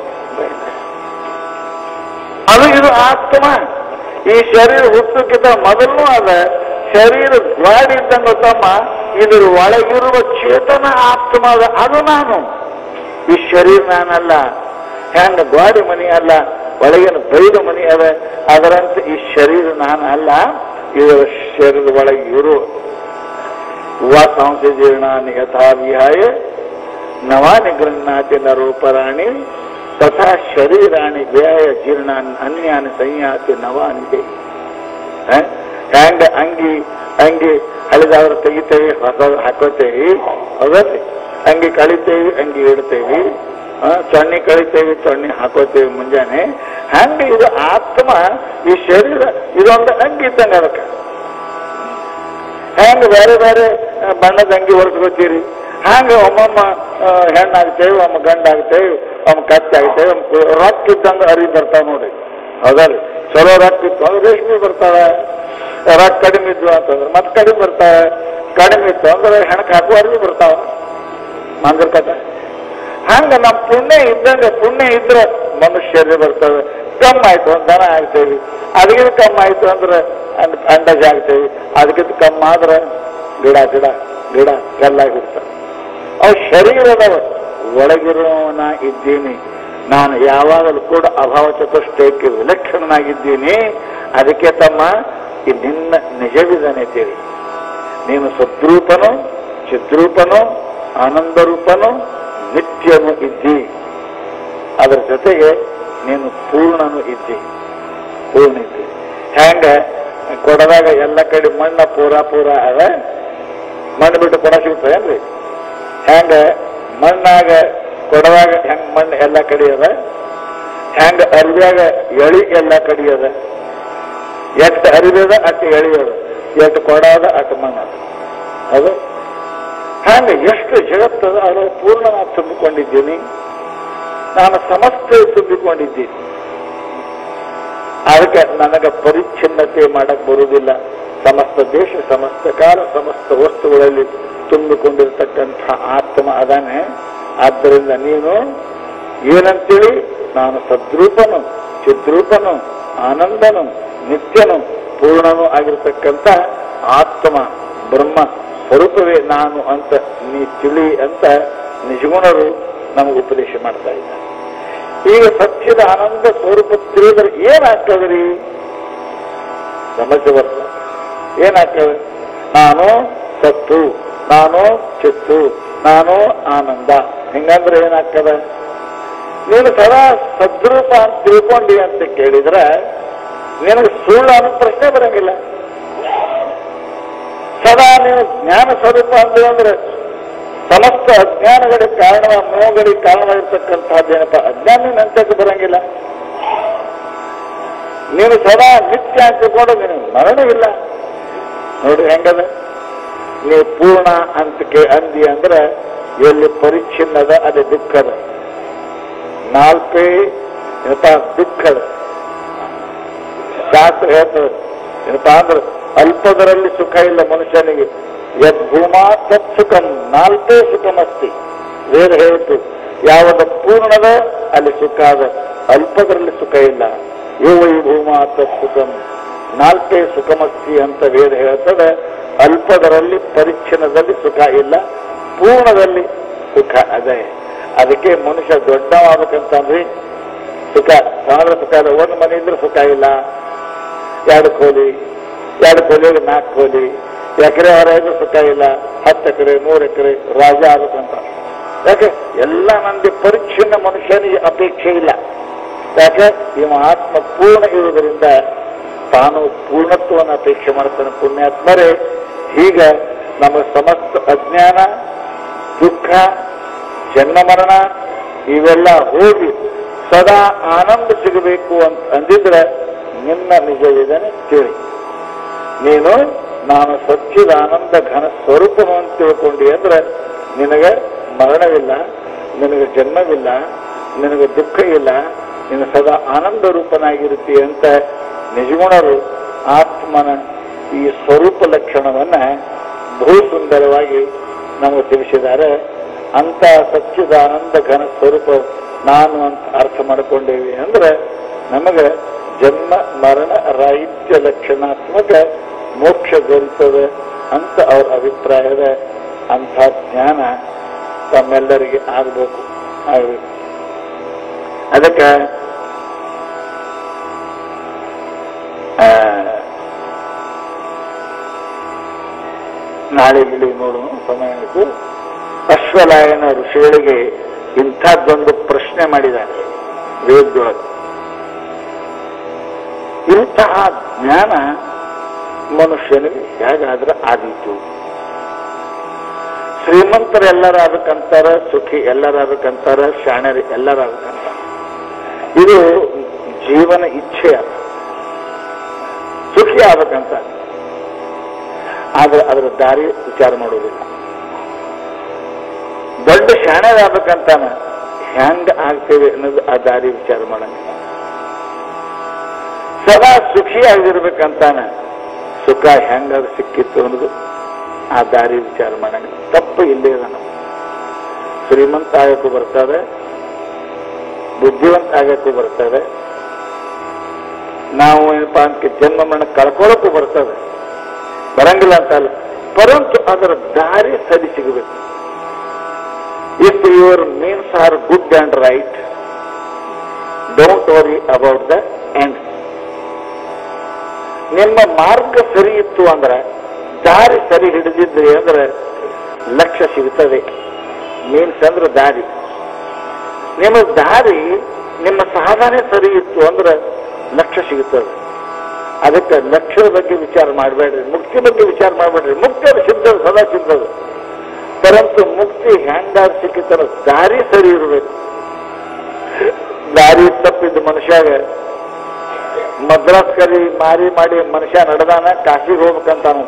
ಅದು ಇದು ಆತ್ಮ ಈ ಶರೀರ ಹುಟ್ಟಕ್ಕಿಂತ ಮೊದಲು ಅದ ಶರೀರ ಗಾಡಿ ಇದ್ದಂಗ ತಮ್ಮ ಇದ್ರ ಒಳಗಿರುವ ಚೇತನ ಆತ್ಮ ಅದ ಅದು ನಾನು ಈ ಶರೀರ ನಾನಲ್ಲ ಹೆಂಗ ಗಾಡಿ ಮನಿ ಅಲ್ಲ ಒಳಗಿನ ಬೈದು ಮನಿ ಅದ ಅದರಂತೆ ಈ ಶರೀರ ನಾನು ಅಲ್ಲ ಇದರ ಶರೀರದ ಒಳಗೆ ಇರು ವಾಸಾಂಶ ಜೀರ್ಣಾನಿ ಯಥಾ ವಿಹಾಯ ನವಾನಿ ಗೃಹ್ಣಾತಿ ನರೋಪರಾಣಿ ತಥಾ ಶರೀರಾಣಿ ವ್ಯಾಯ ಜೀರ್ಣಾನ್ ಅನ್ಯಾನಿ ಸಂಯಾತಿ ನವಾನಿ ಹ್ಯಾಂಗ ಅಂಗಿ ಅಂಗಿ ಹಳಿದಾದ್ರೆ ತೆಗಿತೇವಿ ಹೊಸ ಹಾಕೋತೇವಿ ಹೌದಲ್ರಿ ಅಂಗಿ ಕಳಿತೇವಿ ಅಂಗಿ ಇಡ್ತೇವಿ ಆ, ಚೊಣ್ಣಿ ಕಳಿತೇವಿ ಚೊಣ್ಣಿ ಹಾಕೋತೇವಿ ಮುಂಜಾನೆ ಹಂಗ ಇದು ಆತ್ಮ ಈ ಶರೀರ ಇದೊಂದು ಅಂಗಿ ಇದ್ದಂಗೆ ಅದಕ್ಕೆ ಹೆಂಗ ಬೇರೆ ಬೇರೆ ಆ, ಬಣ್ಣದ ಅಂಗಿ ಹೊರಸ್ಕೋತೀರಿ ಹಂಗ ಒಮ್ಮೊಮ್ಮ ಆ, ಹೆಣ್ಣಾಗ್ತೇವೆ ಒಮ್ಮ ಗಂಡಾಗ್ತೇವೆ ಒಮ್ಮ ಕತ್ತಾಗ್ತೇವೆ ಒಮ್ಮ ಕು- ರೊಕ್ಕ ಇದ್ದಂಗ ಅರಿ ಬರ್ತಾವ ನೋಡ್ರಿ ಹೌದಲ್ರಿ ಚಲೋ ರೊಕ್ಕ ಇತ್ತು ಅಂದ್ರೆ ರೇಷ್ಮೆ ಬರ್ತಾವೆ ರೊಕ್ಕ ಕಡಿಮೆ ಇದ್ವು ಅಂತಂದ್ರೆ ಮತ್ತೆ ಕಡಿಮೆ ಬರ್ತಾವೆ ಕಡಿಮೆ ಇತ್ತು ಅಂದ್ರೆ ಹೆಣಕ್ ಹಾಕುವ ಅರಿವಿ ಬರ್ತಾವ ಮಂದ್ರ ಕಥೆ ಹಂಗ ನಮ್ಮ ಪುಣ್ಯ ಇದ್ದಂಗೆ ಪುಣ್ಯ ಇದ್ರೆ ಮನುಷ್ಯರೇ ಬರ್ತವೆ ಕಮ್ಮಿ ಆಯ್ತು ಒಂದು ದನ ಆಗ್ತೇವಿ ಅದಕ್ಕಿಂತ ಕಮ್ಮಿ ಆಯ್ತು ಅಂದ್ರೆ ಅಂಡ್- ಅಂಡಜ ಆಗ್ತೇವಿ ಅದಕ್ಕಿಂತ ಕಮ್ಮಿ ಆದ್ರೆ ಗಿಡ ಗಿಡ ಗಿಡ ಕಲ್ಲಾಗಿರ್ತವೆ ಅವು ಶರೀರದವ ಒಳಗಿರೋನ ಇದ್ದೀನಿ ನಾನು ಯಾವಾಗಲೂ ಕೂಡ ಅಭಾವ ಚತುಷ್ಟಯಕ್ಕೆ ವಿಲಕ್ಷಣನಾಗಿದ್ದೀನಿ ಅದಕ್ಕೆ ತಮ್ಮ ಈ ನಿನ್ನ ನಿಜವಿದನೆ ತಿಳಿ ನೀನು ಸದ್ರೂಪನು ಚಿದ್ರೂಪನು ಆನಂದರೂಪನು ನಿತ್ಯನು ಇದ್ದಿ ಅದರ ಜೊತೆಗೆ ನೀನು ಪೂರ್ಣನು ಇದ್ದಿ ಪೂರ್ಣ ಇದ್ದಿ ಹೆಂಗ ಕೊಡದಾಗ ಎಲ್ಲ ಕಡೆ ಮಣ್ಣ ಪೂರ ಪೂರ ಅದ ಮಣ್ಣು ಬಿಟ್ಟು ಕೊಡ ಸಿಗ್ತದೇನ್ರಿ ಹೆಂಗ ಮಣ್ಣಾಗ ಕೊಡದಾಗ ಹೆಂಗ್ ಮಣ್ಣು ಎಲ್ಲ ಕಡೆ ಅದ ಹೆಂಗ ಅರಿವ್ಯಾಗ ಎಳಿ ಎಲ್ಲ ಕಡೆ ಅದ ಎಷ್ಟು ಅರಿವಿದ ಅಷ್ಟು ಎಳಿ ಅದ ಎಷ್ಟು ಕೊಡ ಅದ ಅಷ್ಟು ಮಣ್ಣು ಅದ ಅದು ಹಂಗ ಎಷ್ಟು ಜಗತ್ತದ ಅದರ ಪೂರ್ಣ ನಾನು ತುಂಬಿಕೊಂಡಿದ್ದೀನಿ ನಾನು ಸಮಸ್ತ ತುಂಬಿಕೊಂಡಿದ್ದೀನಿ ಅದಕ್ಕೆ ನನಗೆ ಪರಿಚ್ಛಿನ್ನತೆ ಮಾಡಕ್ ಬರುವುದಿಲ್ಲ ಸಮಸ್ತ ದೇಶ ಸಮಸ್ತ ಕಾಲ ಸಮಸ್ತ ವಸ್ತುಗಳಲ್ಲಿ ತುಂಬಿಕೊಂಡಿರ್ತಕ್ಕಂಥ ಆತ್ಮ ಅದಾನೆ ಆದ್ದರಿಂದ ನೀನು ಏನಂತೇಳಿ ನಾನು ಸದ್ರೂಪನು ಚಿದ್ರೂಪನು ಆನಂದನು ನಿತ್ಯನು ಪೂರ್ಣನು ಆಗಿರ್ತಕ್ಕಂಥ ಆತ್ಮ ಬ್ರಹ್ಮ ಸ್ವರೂಪವೇ ನಾನು ಅಂತ ನೀ ತಿಳಿ ಅಂತ ನಿಜಗುಣರು ನಮಗೆ ಉಪದೇಶ ಮಾಡ್ತಾ ಇದ್ದಾರೆ ಈಗ ಸತ್ಯದ ಆನಂದ ಸ್ವರೂಪ ತಿಳಿದ್ರೆ ಏನಾಗ್ತದ್ರಿ ಸಮಸ್ಯೆ ಬರ್ತದೆ ಏನಾಗ್ತದೆ ನಾನು ಸತ್ತು ನಾನು ಚಿತ್ತು ನಾನು ಆನಂದ ಹಿಂಗಂದ್ರೆ ಏನಾಗ್ತದೆ ನೀನು ಸದಾ ಸದ್ರೂಪ ಅಂತ ತಿಳ್ಕೊಂಡಿ ಅಂತ ಕೇಳಿದ್ರೆ ನಿನಗೆ ಸುಳ್ಳು ಅನ್ನೋ ಪ್ರಶ್ನೆ ಬರಂಗಿಲ್ಲ ಸದಾ ನೀವು ಜ್ಞಾನ ಸ್ವರೂಪ ಅಂದ್ರೆ ಅಂದ್ರೆ ಸಮಸ್ತ ಅಜ್ಞಾನಗಳಿಗೆ ಕಾರಣ ಮೋಗಳಿಗೆ ಕಾರಣವಾಗಿರ್ತಕ್ಕಂಥದ್ದೇನಪ್ಪ ಅಜ್ಞಾನ ನಂತಕ್ಕೆ ಬರಂಗಿಲ್ಲ ನೀನು ಸದಾ ನಿತ್ಯ ಅಂತ ತಿಳ್ಕೊಂಡು ನಿನಗೆ ಮರಣವಿಲ್ಲ ನೋಡಿ ಹೆಂಗದ ನೀವು ಪೂರ್ಣ ಅಂತ ಕೇ ಅಂದಿ ಅಂದ್ರೆ ಎಲ್ಲಿ ಪರಿಚ್ಛಿನ್ನದ ಅದು ದುಃಖದ ನಾಲ್ಕೇ ಏನಪ್ಪ ದುಃಖದ ಶಾಸ್ತ್ರ ಹೇಳ್ತದೆ ಏನಪ್ಪಾ ಅಂದ್ರೆ ಅಲ್ಪದರಲ್ಲಿ ಸುಖ ಇಲ್ಲ ಮನುಷ್ಯನಿಗೆ ಯದ್ ಭೂಮಾ ತತ್ ಸುಖಂ ನಾಲ್ಕೇ ಸುಖಮಸ್ತಿ ವೇದ ಹೇಳ್ತು ಯಾವದ ಪೂರ್ಣದ ಅಲ್ಲಿ ಸುಖ ಅದ ಅಲ್ಪದರಲ್ಲಿ ಸುಖ ಇಲ್ಲ ಯೋ ವೈ ಭೂಮಾ ತತ್ ಸುಖಂ ನಾಲ್ಕೇ ಸುಖಮಸ್ತಿ ಅಂತ ವೇದ ಹೇಳ್ತದೆ ಅಲ್ಪದರಲ್ಲಿ ಪರಿಚ್ಛಿನ್ನದಲ್ಲಿ ಸುಖ ಇಲ್ಲ ಪೂರ್ಣದಲ್ಲಿ ಸುಖ ಅದೇ ಅದಕ್ಕೆ ಮನುಷ್ಯ ದೊಡ್ಡವಾಗಬೇಕಂತಂದ್ರೆ ಸುಖ ಸಣ್ಣದ ಸುಖ ಇಲ್ಲ ಒಂದು ಮನೆ ಇದ್ರೆ ಸುಖ ಇಲ್ಲ ಎರಡು ಕೋಲಿ ಎರಡು ಕೋಲಿಗೆ ನಾಲ್ಕು ಕೋಲಿ ಎಕರೆ ಹೊರ ಇದ್ರೆ ಸುಖ ಇಲ್ಲ ಹತ್ತು ಎಕರೆ ಮೂರು ಎಕರೆ ರಾಜ ಆಗ್ಬೇಕಂತ ಯಾಕೆ ಎಲ್ಲ ಮಂದಿ ಪರಿಚ್ಛಿನ್ನ ಮನುಷ್ಯನಿಗೆ ಅಪೇಕ್ಷೆ ಇಲ್ಲ ಯಾಕೆ ಇವ ಆತ್ಮ ಪೂರ್ಣ ಇರುವುದರಿಂದ ತಾನು ಪೂರ್ಣತ್ವವನ್ನು ಅಪೇಕ್ಷೆ ಮಾಡ್ತಾನೆ ಪುಣ್ಯಾತ್ಮರೇ ಹೀಗ ನಮ್ಮ ಸಮಸ್ತ ಅಜ್ಞಾನ ದುಃಖ ಜನ್ಮ ಮರಣ ಇವೆಲ್ಲ ಹೋಗಿ ಸದಾ ಆನಂದ ಸಿಗಬೇಕು ಅಂತ ಅಂದಿದ್ರೆ ನಿನ್ನ ನಿಜವಿದನೆ ತಿಳಿ ನೀನು ನಾನು ಸಚ್ಚಿದ ಆನಂದ ಘನ ಸ್ವರೂಪನು ಅಂತ ತಿಳ್ಕೊಂಡಿ ಅಂದ್ರೆ ನಿನಗೆ ಮರಣವಿಲ್ಲ ನಿನಗೆ ಜನ್ಮವಿಲ್ಲ ನಿನಗೆ ದುಃಖ ಇಲ್ಲ ನೀನು ಸದಾ ಆನಂದ ರೂಪನಾಗಿರುತ್ತಿ ಅಂತ ನಿಜಗುಣರು ಆತ್ಮನ ಈ ಸ್ವರೂಪ ಲಕ್ಷಣವನ್ನ ಬಹು ಸುಂದರವಾಗಿ ನಮಗೆ ತಿಳಿಸಿದ್ದಾರೆ ಅಂತ ಸಚ್ಚಿದಾನಂದ ಘನ ಸ್ವರೂಪ ನಾನು ಅಂತ ಅರ್ಥ ಮಾಡಿಕೊಂಡೇವಿ ಅಂದ್ರೆ ನಮಗೆ ಜನ್ಮ ಮರಣ ರಾಹಿತ್ಯ ಲಕ್ಷಣಾತ್ಮಕ ಮೋಕ್ಷ ದೊರೀತದೆ ಅಂತ ಅವ್ರ ಅಭಿಪ್ರಾಯದ ಅಂಥ ಜ್ಞಾನ ತಮ್ಮೆಲ್ಲರಿಗೆ ಆಗಬೇಕು ಆಗಬೇಕು ಅದಕ್ಕೆ ಆ, ನಾಳೆ ಇಲ್ಲಿ ನೋಡು ಸಮಯ ಆಯಿತು ಅಶ್ವಲಾಯನ ಋಷಿಗಳಿಗೆ ಇಂಥದ್ದೊಂದು ಪ್ರಶ್ನೆ ಮಾಡಿದ್ದಾರೆ ವೇದದೊಳಗೆ ಇಂತಹ ಜ್ಞಾನ ಮನುಷ್ಯನಿಗೆ ಹೇಗಾದ್ರೆ ಆದೀತು ಶ್ರೀಮಂತರು ಎಲ್ಲರಾಗಬೇಕಂತಾರ ಸುಖಿ ಎಲ್ಲರಾಗಬೇಕಂತಾರ ಶಾಣರು ಎಲ್ಲರಾಗಬೇಕಂತಾರ ಇದು ಜೀವನ ಇಚ್ಛೆ ಅಲ್ಲ ಸುಖಿ ಆಗ್ಬೇಕಂತ ಆದ್ರೆ ಅದರ ದಾರಿ ವಿಚಾರ ಮಾಡೋದಿಲ್ಲ ದೊಡ್ಡ ಶಾಣರಾಗಬೇಕಂತಾನ ಹೆಂಗ ಆಗ್ತೇವೆ ಅನ್ನೋದು ಆ ದಾರಿ ವಿಚಾರ ಮಾಡಂಗಿಲ್ಲ ಸದಾ ಸುಖಿಯಾಗಿರ್ಬೇಕಂತಾನ ಸುಖ ಹೆಂಗಾದ್ರೂ ಸಿಕ್ಕಿತ್ತು ಅನ್ನೋದು ಆ ದಾರಿ ವಿಚಾರ ಮಾಡಂಗಿಲ್ಲ ತಪ್ಪು ಇಲ್ಲೇ ಅದ ನಾವು ಶ್ರೀಮಂತ ಆಗಕ್ಕೂ ಬರ್ತದೆ ಬುದ್ಧಿವಂತ ಆಗಕ್ಕೂ ಬರ್ತದೆ ನಾವು ಏನಪ್ಪಾ ಅಂತ ಜನ್ಮ ಮರಣ ಕಳ್ಕೊಳ್ಳೋಕ್ಕೂ ಬರ್ತದೆ ಬರಂಗಿಲ್ಲ ಅಂತ ಅಲ್ಲ ಪರಂತು ಅದರ ದಾರಿ ಸರಿ ಸಿಗಬೇಕು if your means are good and right don't worry about the end ನಿಮ್ಮ ಮಾರ್ಗ ಸರಿ ಇತ್ತು ಅಂದ್ರೆ ದಾರಿ ಸರಿ ಹಿಡಿದಿದ್ರಿ ಅಂದ್ರೆ ಲಕ್ಷ್ಯ ಸಿಗ್ತದೆ ಮೀನ್ಸ್ ಅಂದ್ರೆ ದಾರಿ ನಿಮ್ಮ ದಾರಿ ನಿಮ್ಮ ಸಾಧನೆ ಸರಿ ಇತ್ತು ಅಂದ್ರೆ ಲಕ್ಷ್ಯ ಸಿಗುತ್ತದೆ ಅದಕ್ಕೆ ಲಕ್ಷ್ಯದ ಬಗ್ಗೆ ವಿಚಾರ ಮಾಡಬೇಡ್ರಿ ಮುಕ್ತಿ ಬಗ್ಗೆ ವಿಚಾರ ಮಾಡಬೇಡ್ರಿ ಮುಕ್ತಿ ಅದು ಸಿದ್ಧದ ಸದಾ ಸಿದ್ಧದು ಪರಂತು ಮುಕ್ತಿ ಹ್ಯಾಂಗಾರ್ ಸಿಕ್ಕಿತರ ದಾರಿ ಸರಿ ಇರಬೇಕು ದಾರಿ ತಪ್ಪಿದ್ದ ಮನುಷ್ಯಾಗ ಮದ್ರಾಸ್ ಕರಿ ಮಾರಿ ಮಾಡಿ ಮನುಷ್ಯ ನಡೆದಾನ ಕಾಶಿಗೆ ಹೋಗ್ಬೇಕಂತಾನು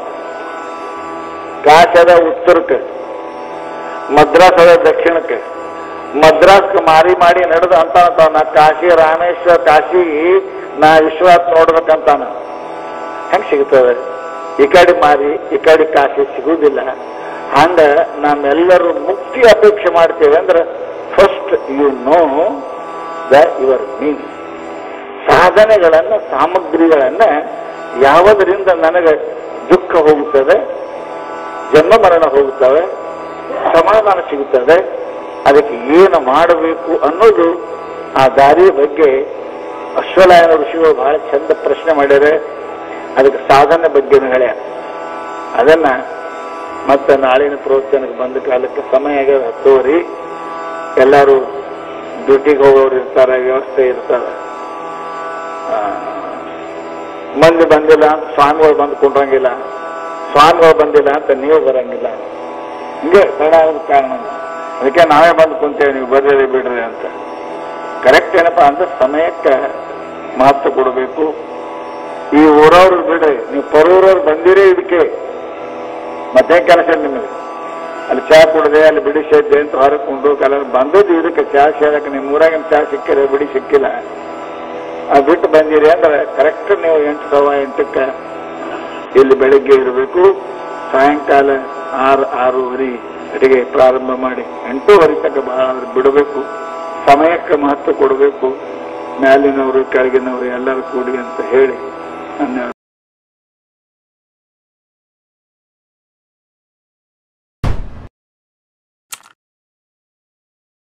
ಕಾಶದ ಉತ್ತರಕ್ಕೆ ಮದ್ರಾಸ್ ಅದ ದಕ್ಷಿಣಕ್ಕೆ ಮದ್ರಾಸ್ ಮಾರಿ ಮಾಡಿ ನಡೆದ ಅಂತ ಅಂತಾನ ಕಾಶಿ ರಾಮೇಶ್ವರ ಕಾಶಿ ನಾ ವಿಶ್ವಾಸ ನೋಡ್ಬೇಕಂತಾನ ಹೆಂಗ್ ಸಿಗ್ತದೆ ಈ ಕಡೆ ಮಾರಿ ಈ ಕಡೆ ಕಾಶಿ ಸಿಗುವುದಿಲ್ಲ ಹಂಗ ನಾವೆಲ್ಲರೂ ಮುಕ್ತಿ ಅಪೇಕ್ಷೆ ಮಾಡ್ತೇವೆ ಅಂದ್ರೆ first you know the your means ಸಾಧನೆಗಳನ್ನ ಸಾಮಗ್ರಿಗಳನ್ನ ಯಾವುದರಿಂದ ನನಗೆ ದುಃಖ ಹೋಗುತ್ತದೆ ಜನ್ಮ ಮರಣ ಹೋಗುತ್ತವೆ ಸಮಾಧಾನ ಸಿಗುತ್ತದೆ ಅದಕ್ಕೆ ಏನು ಮಾಡಬೇಕು ಅನ್ನೋದು ಆ ದಾರಿಯ ಬಗ್ಗೆ ಅಶ್ವಲಾಯನ ಋಷಿಗಳು ಬಹಳ ಚಂದ ಪ್ರಶ್ನೆ ಮಾಡ್ಯಾರೆ ಅದಕ್ಕೆ ಸಾಧನೆ ಬಗ್ಗೆ ಹೇಳ್ಯಾರ ಅದನ್ನ ಮತ್ತೆ ನಾಳಿನ ಪ್ರವಚನಕ್ಕೆ ಬಂದ ಕಾಲಕ್ಕೆ ಸಮಯ ಆಗ್ಯದ ಹತ್ತುವರಿ ಎಲ್ಲರೂ ಡ್ಯೂಟಿಗೆ ಹೋಗೋರು ಇರ್ತಾರೆ ವ್ಯವಸ್ಥೆ ಇರ್ತಾರೆ ಆ, ಮಂದಿ ಬಂದಿಲ್ಲ ಅಂತ ಸ್ವಾಮಿಗಳು ಬಂದು ಕುಂಡ್ರಂಗಿಲ್ಲ ಸ್ವಾಮಿಗಳು ಬಂದಿಲ್ಲ ಅಂತ ನೀವು ಬರಂಗಿಲ್ಲ ಹಿಂಗೆ ತಡ ಆಗೋದ್ ಕಾರಣ ಅದಕ್ಕೆ ನಾವೇ ಬಂದು ಕುಂತೇವೆ ನೀವು ಬರ್ರಿ ಬಿಡ್ರಿ ಅಂತ ಕರೆಕ್ಟ್ ಏನಪ್ಪಾ ಅಂದ್ರೆ ಸಮಯಕ್ಕೆ ಮಹತ್ವ ಕೊಡಬೇಕು ಈ ಊರವ್ರು ಬಿಡ್ರಿ ನೀವು ಪರೂರವ್ರು ಬಂದಿರೇ ಇದಕ್ಕೆ ಮತ್ತೆ ಕೆಲಸ ನಿಮಗೆ ಅಲ್ಲಿ ಚಾ ಕುಡದೆ ಅಲ್ಲಿ ಬಿಡಿ ಸೇದ್ದೆ ಅಂತ ಹೊರಕೊಂಡು ಕಲ ಬಂದದ್ದು ಇದಕ್ಕೆ ಚಾ ಸೇರಕ್ಕೆ ನಿಮ್ಮ ಊರಾಗಿನ ಚಾ ಸಿಕ್ಕಿಲ್ಲ ಬಿಡಿ ಸಿಕ್ಕಿಲ್ಲ ಅದು ಬಿಟ್ಟು ಬಂದಿರಿ ಅಂದ್ರೆ ಕರೆಕ್ಟ್ ನೀವು ಎಂಟು ಸವ ಎಂಟಕ್ಕೆ ಇಲ್ಲಿ ಬೆಳಿಗ್ಗೆ ಇರಬೇಕು ಸಾಯಂಕಾಲ ಆರು ಆರೂವರೆ ಅಡಿಗೆ ಪ್ರಾರಂಭ ಮಾಡಿ ಎಂಟೂವರೆ ತನಕ ಬಹಳ ಬಿಡಬೇಕು ಸಮಯಕ್ಕೆ ಮಹತ್ವ ಕೊಡಬೇಕು ಮ್ಯಾಲಿನವರು ಕೆಳಗಿನವರು ಎಲ್ಲರೂ ಕೂಡಿ ಅಂತ ಹೇಳಿ ನನ್ನ